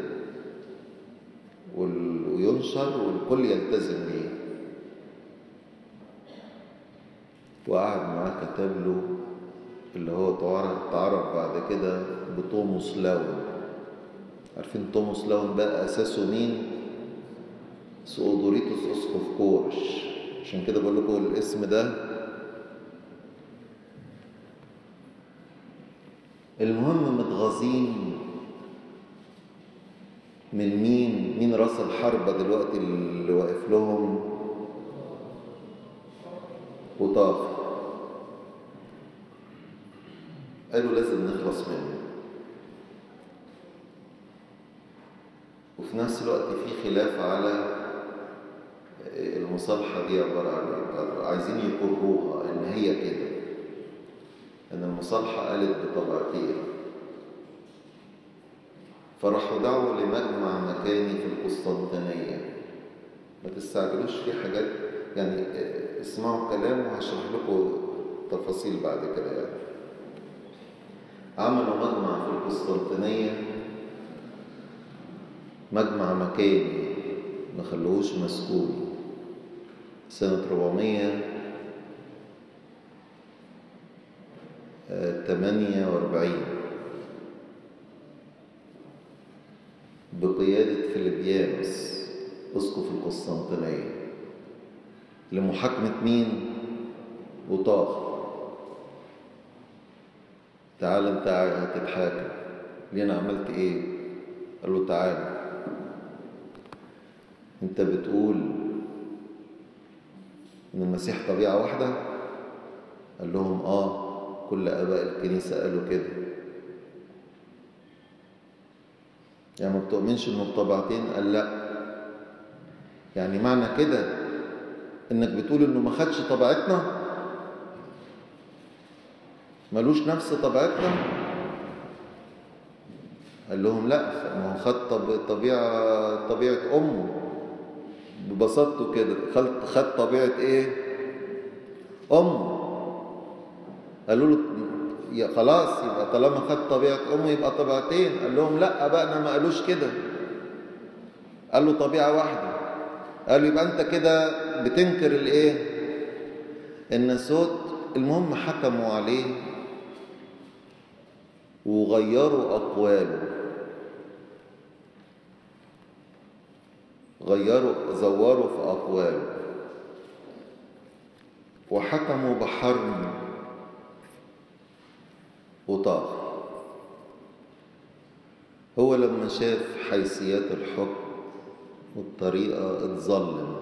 وال- وينشر والكل يلتزم بيه وقعد معاه كتب له اللي هو تعرف تعرف بعد كده بتوموس لاون عارفين توموس لاون بقى أساسه مين؟ سؤدوريتوس أسقف كورش عشان كده بقول لكم الاسم ده المهم متغاظين من مين؟ مين راس الحربة دلوقتي اللي واقف لهم؟ وطاف قالوا لازم نخلص منه وفي نفس الوقت في خلاف على المصالحة دي عبارة عن ايه؟ عايزين يقروها إن هي كده إن المصالحة قالت بطبعتين فراحوا دعوا لمجمع مكاني في القسطنطينية ما تستعجلوش في حاجات يعني اسمعوا كلام وهشرح لكم تفاصيل بعد كده يعني عملوا مجمع في القسطنطينية مجمع مكاني ما خلوهوش مسكوني سنة 448 بقيادة فيليبيانوس أسقف القسطنطينية لمحاكمة مين؟ وطاخ تعال انت هتتحاكم ليه انا عملت ايه قال له تعال انت بتقول ان المسيح طبيعة واحدة قال لهم اه كل اباء الكنيسة قالوا كده يعني ما بتؤمنش انه بطبيعتين قال لا يعني معنى كده انك بتقول انه ما خدش طبيعتنا ملوش نفس طبيعتنا قال لهم لا ما هو خد طب- طبيعة طبيعة أمه ببساطته كده خد خد طبيعة إيه؟ أمه قالوا له يا خلاص يبقى طالما خد طبيعة أمه يبقى طبيعتين قال لهم لا أبائنا ما قالوش كده قال له طبيعة واحدة قالوا يبقى أنت كده بتنكر الإيه؟ الناسوت المهم حكموا عليه وغيروا أقواله غيروا زوروا في أقواله وحكموا بحرم وطاغ هو لما شاف حيثيات الحكم والطريقة اتظلم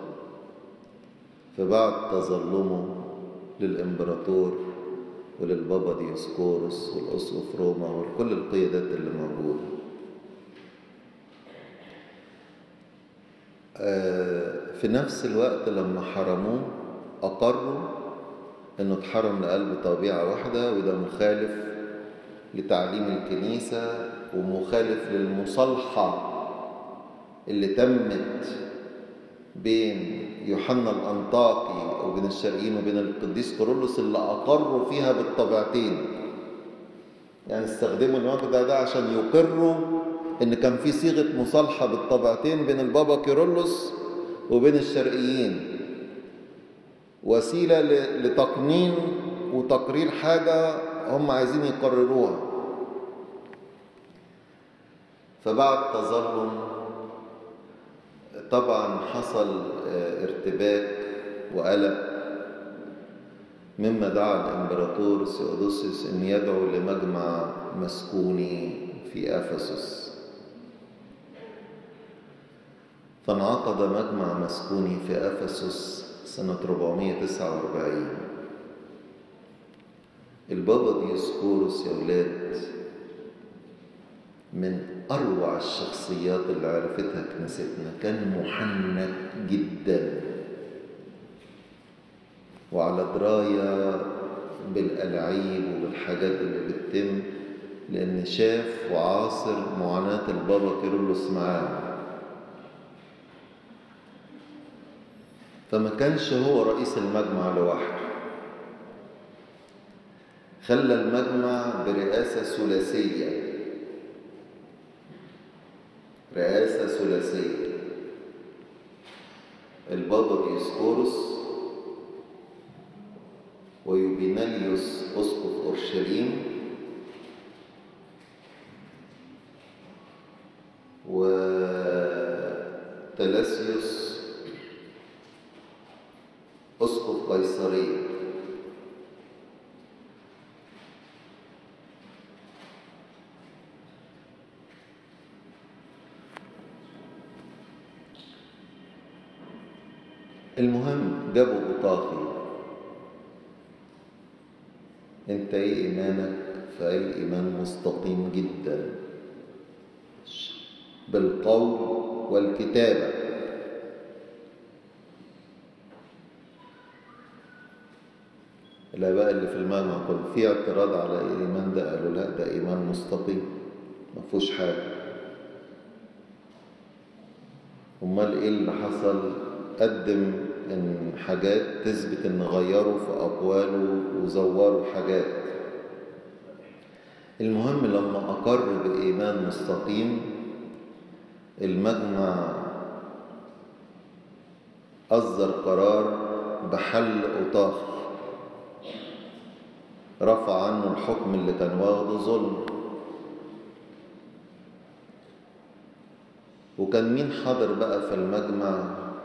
فبعد تظلمه للإمبراطور وللبابا ديوسكورس والأسقف روما وكل القيادات اللي موجودة آه، في نفس الوقت لما حرموه أقروا إنه اتحرم لقلب طبيعة واحدة وده مخالف لتعليم الكنيسة ومخالف للمصالحة اللي تمت بين يوحنا الأنطاكي وبين الشرقيين وبين القديس كورولوس اللي أقروا فيها بالطبيعتين يعني استخدموا الموقف ده, ده عشان يقروا إن كان في صيغة مصالحة بالطبيعتين بين البابا كيرلس وبين الشرقيين وسيلة ل- لتقنين وتقرير حاجة هم عايزين يقرروها فبعد تظلم طبعا حصل آه، ارتباك وقلق مما دعا الامبراطور سيودوسيوس ان يدعو لمجمع مسكوني في افسس فانعقد مجمع مسكوني في افسس سنة 449 البابا ديوسكوروس يا ولاد من أروع الشخصيات اللي عرفتها كنيستنا كان محنك جدا وعلى دراية بالألعيب وبالحاجات اللي بتتم لأن شاف وعاصر معاناة البابا كيرلس معاه فما كانش هو رئيس المجمع لوحده خلى المجمع برئاسة ثلاثية رئاسة ثلاثية البابا ديسكورس ويوبيناليوس أسقف أورشليم وتلاسيوس أسقف قيصرية المهم جابوا بطاقي انت ايه ايمانك فقال ايمان مستقيم جدا بالقول والكتابه الآباء اللي في المجمع كان في اعتراض على الإيمان ده قالوا لا ده إيمان مستقيم ما فيهوش حاجة أمال إيه اللي حصل؟ قدم إن حاجات تثبت إن غيروا في أقواله وزوروا حاجات المهم لما أقر بإيمان مستقيم المجمع أصدر قرار بحل أوطاخ رفع عنه الحكم اللي كان واخده ظلم وكان مين حاضر بقى في المجمع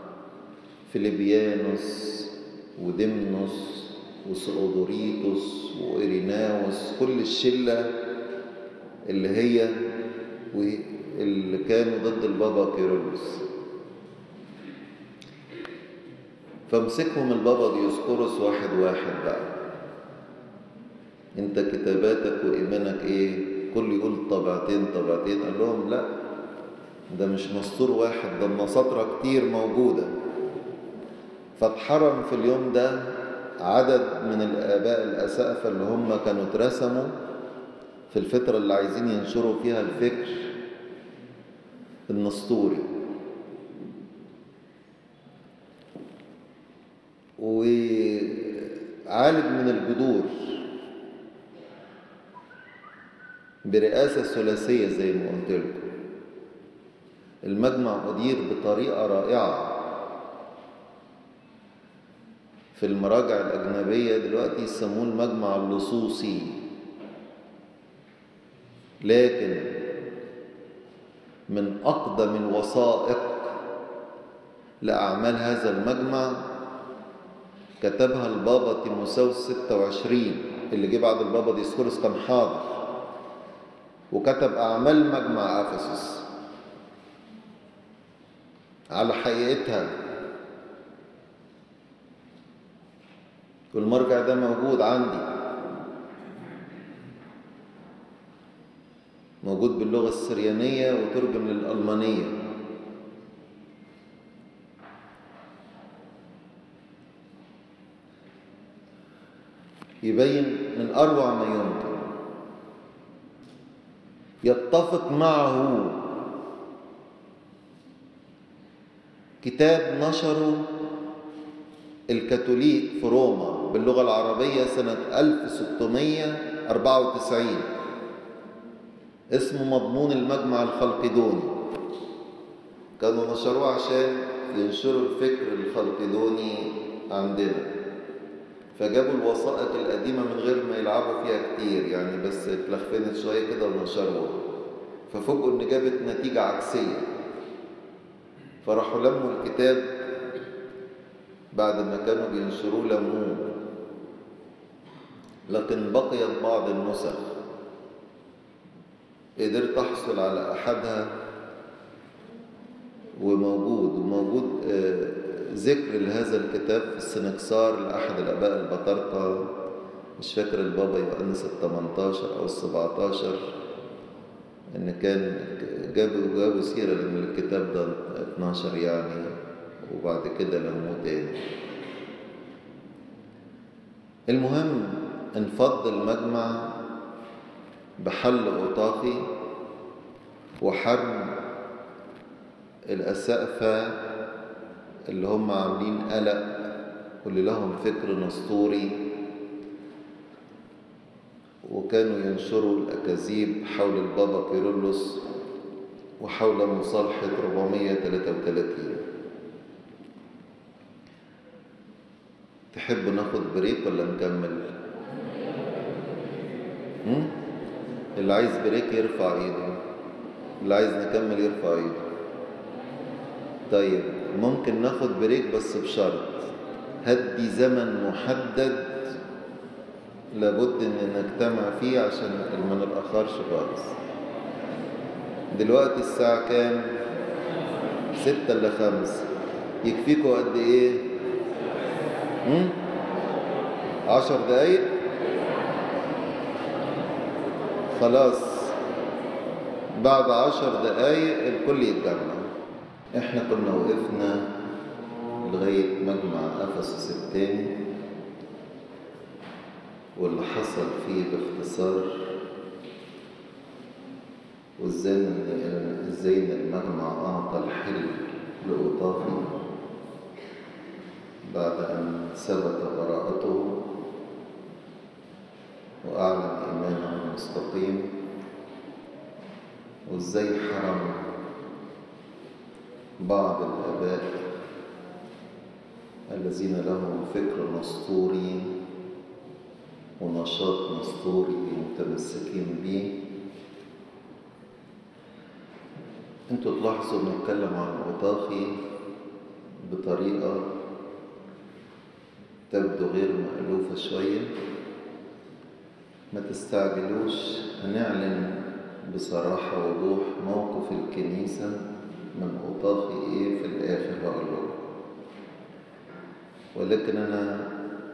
فيليبيانوس ودمنوس وسؤدوريتوس وإيريناوس كل الشلة اللي هي واللي كانوا ضد البابا كيرلس فمسكهم البابا ديوسكورس واحد واحد بقى انت كتاباتك وإيمانك ايه كل يقول طبعتين طبعتين قال لهم لا ده مش مسطور واحد ده النساطرة كتير موجودة فاتحرم في اليوم ده عدد من الآباء الأسقفة اللي هم كانوا اترسموا في الفترة اللي عايزين ينشروا فيها الفكر النسطوري وعالج من الجذور برئاسة ثلاثية زي ما قلت لكم المجمع أدير بطريقة رائعة في المراجع الأجنبية دلوقتي يسموه المجمع اللصوصي لكن من أقدم الوثائق لأعمال هذا المجمع كتبها البابا تيموساوس 26 اللي جه بعد البابا ديسكورس كان حاضر وكتب أعمال مجمع أفسس على حقيقتها والمرجع ده موجود عندي موجود باللغة السريانية وترجم للألمانية يبين من أروع ما يمكن يتفق معه كتاب نشره الكاثوليك في روما باللغة العربية سنة 1694 اسمه مضمون المجمع الخلقدوني كانوا نشروه عشان ينشروا الفكر الخلقدوني عندنا فجابوا الوثائق القديمة من غير ما يلعبوا فيها كتير يعني بس اتلخفنت شوية كده ونشروها ففوجئوا إن جابت نتيجة عكسية فراحوا لموا الكتاب بعد ما كانوا بينشروه لموه لكن بقيت بعض النسخ قدرت أحصل على أحدها وموجود وموجود ذكر لهذا الكتاب في السنكسار لأحد الآباء البطارقة مش فاكر البابا يوحنس ال 18 أو ال 17 إن كان جابوا جابوا سيرة لأن الكتاب ده 12 يعني وبعد كده لموه تاني المهم انفض المجمع بحل أوطاقي وحرم الأسقفة اللي هم عاملين قلق واللي لهم فكر نسطوري وكانوا ينشروا الأكاذيب حول البابا كيرلس وحول مصالحة 433 تحب ناخد بريك ولا نكمل؟ هم؟ اللي عايز بريك يرفع ايده اللي عايز نكمل يرفع ايده طيب ممكن ناخد بريك بس بشرط هدي زمن محدد لابد ان نجتمع فيه عشان ما نتاخرش خالص دلوقتي الساعه كام ستة الا خمسة يكفيكوا قد ايه هم؟ عشر دقايق خلاص بعد عشر دقايق الكل يتجمع احنا كنا وقفنا لغاية مجمع أفسس الثاني واللي حصل فيه باختصار وازاي ان ازاي ان المجمع اعطى الحل لأوطافي بعد ان ثبت براءته واعلن ايمانه المستقيم وازاي حرم بعض الاباء الذين لهم فكر نسطوري ونشاط نسطوري متمسكين به انتوا تلاحظوا بنتكلم عن أوطاخي بطريقة تبدو غير مألوفة شوية ما تستعجلوش هنعلن بصراحة ووضوح موقف الكنيسة من أوطاخي إيه في الآخر هقول لكم ولكن أنا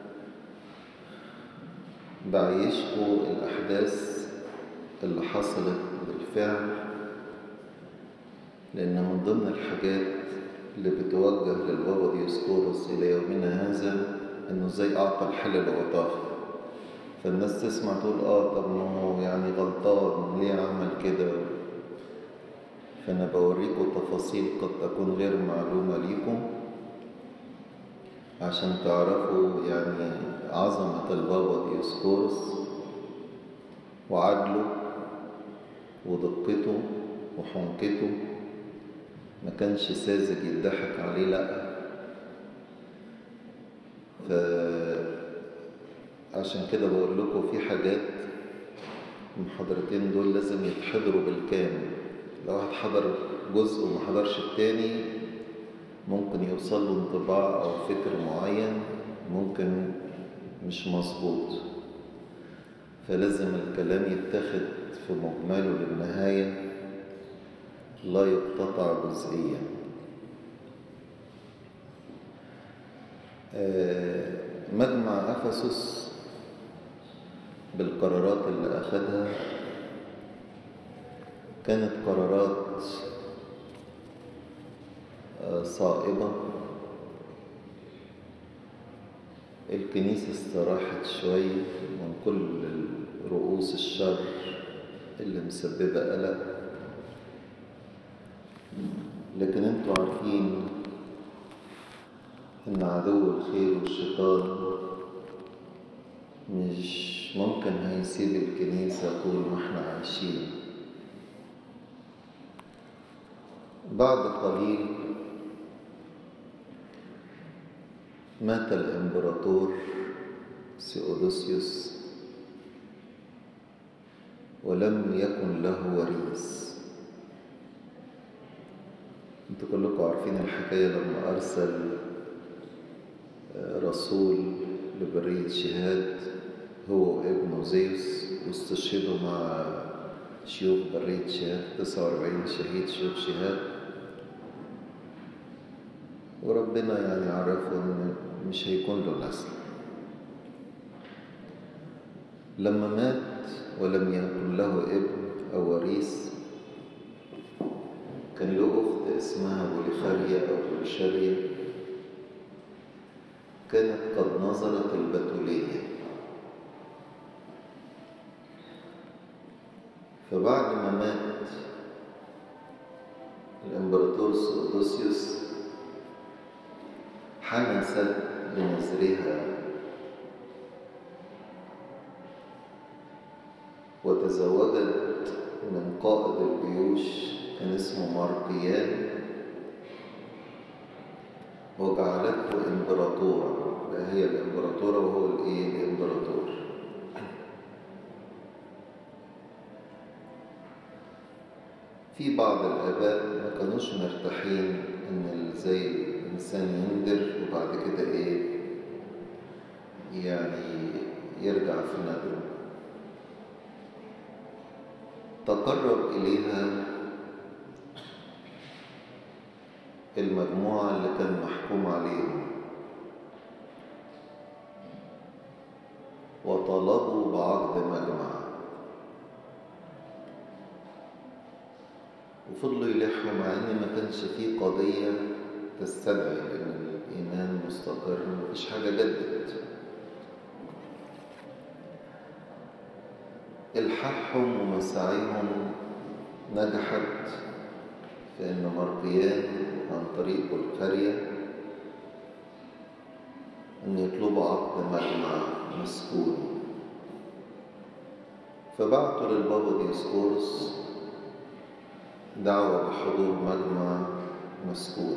بعيشكم الأحداث اللي حصلت بالفعل لأن من ضمن الحاجات اللي بتوجه للبابا ديوسكورس إلى يومنا هذا إنه إزاي أعطى الحل لأوطاخي فالناس تسمع تقول آه طب ما هو يعني غلطان ليه عمل كده فأنا بوريكم تفاصيل قد تكون غير معلومة ليكم عشان تعرفوا يعني عظمة البابا ديوسكورس وعدله ودقته وحنكته ما كانش ساذج يضحك عليه لا فعشان كده بقول لكم في حاجات المحاضرتين دول لازم يتحضروا بالكامل لو واحد حضر جزء وما حضرش التاني ممكن يوصل له انطباع او فكر معين ممكن مش مظبوط فلازم الكلام يتاخد في مجمله للنهايه لا يقتطع جزئيا مجمع أفسس بالقرارات اللي أخدها كانت قرارات صائبة الكنيسة استراحت شوية من كل رؤوس الشر اللي مسببة قلق لكن انتوا عارفين ان عدو الخير والشيطان مش ممكن هيسيب الكنيسة طول ما احنا عايشين بعد قليل مات الامبراطور سيودوسيوس ولم يكن له وريث انتوا كلكم عارفين الحكاية لما أرسل رسول لبرية شهاد هو وابنه زيوس واستشهدوا مع شيوخ برية شهاد 49 شهيد شيوخ شهاد وربنا يعني عرفه ان مش هيكون له نسل لما مات ولم يكن له ابن او وريث كان له أخت اسمها بوليخاريا أو بوليشاريا كانت قد نظرت البتولية فبعد ما مات الإمبراطور سودوسيوس حنست بنزرها وتزوجت من قائد الجيوش كان اسمه مارقيان وجعلته إمبراطورا لا هي الإمبراطورة وهو الإيه الإمبراطور في بعض الآباء ما كانوش مرتاحين إن زي الإنسان يندر وبعد كده إيه يعني يرجع في ندره تقرب إليها المجموعة اللي كان محكوم عليهم وطلبوا بعقد مجمع وفضلوا يلحوا مع ان ما كانش فيه قضية تستدعي لان الايمان مستقر مفيش حاجة جدت الحاحهم ومساعيهم نجحت في ان مرقيان عن طريق بلغاريا ان يطلبوا عقد مجمع مسكون فبعتوا للبابا ديسكورس دعوة بحضور مجمع مسكون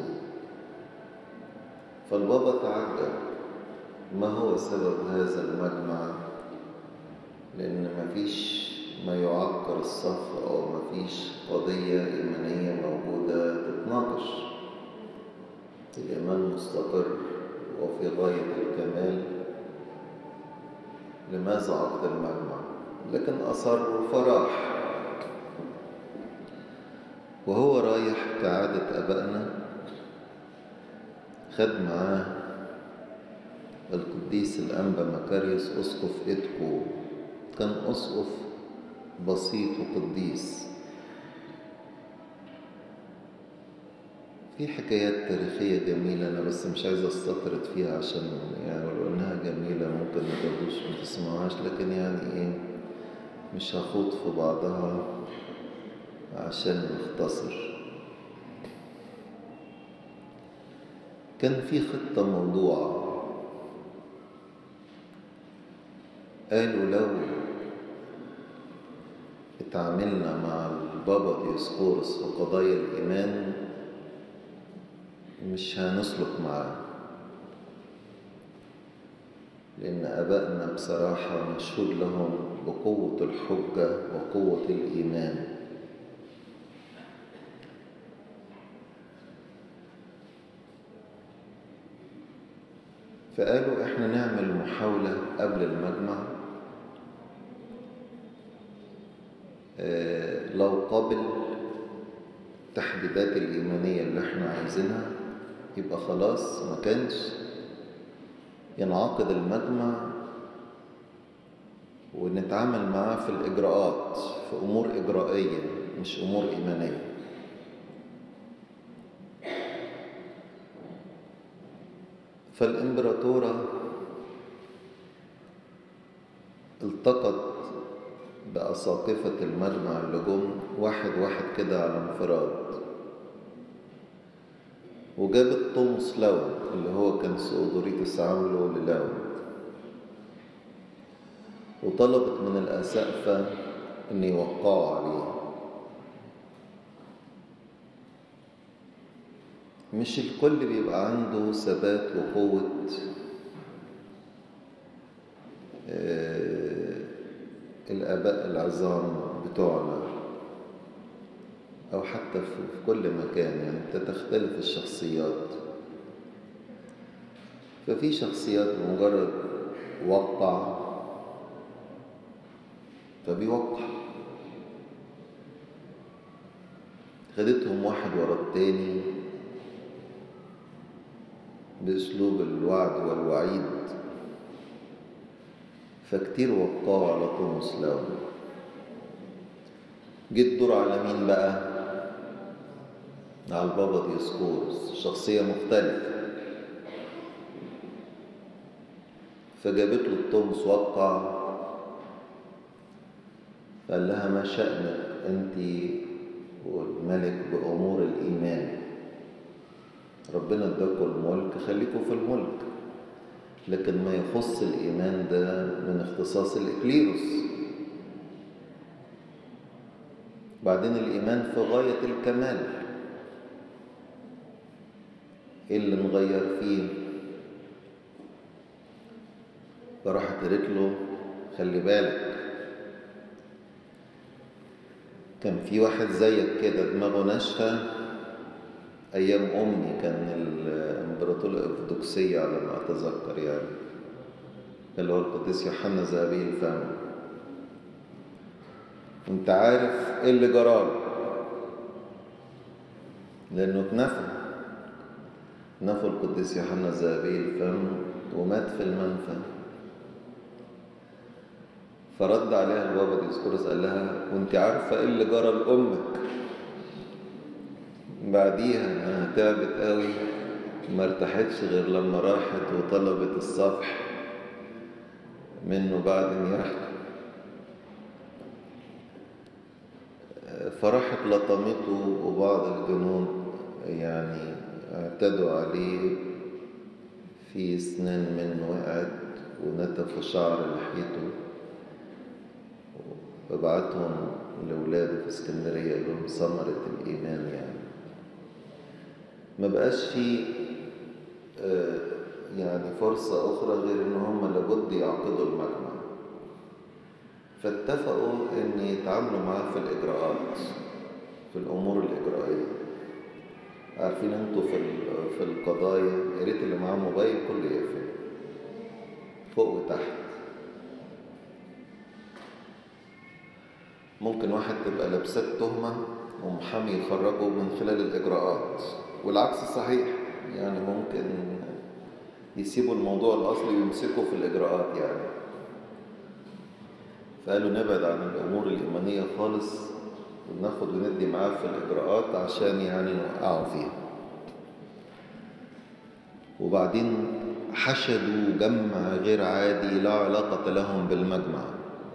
فالبابا تعجب ما هو سبب هذا المجمع لأن مفيش ما يعكر الصف أو مفيش قضية إيمانية موجودة تتناقش الإيمان مستقر وفي غاية الكمال لماذا عقد المجمع لكن أصروا فراح وهو رايح كعادة أبائنا خد معاه القديس الأنبا مكاريوس أسقف إدكو كان أسقف بسيط وقديس في حكايات تاريخية جميلة أنا بس مش عايز أستطرد فيها عشان يعني لو إنها جميلة ممكن ما تقدروش ما تسمعوهاش لكن يعني إيه مش هخوض في بعضها عشان نختصر كان في خطة موضوعة قالوا لو اتعاملنا مع البابا ديسكورس في قضايا الإيمان مش هنسلك معاه لأن أبائنا بصراحة مشهود لهم بقوة الحجة وقوة الإيمان فقالوا إحنا نعمل محاولة قبل المجمع آه، لو قابل التحديدات الإيمانية اللي احنا عايزينها يبقى خلاص ما كانش ينعقد المجمع ونتعامل معاه في الإجراءات في أمور إجرائية مش أمور إيمانية فالإمبراطورة التقت بأساقفة المجمع اللي جم واحد واحد كده على انفراد وجابت توماس لاون اللي هو كان سؤدوريتس عامله للاون وطلبت من الأسقفة أن يوقعوا عليه مش الكل بيبقى عنده ثبات وقوة آه الآباء العظام بتوعنا أو حتى في كل مكان يعني بتختلف الشخصيات ففي شخصيات مجرد وقع فبيوقع خدتهم واحد ورا التاني بأسلوب الوعد والوعيد فكتير وقعوا على توماس لاون جه الدور على مين بقى على البابا ديسكورس شخصية مختلفة فجابت له الطمس وقع قال لها ما شأنك أنت والملك بأمور الإيمان ربنا اداكم الملك خليكم في الملك لكن ما يخص الإيمان ده من اختصاص الإكليروس بعدين الإيمان في غاية الكمال إيه اللي نغير فيه فراحت قالت له خلي بالك كان في واحد زيك كده دماغه ناشفة أيام أمي كان الإمبراطورية الأرثوذكسية على ما أتذكر يعني اللي هو القديس يوحنا ذهبي الفم وأنت عارف إيه اللي جراله لأنه اتنفى نفى القديس يوحنا ذهبي الفم ومات في المنفى فرد عليها البابا ديسكورس قال لها وانت عارفة ايه اللي جرى لأمك بعديها انها تعبت قوي ما ارتاحتش غير لما راحت وطلبت الصفح منه بعد نياحته فراحت لطمته وبعض الجنود يعني اعتدوا عليه في سنان منه وقعت ونتفوا شعر لحيته وبعتهم لأولاده في اسكندرية قال لهم ثمرة الإيمان يعني ما بقاش في آه يعني فرصة أخرى غير إن هم لابد يعقدوا المجمع فاتفقوا إن يتعاملوا معاه في الإجراءات في الأمور الإجرائية عارفين انتوا في في القضايا يا ريت اللي معاه موبايل كله يقفل فوق وتحت ممكن واحد تبقى لابسات تهمة ومحامي يخرجه من خلال الإجراءات والعكس صحيح يعني ممكن يسيبوا الموضوع الأصلي ويمسكوا في الإجراءات يعني فقالوا نبعد عن الأمور الإيمانية خالص وناخد وندي معاه في الإجراءات عشان يعني نوقعه فيها وبعدين حشدوا جمع غير عادي لا علاقة لهم بالمجمع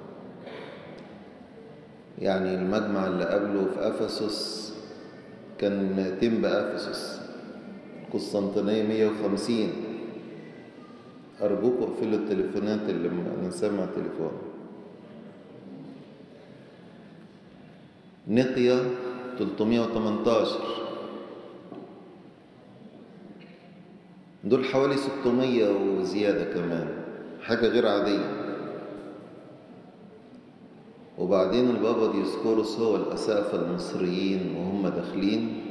يعني المجمع اللي قبله في أفسس كان 200 بأفسس قسطنطينية 150 أرجوكم اقفلوا التليفونات اللي نسمع تليفون نقية 318 دول حوالي 600 وزيادة كمان حاجة غير عادية وبعدين البابا ديسكورس هو الأسقفة المصريين وهم داخلين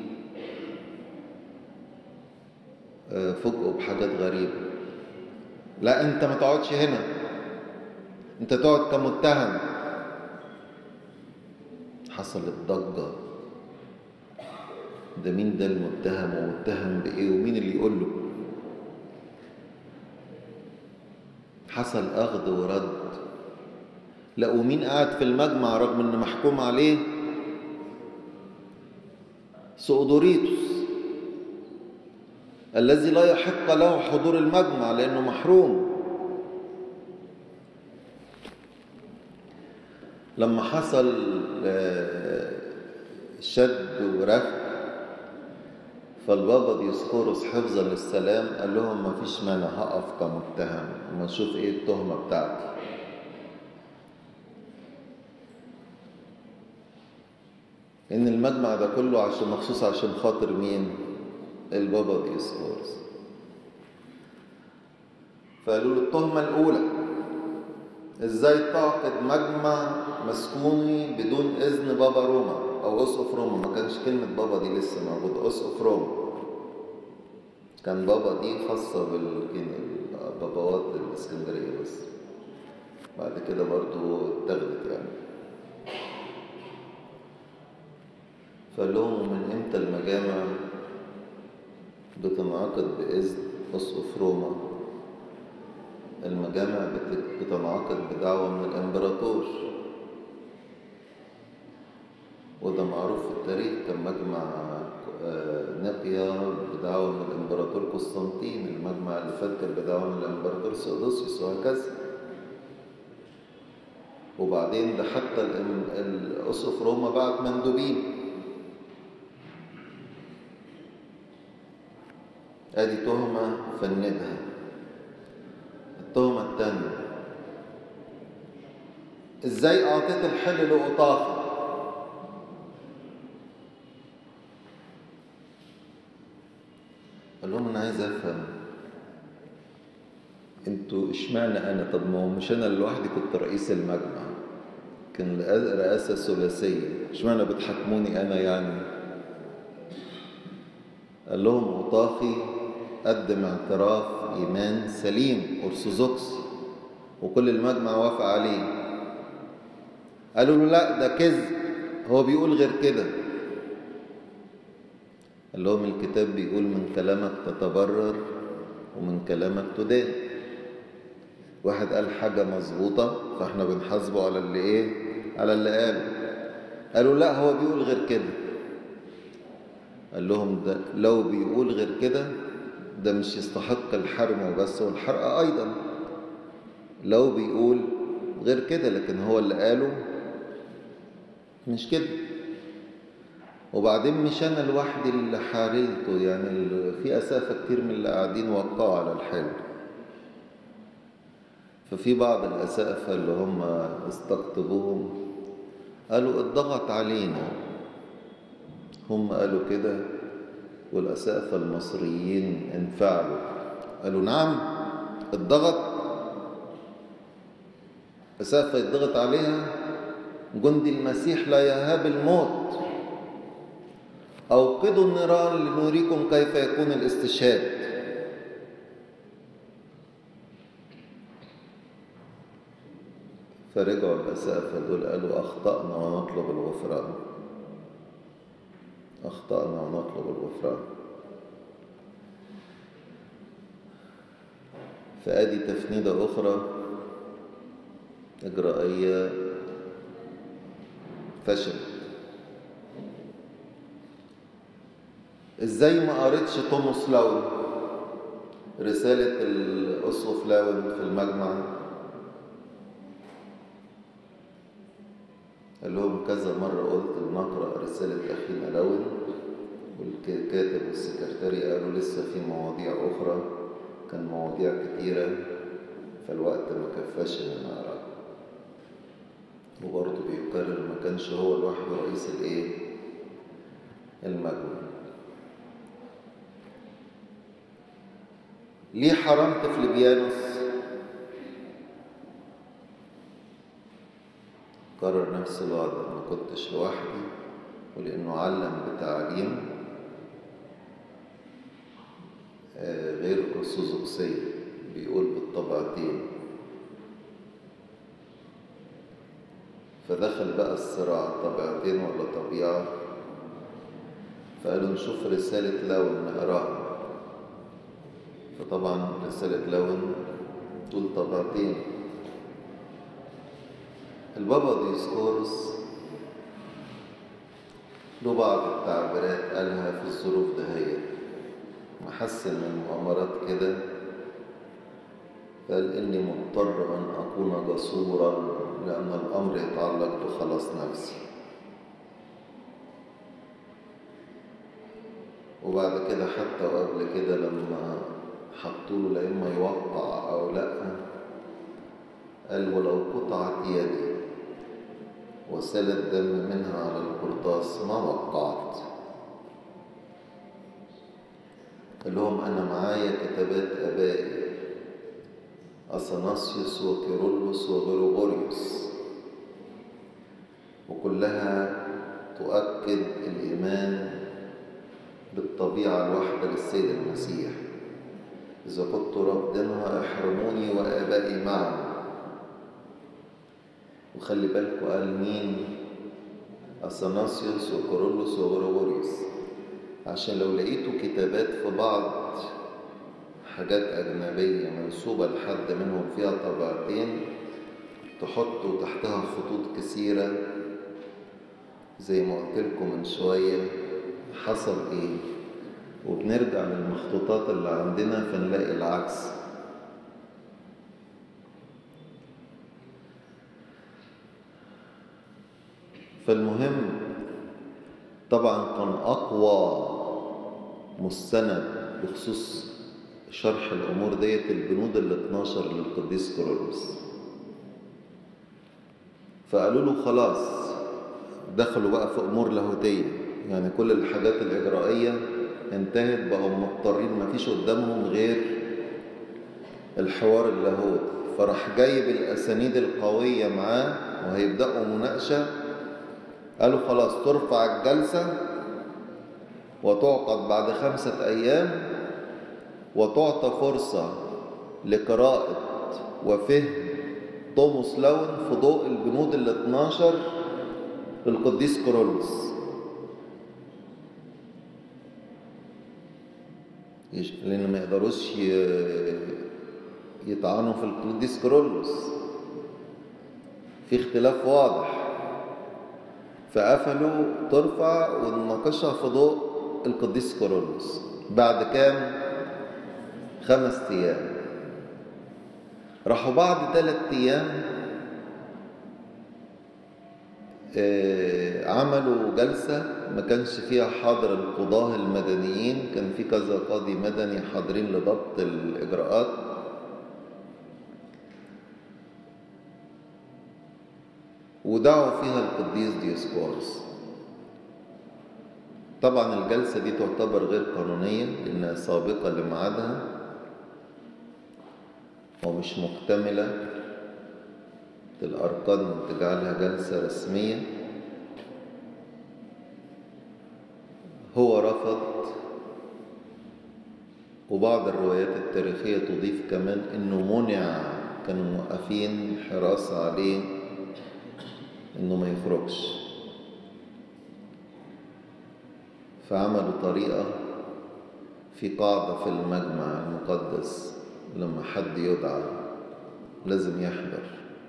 فوجئوا بحاجات غريبة لا انت ما تقعدش هنا انت تقعد كمتهم حصلت ضجة ده مين ده المتهم ومتهم بإيه ومين اللي يقول له حصل أخذ ورد لا ومين قاعد في المجمع رغم إن محكوم عليه سؤدوريتوس الذي لا يحق له حضور المجمع لأنه محروم لما حصل شد ورفع فالبابا ديسكورس حفظا للسلام قال لهم ما فيش مانع هقف كمتهم وما اشوف ايه التهمه بتاعتي ان المجمع ده كله عشان مخصوص عشان خاطر مين البابا ديسكورس فقالوا له التهمه الاولى ازاي تعقد مجمع مسكوني بدون اذن بابا روما او اسقف روما ما كانش كلمه بابا دي لسه موجوده اسقف روما كان بابا دي خاصه بالباباوات الاسكندريه بس بعد كده برضو اتاخدت يعني فقال لهم من امتى المجامع بتنعقد باذن اسقف روما المجامع بتنعقد بدعوة من الإمبراطور وده معروف في التاريخ كان مجمع آه، نقيا بدعوة من الإمبراطور قسطنطين المجمع اللي فات كان بدعوة من الإمبراطور سودوسيوس وهكذا وبعدين ده حتى الإم- الأسقف روما بعت مندوبين ادي تهمة فندها التهمة التانية ازاي اعطيت الحل لأطافة قال لهم انا عايز افهم انتوا اشمعنى انا طب ما هو مش انا لوحدي كنت رئيس المجمع كان رئاسة ثلاثية اشمعنى بتحكموني انا يعني قال لهم أوطاخي قدم اعتراف إيمان سليم أرثوذكسي وكل المجمع وافق عليه قالوا له لا ده كذب هو بيقول غير كده قال لهم الكتاب بيقول من كلامك تتبرر ومن كلامك تدان واحد قال حاجة مظبوطة فاحنا بنحاسبه على اللي ايه على اللي قاله قالوا لا هو بيقول غير كده قال لهم ده لو بيقول غير كده ده مش يستحق الحرم وبس والحرق أيضا لو بيقول غير كده لكن هو اللي قاله مش كده وبعدين مش أنا لوحدي اللي حارلته يعني ال- في أسافة كتير من اللي قاعدين وقعوا على الحلم ففي بعض الأسافة اللي هم استقطبوهم قالوا الضغط علينا هم قالوا كده والأسافة المصريين انفعلوا قالوا نعم الضغط أسافة يضغط عليها جندي المسيح لا يهاب الموت أوقدوا النيران لنوريكم كيف يكون الاستشهاد فرجعوا الأسافة دول قالوا أخطأنا ونطلب الغفران أخطأنا ونطلب الغفران فأدي تفنيدة أخرى إجرائية فشلت إزاي ما قريتش توماس لاون رسالة الأسقف لاون في المجمع قال لهم كذا مرة قلت لنقرأ رسالة أخينا لاون والكاتب والسكرتاري قالوا لسه في مواضيع أخرى كان مواضيع كتيرة فالوقت ما كفاش إن أنا أقرأ وبرضه بيكرر ما كانش هو لوحده رئيس الإيه؟ المجمع ليه حرمت فليبيانوس؟ كرر نفس الوضع ما كنتش لوحدي ولأنه علم بتعليم آه، غير أرثوذكسية بيقول بالطبعتين فدخل بقى الصراع طبيعتين ولا طبيعة فقالوا نشوف رسالة لون نقراها فطبعا رسالة لون تقول طبيعتين البابا ديسكورس له بعض التعبيرات قالها في الظروف دهيت محسن من المؤامرات كده قال إني مضطر أن أكون جسورا لأن الأمر يتعلق بخلاص نفسي وبعد كده حتى وقبل كده لما حطوا له لا إما يوقع أو لأ قال ولو قطعت يدي وسال الدم منها على القرطاس ما وقعت قال لهم أنا معايا كتابات آبائي أثناسيوس وكيرلس وغريغوريوس وكلها تؤكد الإيمان بالطبيعة الواحدة للسيد المسيح إذا كنت رافضينها احرموني وآبائي معا وخلي بالكوا قال مين أثناسيوس وكورولوس وغريغوريوس عشان لو لقيتوا كتابات في بعض حاجات أجنبية منسوبة لحد منهم فيها طبعتين تحطوا تحتها خطوط كثيرة زي ما قلت لكم من شوية حصل ايه وبنرجع للمخطوطات اللي عندنا فنلاقي العكس فالمهم طبعا كان أقوى مستند بخصوص شرح الأمور ديت البنود ال 12 للقديس كورولوس فقالوا له خلاص دخلوا بقى في أمور لاهوتية يعني كل الحاجات الإجرائية انتهت بقوا مضطرين ما فيش قدامهم غير الحوار اللاهوتي فراح جايب الأسانيد القوية معاه وهيبدأوا مناقشة قالوا خلاص ترفع الجلسة وتعقد بعد خمسة أيام وتعطى فرصة لقراءة وفهم توماس لون في ضوء البنود ال 12 للقديس كورولوس لأن ما يقدروش يطعنوا في القديس كورولوس في اختلاف واضح فقفلوا ترفع ونناقشها في ضوء القديس كورولوس بعد كام خمس ايام راحوا بعد ثلاث ايام آه عملوا جلسة ما كانش فيها حاضر القضاة المدنيين كان في كذا قاضي مدني حاضرين لضبط الإجراءات ودعوا فيها القديس ديوسكورس طبعا الجلسة دي تعتبر غير قانونية لأنها سابقة لميعادها ومش مكتملة الأركان تجعلها جلسة رسمية هو رفض وبعض الروايات التاريخية تضيف كمان إنه منع كانوا موقفين حراسة عليه إنه ما يخرجش فعملوا طريقة في قاعدة في المجمع المقدس لما حد يدعى لازم يحضر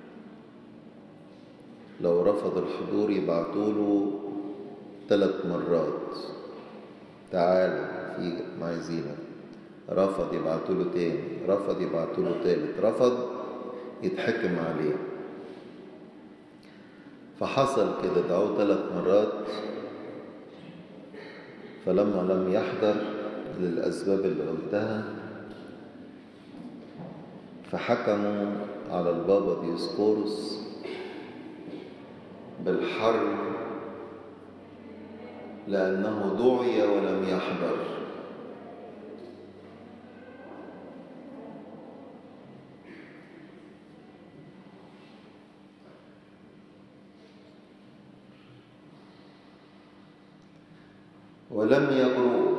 لو رفض الحضور يبعتوا له ثلاث مرات تعالى في عايزينك رفض يبعتوا له تاني رفض يبعتوا له تالت رفض يتحكم عليه فحصل كده دعوه ثلاث مرات فلما لم يحضر للأسباب اللي قلتها فحكموا على البابا ديسكورس بالحرب لأنه دعي ولم يحضر ولم يجرؤوا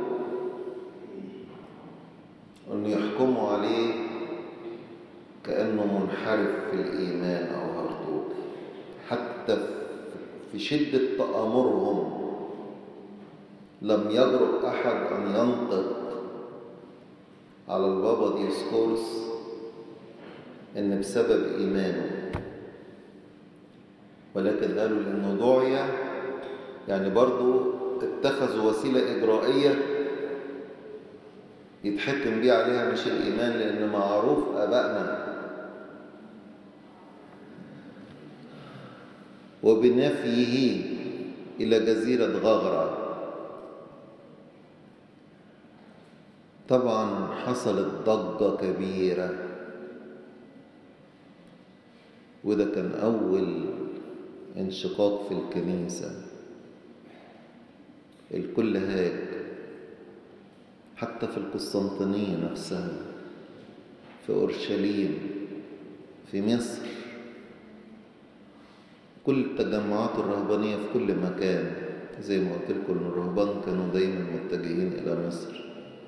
أن يحكموا عليه كأنه منحرف في الإيمان أو هرطوب حتى في شدة تآمرهم لم يجرؤ أحد أن ينطق على البابا ديسكورس إن بسبب إيمانه ولكن قالوا لأنه دعي يعني برضو اتخذوا وسيلة إجرائية يتحكم بيه عليها مش الإيمان لأن معروف آبائنا وبنفيه إلى جزيرة غغرة طبعا حصلت ضجة كبيرة وده كان أول انشقاق في الكنيسة الكل هاج حتى في القسطنطينية نفسها في أورشليم في مصر كل التجمعات الرهبانية في كل مكان زي ما قلت لكم إن الرهبان كانوا دايما متجهين إلى مصر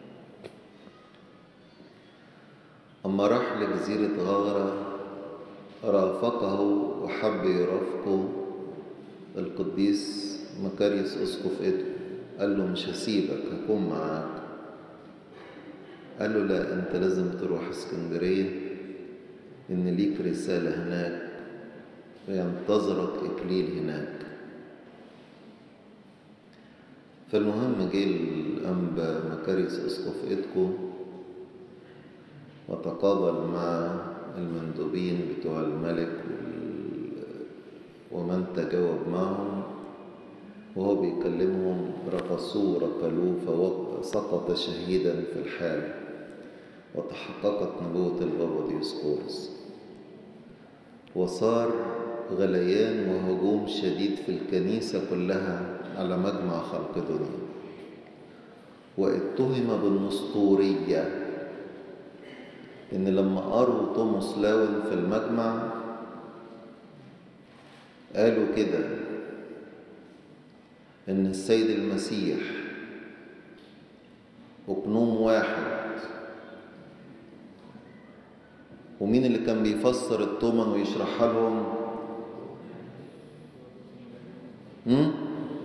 أما راح لجزيرة غغرة رافقه وحب يرافقه القديس مكاريوس أسقف إدو قال له مش هسيبك هكون معاك قال له لا أنت لازم تروح اسكندرية إن ليك رسالة هناك وينتظرك إكليل هناك فالمهم جه الأنبا مكاريس أسقف إيدكو وتقابل مع المندوبين بتوع الملك وال- ومن تجاوب معهم وهو بيكلمهم رقصوه ركلوه فسقط شهيدا في الحال وتحققت نبوة البابا ديوسكورس وصار غليان وهجوم شديد في الكنيسة كلها على مجمع خلق دنيا واتهم بالنسطورية إن لما قروا توماس لاون في المجمع قالوا كده إن السيد المسيح أقنوم واحد ومين اللي كان بيفسر التومن ويشرحها لهم هم؟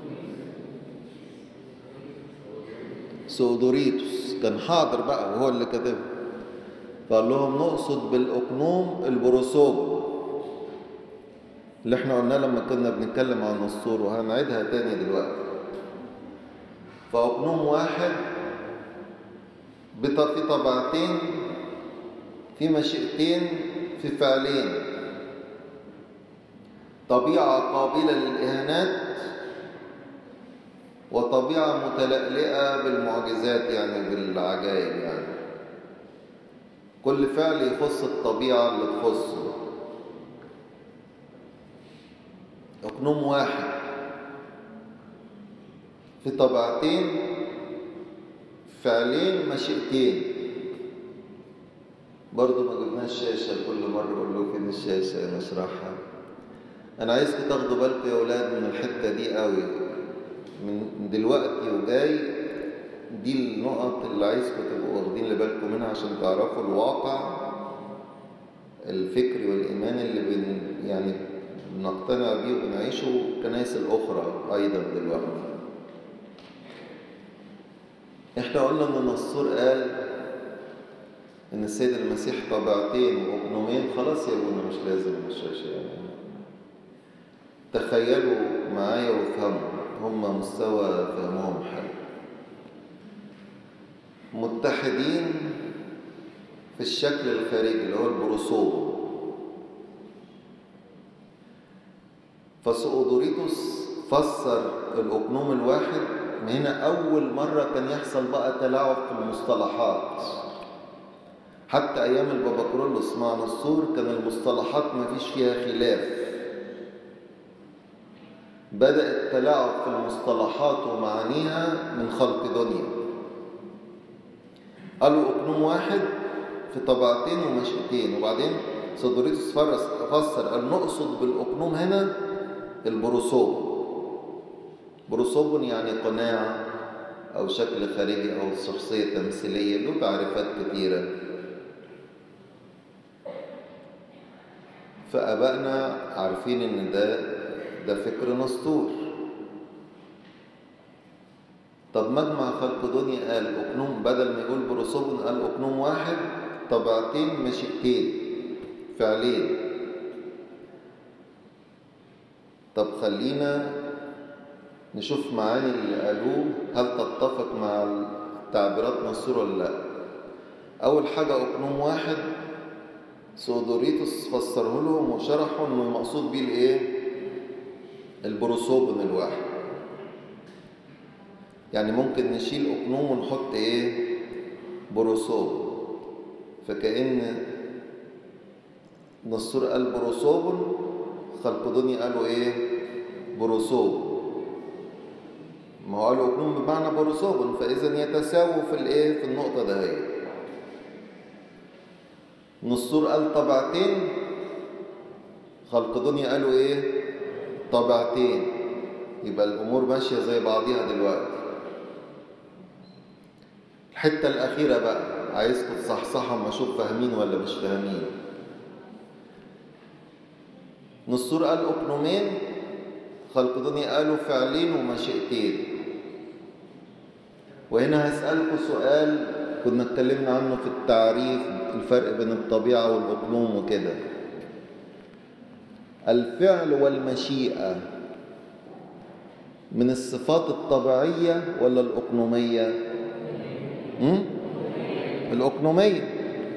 سودوريتوس كان حاضر بقى وهو اللي كاتبها فقال لهم نقصد بالأقنوم البروسوب اللي احنا قلناه لما كنا بنتكلم عن النسطور وهنعيدها تاني دلوقتي فأقنوم واحد بط- في طبعتين في مشيئتين في فعلين طبيعة قابلة للإهانات وطبيعة متلألئة بالمعجزات يعني بالعجائب يعني كل فعل يخص الطبيعة اللي تخصه أقنوم واحد في طبعتين فعلين مشيئتين برضو ما جبناش شاشة كل مرة أقول له فين الشاشة نشرحها أنا عايزكم تاخدوا بالكم يا أولاد من الحتة دي قوي من دلوقتي وجاي دي النقط اللي عايزكم تبقوا واخدين بالكم منها عشان تعرفوا الواقع الفكري والإيمان اللي بن يعني بنقتنع بيه وبنعيشه الكنائس الأخرى أيضا دلوقتي احنا قلنا ان النصور قال ان السيد المسيح طبيعتين واقنومين خلاص يا ابونا مش لازم الشاشه يعني تخيلوا معايا وافهموا هم مستوى فهمهم حلو متحدين في الشكل الخارجي اللي هو البروسوم فسؤدوريتوس فسر الأقنوم الواحد من هنا أول مرة كان يحصل بقى تلاعب في المصطلحات حتى أيام البابا كرولوس مع نصور كان المصطلحات ما فيش فيها خلاف بدأ التلاعب في المصطلحات ومعانيها من خلق دنيا قالوا أقنوم واحد في طبقتين ومشيئتين وبعدين سودوريتوس فرس- فسر قال نقصد بالأقنوم هنا البروسوم بروسوم يعني قناع أو شكل خارجي أو شخصية تمثيلية له تعريفات كتيرة فأبائنا عارفين إن ده ده فكر نسطور طب مجمع خلق دنيا قال أقنوم بدل ما يقول بروسوم قال أقنوم واحد طبعتين مشيئتين فعلين طب خلينا نشوف معاني اللي قالوه هل تتفق مع تعبيرات نصور ولا لا أول حاجة أقنوم واحد سودوريتوس فسره لهم وشرحوا إنه المقصود بيه الإيه؟ البروسوبن الواحد يعني ممكن نشيل أقنوم ونحط إيه؟ بروسوب فكأن نصور قال بروسوبن خلق دنيا قالوا إيه؟ بروسوب ما هو قالوا أقنوم بمعنى بروسوبن فإذا يتساووا في الإيه؟ في النقطة دهيت نصور قال طبعتين خلق دنيا قالوا ايه طبعتين يبقى الامور ماشيه زي بعضيها دلوقتي الحته الاخيره بقى عايزكم تصحصحوا اما اشوف فاهمين ولا مش فاهمين نصور قال اقنومين خلق دنيا قالوا فعلين ومشيئتين وهنا هسألكم سؤال كنا اتكلمنا عنه في التعريف الفرق بين الطبيعة والأقلوم وكده الفعل والمشيئة من الصفات الطبيعية ولا الأقنومية م? الأقنومية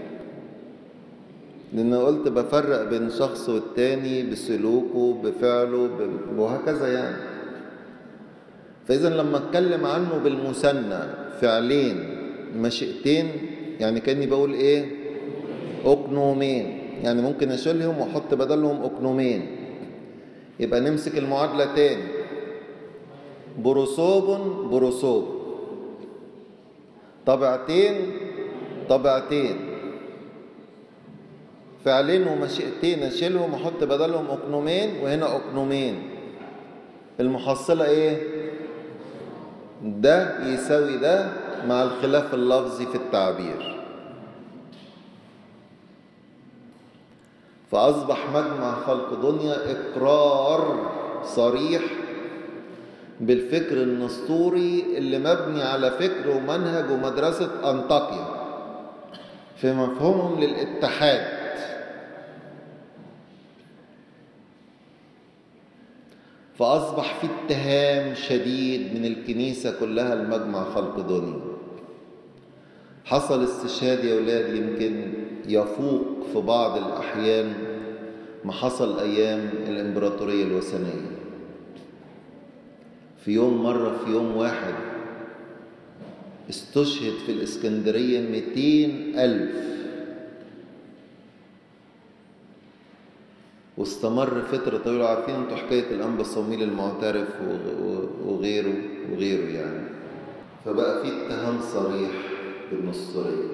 لأن قلت بفرق بين شخص والتاني بسلوكه بفعله ب- وهكذا يعني فإذا لما اتكلم عنه بالمثنى فعلين مشيئتين يعني كأني بقول إيه أقنومين يعني ممكن أشيلهم وأحط بدلهم أقنومين يبقى نمسك المعادلة تاني بروسوب بروسوب طبيعتين طبيعتين فعلين ومشيئتين اشيلهم واحط بدلهم اقنومين وهنا اقنومين المحصله ايه ده يساوي ده مع الخلاف اللفظي في التعبير فاصبح مجمع خلق دنيا اقرار صريح بالفكر النسطوري اللي مبني على فكر ومنهج ومدرسه انطاكيا في مفهومهم للاتحاد فأصبح في اتهام شديد من الكنيسة كلها المجمع خلق دنيا حصل استشهاد يا ولاد يمكن يفوق في بعض الأحيان ما حصل أيام الإمبراطورية الوثنية في يوم مرة في يوم واحد استشهد في الإسكندرية 200 ألف واستمر فترة طويلة عارفين انتوا حكاية الأنبا الصوميل المعترف وغيره وغيره يعني فبقى في اتهام صريح بالنصرية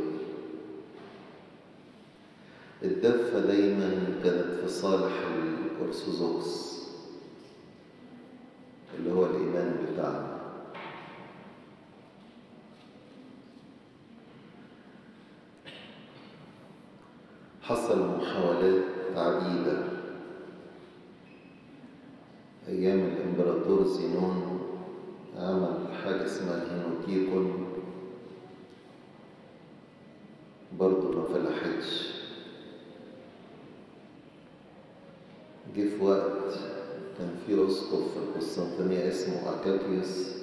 الدفة دايما كانت في صالح الأرثوذكس اللي هو الإيمان بتاعنا حصل محاولات عديدة أيام الإمبراطور زينون عمل حاجة اسمها الهينوتيكون برضه ما فلحتش جه في وقت كان في أسقف في القسطنطينية اسمه أكاكيوس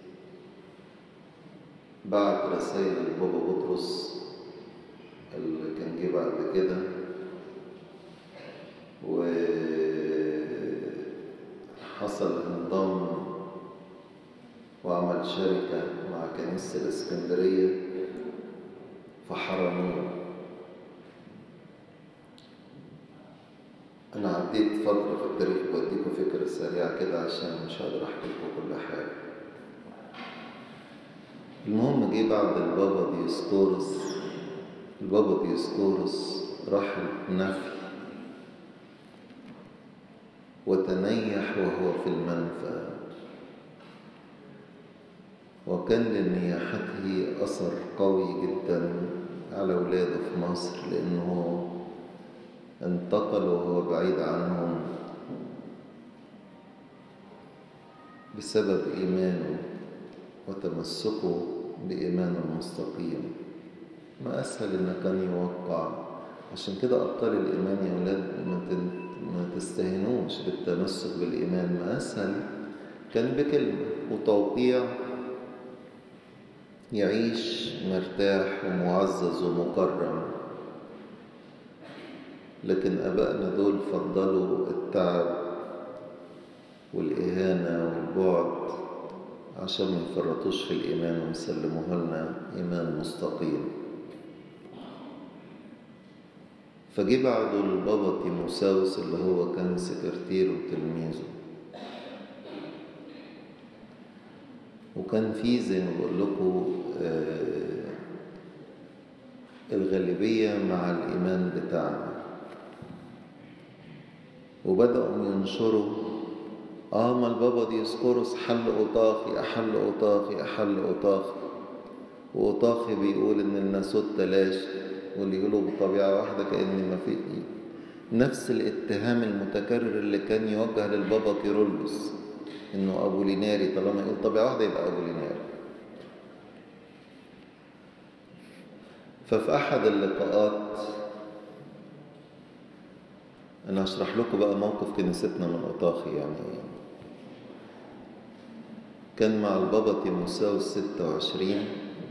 بعت رسائل لبابا بطرس اللي كان جه بعد كده وحصل انضم وعمل شركة مع كنيسة الإسكندرية فحرموه أنا عديت فترة في التاريخ بديكم فكرة سريعة كده عشان مش هقدر أحكي لكم كل حاجة المهم جه بعد البابا ديسكورس البابا ديسكورس راح النفي وتنيح وهو في المنفى وكان لنياحته أثر قوي جدا على ولاده في مصر لأنه انتقل وهو بعيد عنهم بسبب إيمانه وتمسكه بإيمانه المستقيم ما أسهل إن كان يوقع عشان كده أبطال الإيمان يا ولاد ما ما تستهينوش بالتمسك بالإيمان ما أسهل كان بكلمة وتوقيع يعيش مرتاح ومعزز ومكرم لكن أبائنا دول فضلوا التعب والإهانة والبعد عشان ما يفرطوش في الإيمان ويسلموها لنا إيمان مستقيم فجه بعده البابا تيموساوس اللي هو كان سكرتيره وتلميذه وكان في زي ما بقول لكم آه الغالبية مع الإيمان بتاعنا وبدأوا ينشروا آه ما البابا ديسكورس حل أوطاخي أحل أوطاخي أحل أوطاخي وأوطاخي بيقول إن الناسوت تلاشى واللي يقولوا بطبيعة واحدة كأن ما في نفس الاتهام المتكرر اللي كان يوجه للبابا كيرلس إنه أبو ليناري طالما يقول طبيعة واحدة يبقى أبو ليناري ففي أحد اللقاءات أنا هشرح لكم بقى موقف كنيستنا من أوطاخي يعني كان مع البابا تيموساوس ستة وعشرين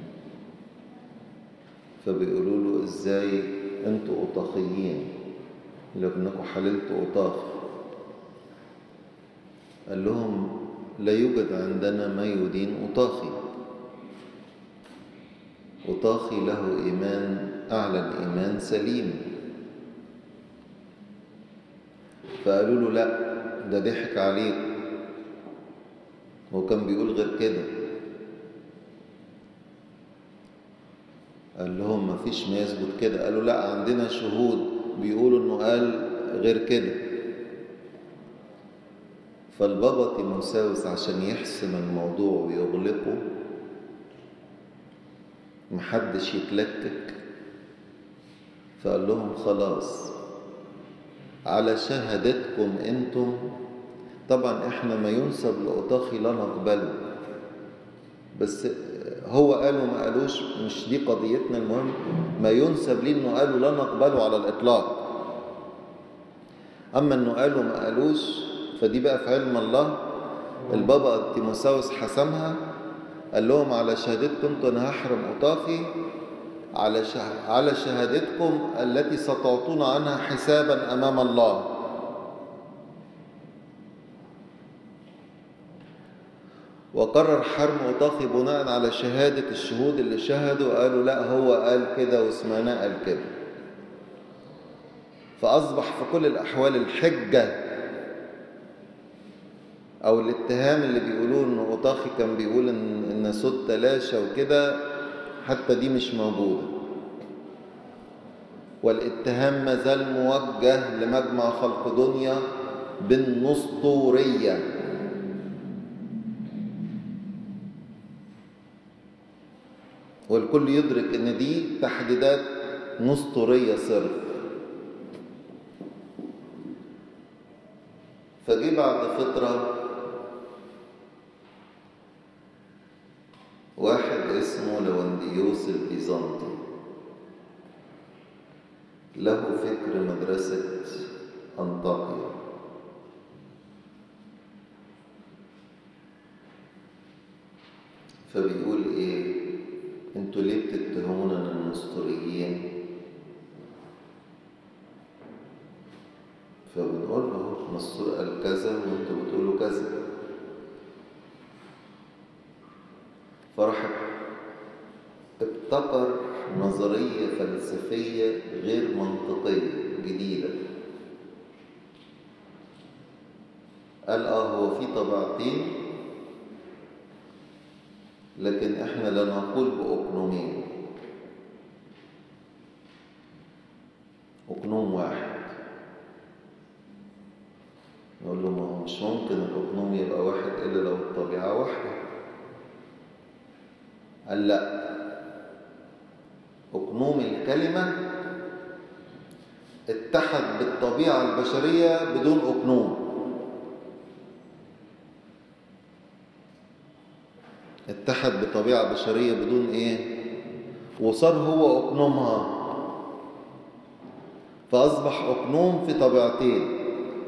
فبيقولوا له ازاي انتوا أطاخيين لابنكم حللتوا أطاخ قال لهم لا يوجد عندنا ما يدين أطاخي أطاخي له إيمان أعلى الإيمان سليم فقالوا له لا ده ضحك عليك هو كان بيقول غير كده قال لهم ما فيش ما يثبت كده قالوا لا عندنا شهود بيقولوا انه قال غير كده فالبابا تيموساوس عشان يحسم الموضوع ويغلقه محدش يتلكك فقال لهم خلاص على شهادتكم انتم طبعا احنا ما ينسب لأطاخي لا نقبله بس هو قالوا ما قالوش مش دي قضيتنا المهم ما ينسب ليه انه قالوا لا نقبله على الاطلاق اما انه قالوا ما قالوش فدي بقى في علم الله البابا تيموساوس حسمها قال لهم على شهادتكم انتوا انا هحرم اطاخي على شه... على شهادتكم التي ستعطون عنها حسابا امام الله وقرر حرم أطاخي بناء على شهادة الشهود اللي شهدوا قالوا لا هو قال كده واسمانا قال كده فأصبح في كل الأحوال الحجة أو الاتهام اللي بيقولوه إن أطاخي كان بيقول إن إن صوت تلاشى وكده حتى دي مش موجودة والاتهام ما زال موجه لمجمع خلق دنيا بالنسطورية والكل يدرك ان دي تحديدات نسطورية صرف فجي بعد فترة واحد اسمه لونديوس البيزنطي له فكر مدرسة أنطاكيا فبيقول ايه انتوا ليه بتتهمونا النسطوريين فبنقول له نسطور قال كذا وانتوا بتقولوا كذا فراح ابتكر نظرية فلسفية غير منطقية جديدة قال اه هو في طبيعتين لكن احنا لا نقول بأقنومين أقنوم واحد نقول له ما هو مش ممكن الأقنوم يبقى واحد إلا لو الطبيعة واحدة قال لا أقنوم الكلمة اتحد بالطبيعة البشرية بدون أقنوم اتحد بطبيعة بشرية بدون ايه وصار هو أقنومها فأصبح أقنوم في طبيعتين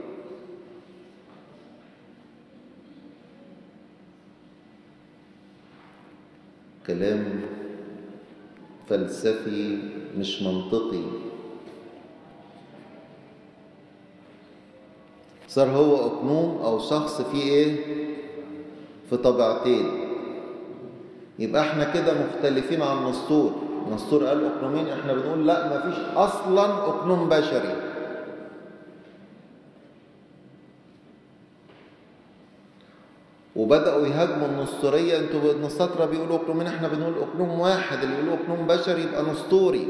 كلام فلسفي مش منطقي صار هو أقنوم أو شخص فيه إيه في طبيعتين يبقى احنا كده مختلفين عن نسطور نسطور قال أقنومين احنا بنقول لا مفيش أصلا أقنوم بشري وبدأوا يهاجموا النسطورية انتوا النساطرة بيقولوا أقنومين احنا بنقول أقنوم واحد اللي يقولوا أقنوم بشري يبقى نسطوري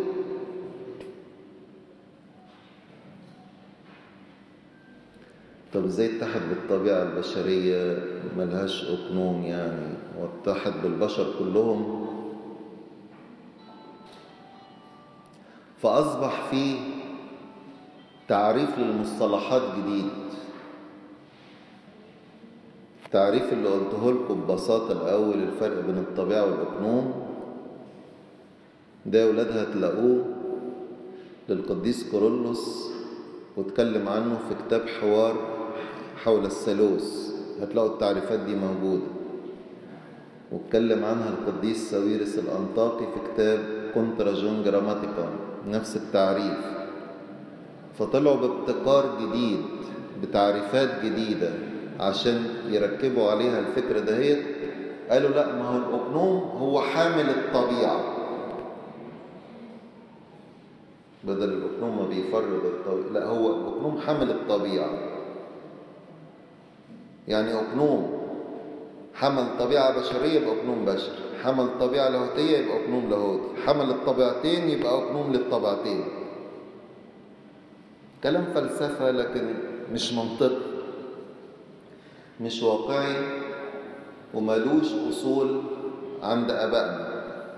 طب ازاي اتحد بالطبيعة البشرية ملهاش أقنوم يعني واتحد بالبشر كلهم فأصبح في تعريف للمصطلحات جديد التعريف اللي قلته لكم ببساطة الأول الفرق بين الطبيعة والأقنوم ده يا ولاد هتلاقوه للقديس كورولوس واتكلم عنه في كتاب حوار حول الثالوث هتلاقوا التعريفات دي موجودة واتكلم عنها القديس ساويرس الأنطاكي في كتاب كونترا جون جراماتيكا نفس التعريف فطلعوا بابتكار جديد بتعريفات جديدة عشان يركبوا عليها الفكرة دهيت قالوا لا ما هو الأقنوم هو حامل الطبيعة بدل الأقنوم ما بيفرد الطبيعة لا هو الأقنوم حامل الطبيعة يعني أقنوم حمل طبيعة بشرية يبقى أقنوم بشري حمل طبيعة لاهوتية يبقى أقنوم لاهوتي حمل الطبيعتين يبقى أقنوم للطبيعتين كلام فلسفة لكن مش منطقي مش واقعي وملوش أصول عند أبائنا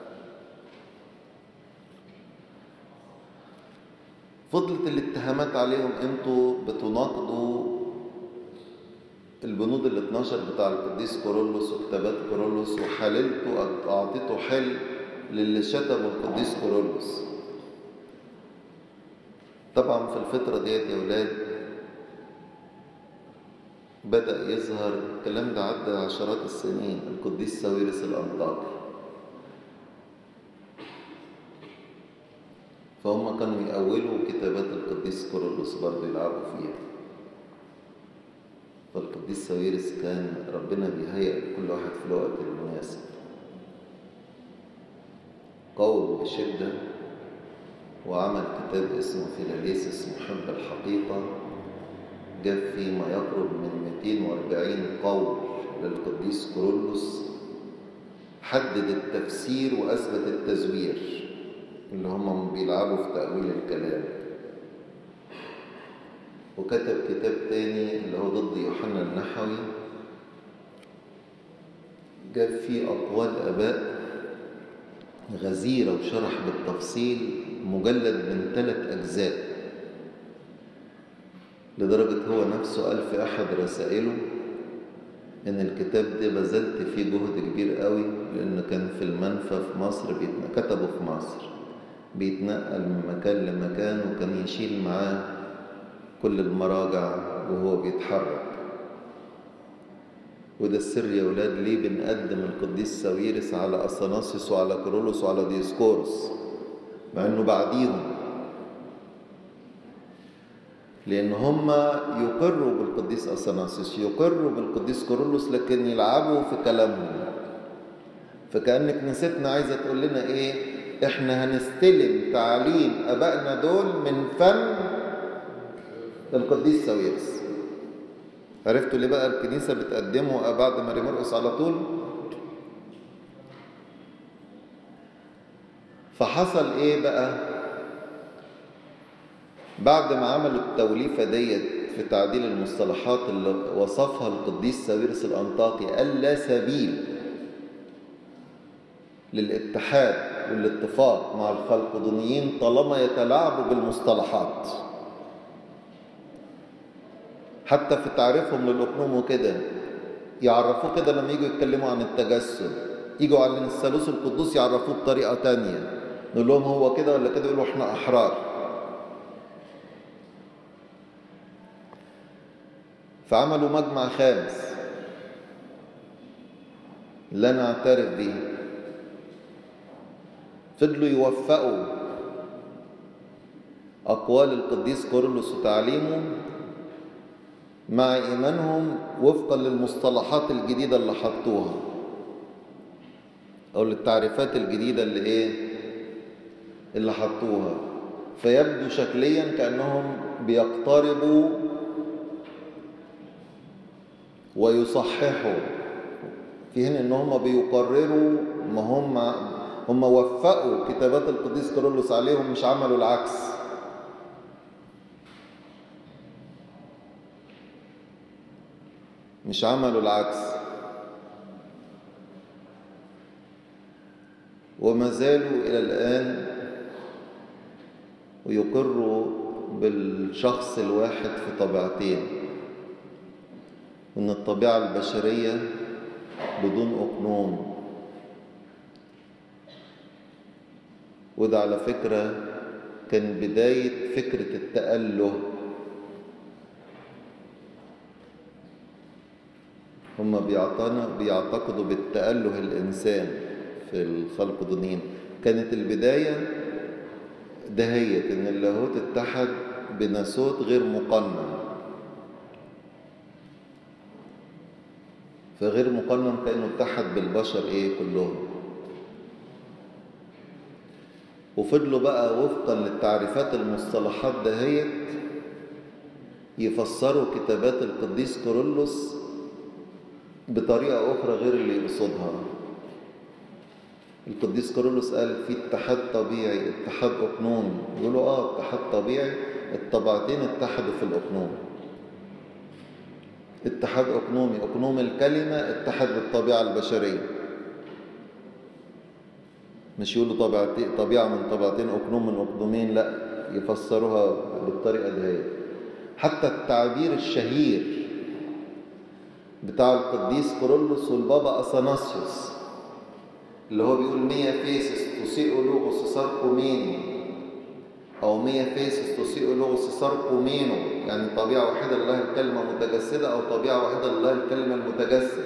فضلت الاتهامات عليهم انتوا بتناقضوا البنود ال 12 بتاع القديس كورولوس وكتابات كورولوس وحللتوا اعطيتوا حل للي شتموا القديس كورولوس طبعا في الفترة ديت يا ولاد بدأ يظهر الكلام ده عدى عشرات السنين القديس ساويرس الأنطاكي فهم كانوا يأولوا كتابات القديس كورولوس برضه يلعبوا فيها فالقديس ساويرس كان ربنا بيهيئ لكل واحد في الوقت المناسب قوم بشدة وعمل كتاب اسمه فيلاليسس محب الحقيقة جاب فيه ما يقرب من 240 قول للقديس كورولوس حدد التفسير وأثبت التزوير اللي هم بيلعبوا في تأويل الكلام وكتب كتاب تاني اللي هو ضد يوحنا النحوي جاب فيه أقوال آباء غزيرة وشرح بالتفصيل مجلد من ثلاث أجزاء لدرجة هو نفسه قال في أحد رسائله إن الكتاب ده بذلت فيه جهد كبير قوي لأنه كان في المنفى في مصر بيتن... كتبه في مصر بيتنقل من مكان لمكان وكان يشيل معاه كل المراجع وهو بيتحرك وده السر يا ولاد ليه بنقدم القديس ساويرس على أثناسيوس وعلى كرولوس وعلى ديسكورس مع انه بعديهم لان هم يقروا بالقديس اثناسيوس يقروا بالقديس كورولوس لكن يلعبوا في كلامهم فكأن كنيستنا عايزة تقول لنا ايه احنا هنستلم تعليم ابائنا دول من فن القديس ساويرس عرفتوا ليه بقى الكنيسة بتقدمه بعد ماري مرقس على طول فحصل ايه بقى بعد ما عملوا التوليفة ديت في تعديل المصطلحات اللي وصفها القديس ساويرس الأنطاكي قال لا سبيل للاتحاد والاتفاق مع الخلقدونيين طالما يتلاعبوا بالمصطلحات حتى في تعريفهم للأقنوم وكده يعرفوه كده لما يجوا يتكلموا عن التجسد يجوا عن الثالوث القدوس يعرفوه بطريقة تانية نقول لهم هو كده ولا كده يقولوا احنا أحرار فعملوا مجمع خامس لا نعترف به فضلوا يوفقوا أقوال القديس كورلوس وتعليمه مع إيمانهم وفقا للمصطلحات الجديدة اللي حطوها أو للتعريفات الجديدة اللي إيه اللي حطوها فيبدو شكليا كأنهم بيقتربوا ويصححوا في حين ان هم بيقرروا ما هم هم وفقوا كتابات القديس كارولوس عليهم مش عملوا العكس مش عملوا العكس وما زالوا إلى الآن ويقروا بالشخص الواحد في طبيعتين وإن الطبيعة البشرية بدون أقنوم وده على فكرة كان بداية فكرة التأله هم بيعتنا بيعتقدوا بالتأله الإنسان في الخلق ضنين كانت البداية دهيت إن اللاهوت اتحد بناسوت غير مقنن فغير مقنن كأنه اتحد بالبشر إيه كلهم وفضلوا بقى وفقا للتعريفات المصطلحات دهيت يفسروا كتابات القديس كورولوس بطريقة أخرى غير اللي يقصدها القديس كورولوس قال في اتحاد طبيعي اتحاد أقنومي يقولوا آه اتحاد طبيعي الطبعتين اتحدوا في الأقنوم اتحاد أقنومي أقنوم الكلمة اتحد بالطبيعة البشرية مش يقولوا طبيعتين طبيعة من طبيعتين أقنوم من أقنومين لا يفسروها بالطريقة دي حتى التعبير الشهير بتاع القديس كورولوس والبابا أثناسيوس اللي هو بيقول مية فيسس تسيء لوغوس ساركوميني أو مية فيسس تسيء لوغوس ساركومينو يعني طبيعة واحدة لله الكلمة متجسدة أو طبيعة واحدة لله الكلمة المتجسد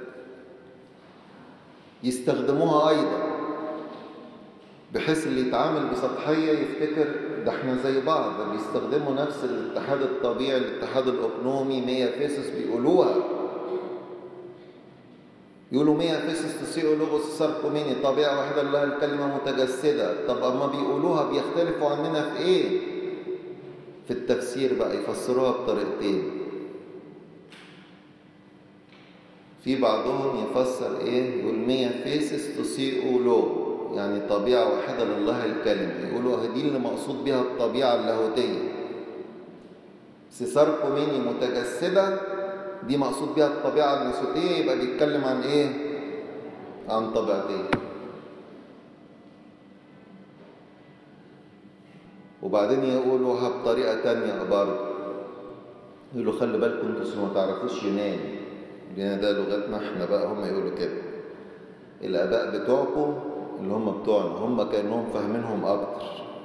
يستخدموها أيضا بحيث اللي يتعامل بسطحية يفتكر ده احنا زي بعض بيستخدموا نفس الاتحاد الطبيعي الاتحاد الأقنومي مية فيسس بيقولوها يقولوا مية فيسس تسيء لغوس ساركوميني طبيعة واحدة لله الكلمة متجسدة طب أما بيقولوها بيختلفوا عننا في إيه؟ في التفسير بقى يفسروها بطريقتين في بعضهم يفسر إيه؟ يقول مية فيسس تسيء لغو يعني طبيعة واحدة لله الكلمة يقولوا دي اللي مقصود بها الطبيعة اللاهوتية سيساركوميني متجسدة دي مقصود بها الطبيعة الناسوتية يبقى بيتكلم عن ايه عن طبيعتين وبعدين يقولوها بطريقة تانية برضه يقولوا خلي بالكم انتوا ما تعرفوش يوناني لان ده لغتنا احنا بقى هم يقولوا كده الاباء بتوعكم اللي هم بتوعنا هم كانهم فاهمينهم اكتر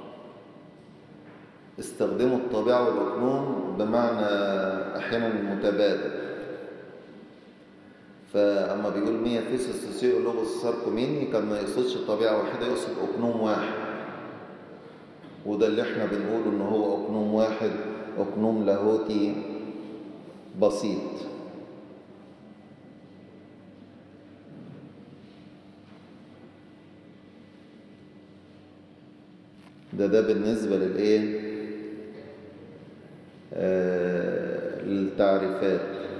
استخدموا الطبيعة والأقنوم بمعنى أحيانا متبادل فأما بيقول مية فيسس تسيء لغز ساركوميني كان ما يقصدش طبيعة واحدة يقصد أقنوم واحد وده اللي احنا بنقوله إن هو أقنوم واحد أقنوم لاهوتي بسيط ده ده بالنسبة للإيه؟ آه للتعريفات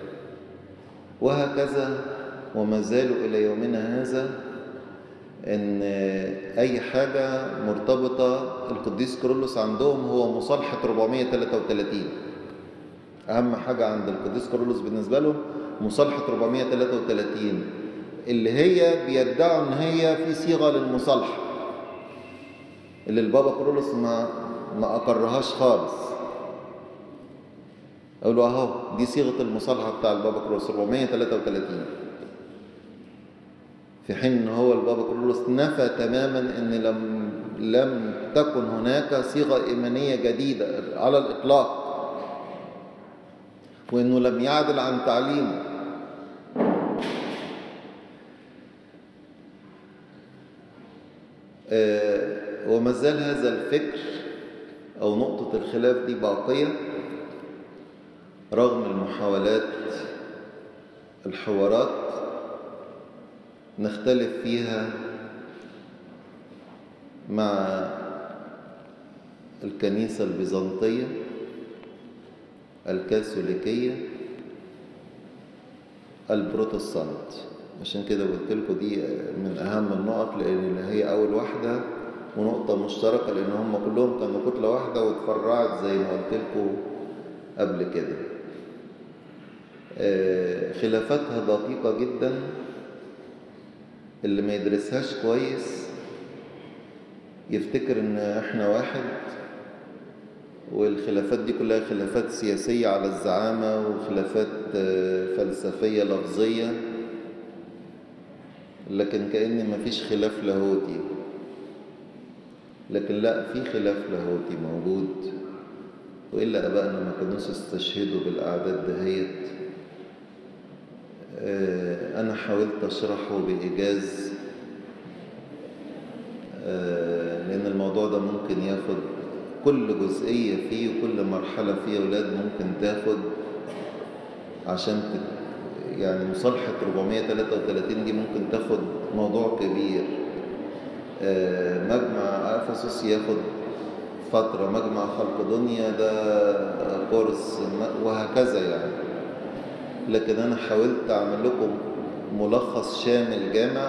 وهكذا وما زالوا إلى يومنا هذا إن أي حاجة مرتبطة القديس كرولوس عندهم هو مصالحة 433 أهم حاجة عند القديس كرولوس بالنسبة له مصالحة 433 اللي هي بيدعوا إن هي في صيغة للمصالحة اللي البابا كرولوس ما ما أقرهاش خالص أقول أهو دي صيغة المصالحة بتاع البابا كرولوس 433 في حين ان هو البابا كرولوس نفى تماما ان لم لم تكن هناك صيغه ايمانيه جديده على الاطلاق وانه لم يعدل عن تعليمه وما زال هذا الفكر او نقطه الخلاف دي باقيه رغم المحاولات الحوارات نختلف فيها مع الكنيسة البيزنطية الكاثوليكية البروتستانت عشان كده قلت لكم دي من أهم النقط لأن هي أول واحدة ونقطة مشتركة لأن هم كلهم كانوا كتلة واحدة واتفرعت زي ما قلت لكم قبل كده خلافاتها دقيقة جدا اللي ما يدرسهاش كويس يفتكر ان احنا واحد والخلافات دي كلها خلافات سياسية على الزعامة وخلافات فلسفية لفظية لكن كأن مفيش خلاف لاهوتي لكن لا في خلاف لاهوتي موجود وإلا أبائنا ما كانوش استشهدوا بالأعداد دهيت آه، أنا حاولت أشرحه بإيجاز آه، لأن الموضوع ده ممكن ياخد كل جزئية فيه وكل مرحلة فيه أولاد ممكن تاخد عشان تت... يعني مصالحة 433 دي ممكن تاخد موضوع كبير آه، مجمع أفسس ياخد فترة مجمع خلق دنيا ده كورس م- وهكذا يعني لكن أنا حاولت أعمل لكم ملخص شامل جامع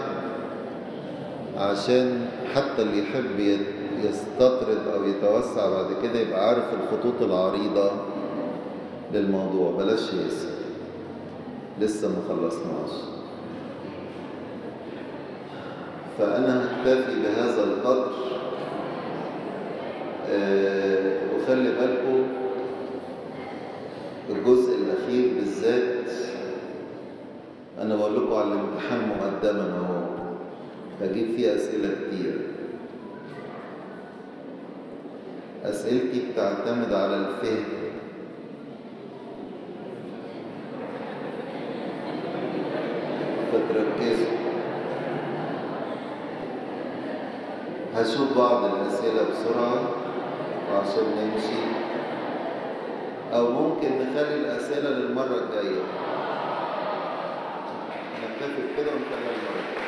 عشان حتى اللي يحب يت- يستطرد أو يتوسع بعد كده يبقى عارف الخطوط العريضة للموضوع بلاش يقسم لسه ما خلصناش فأنا هكتفي بهذا القدر آه، وخلي بالكم الجزء الأخير بالذات أنا بقول لكم على الامتحان مقدما أهو هجيب فيه أسئلة كتير أسئلتي بتعتمد على الفهم فتركزوا هشوف بعض الأسئلة بسرعة وعشان نمشي أو ممكن نخلي الأسئلة للمرة الجاية نكتفي بكده ونخليها المرة الجاية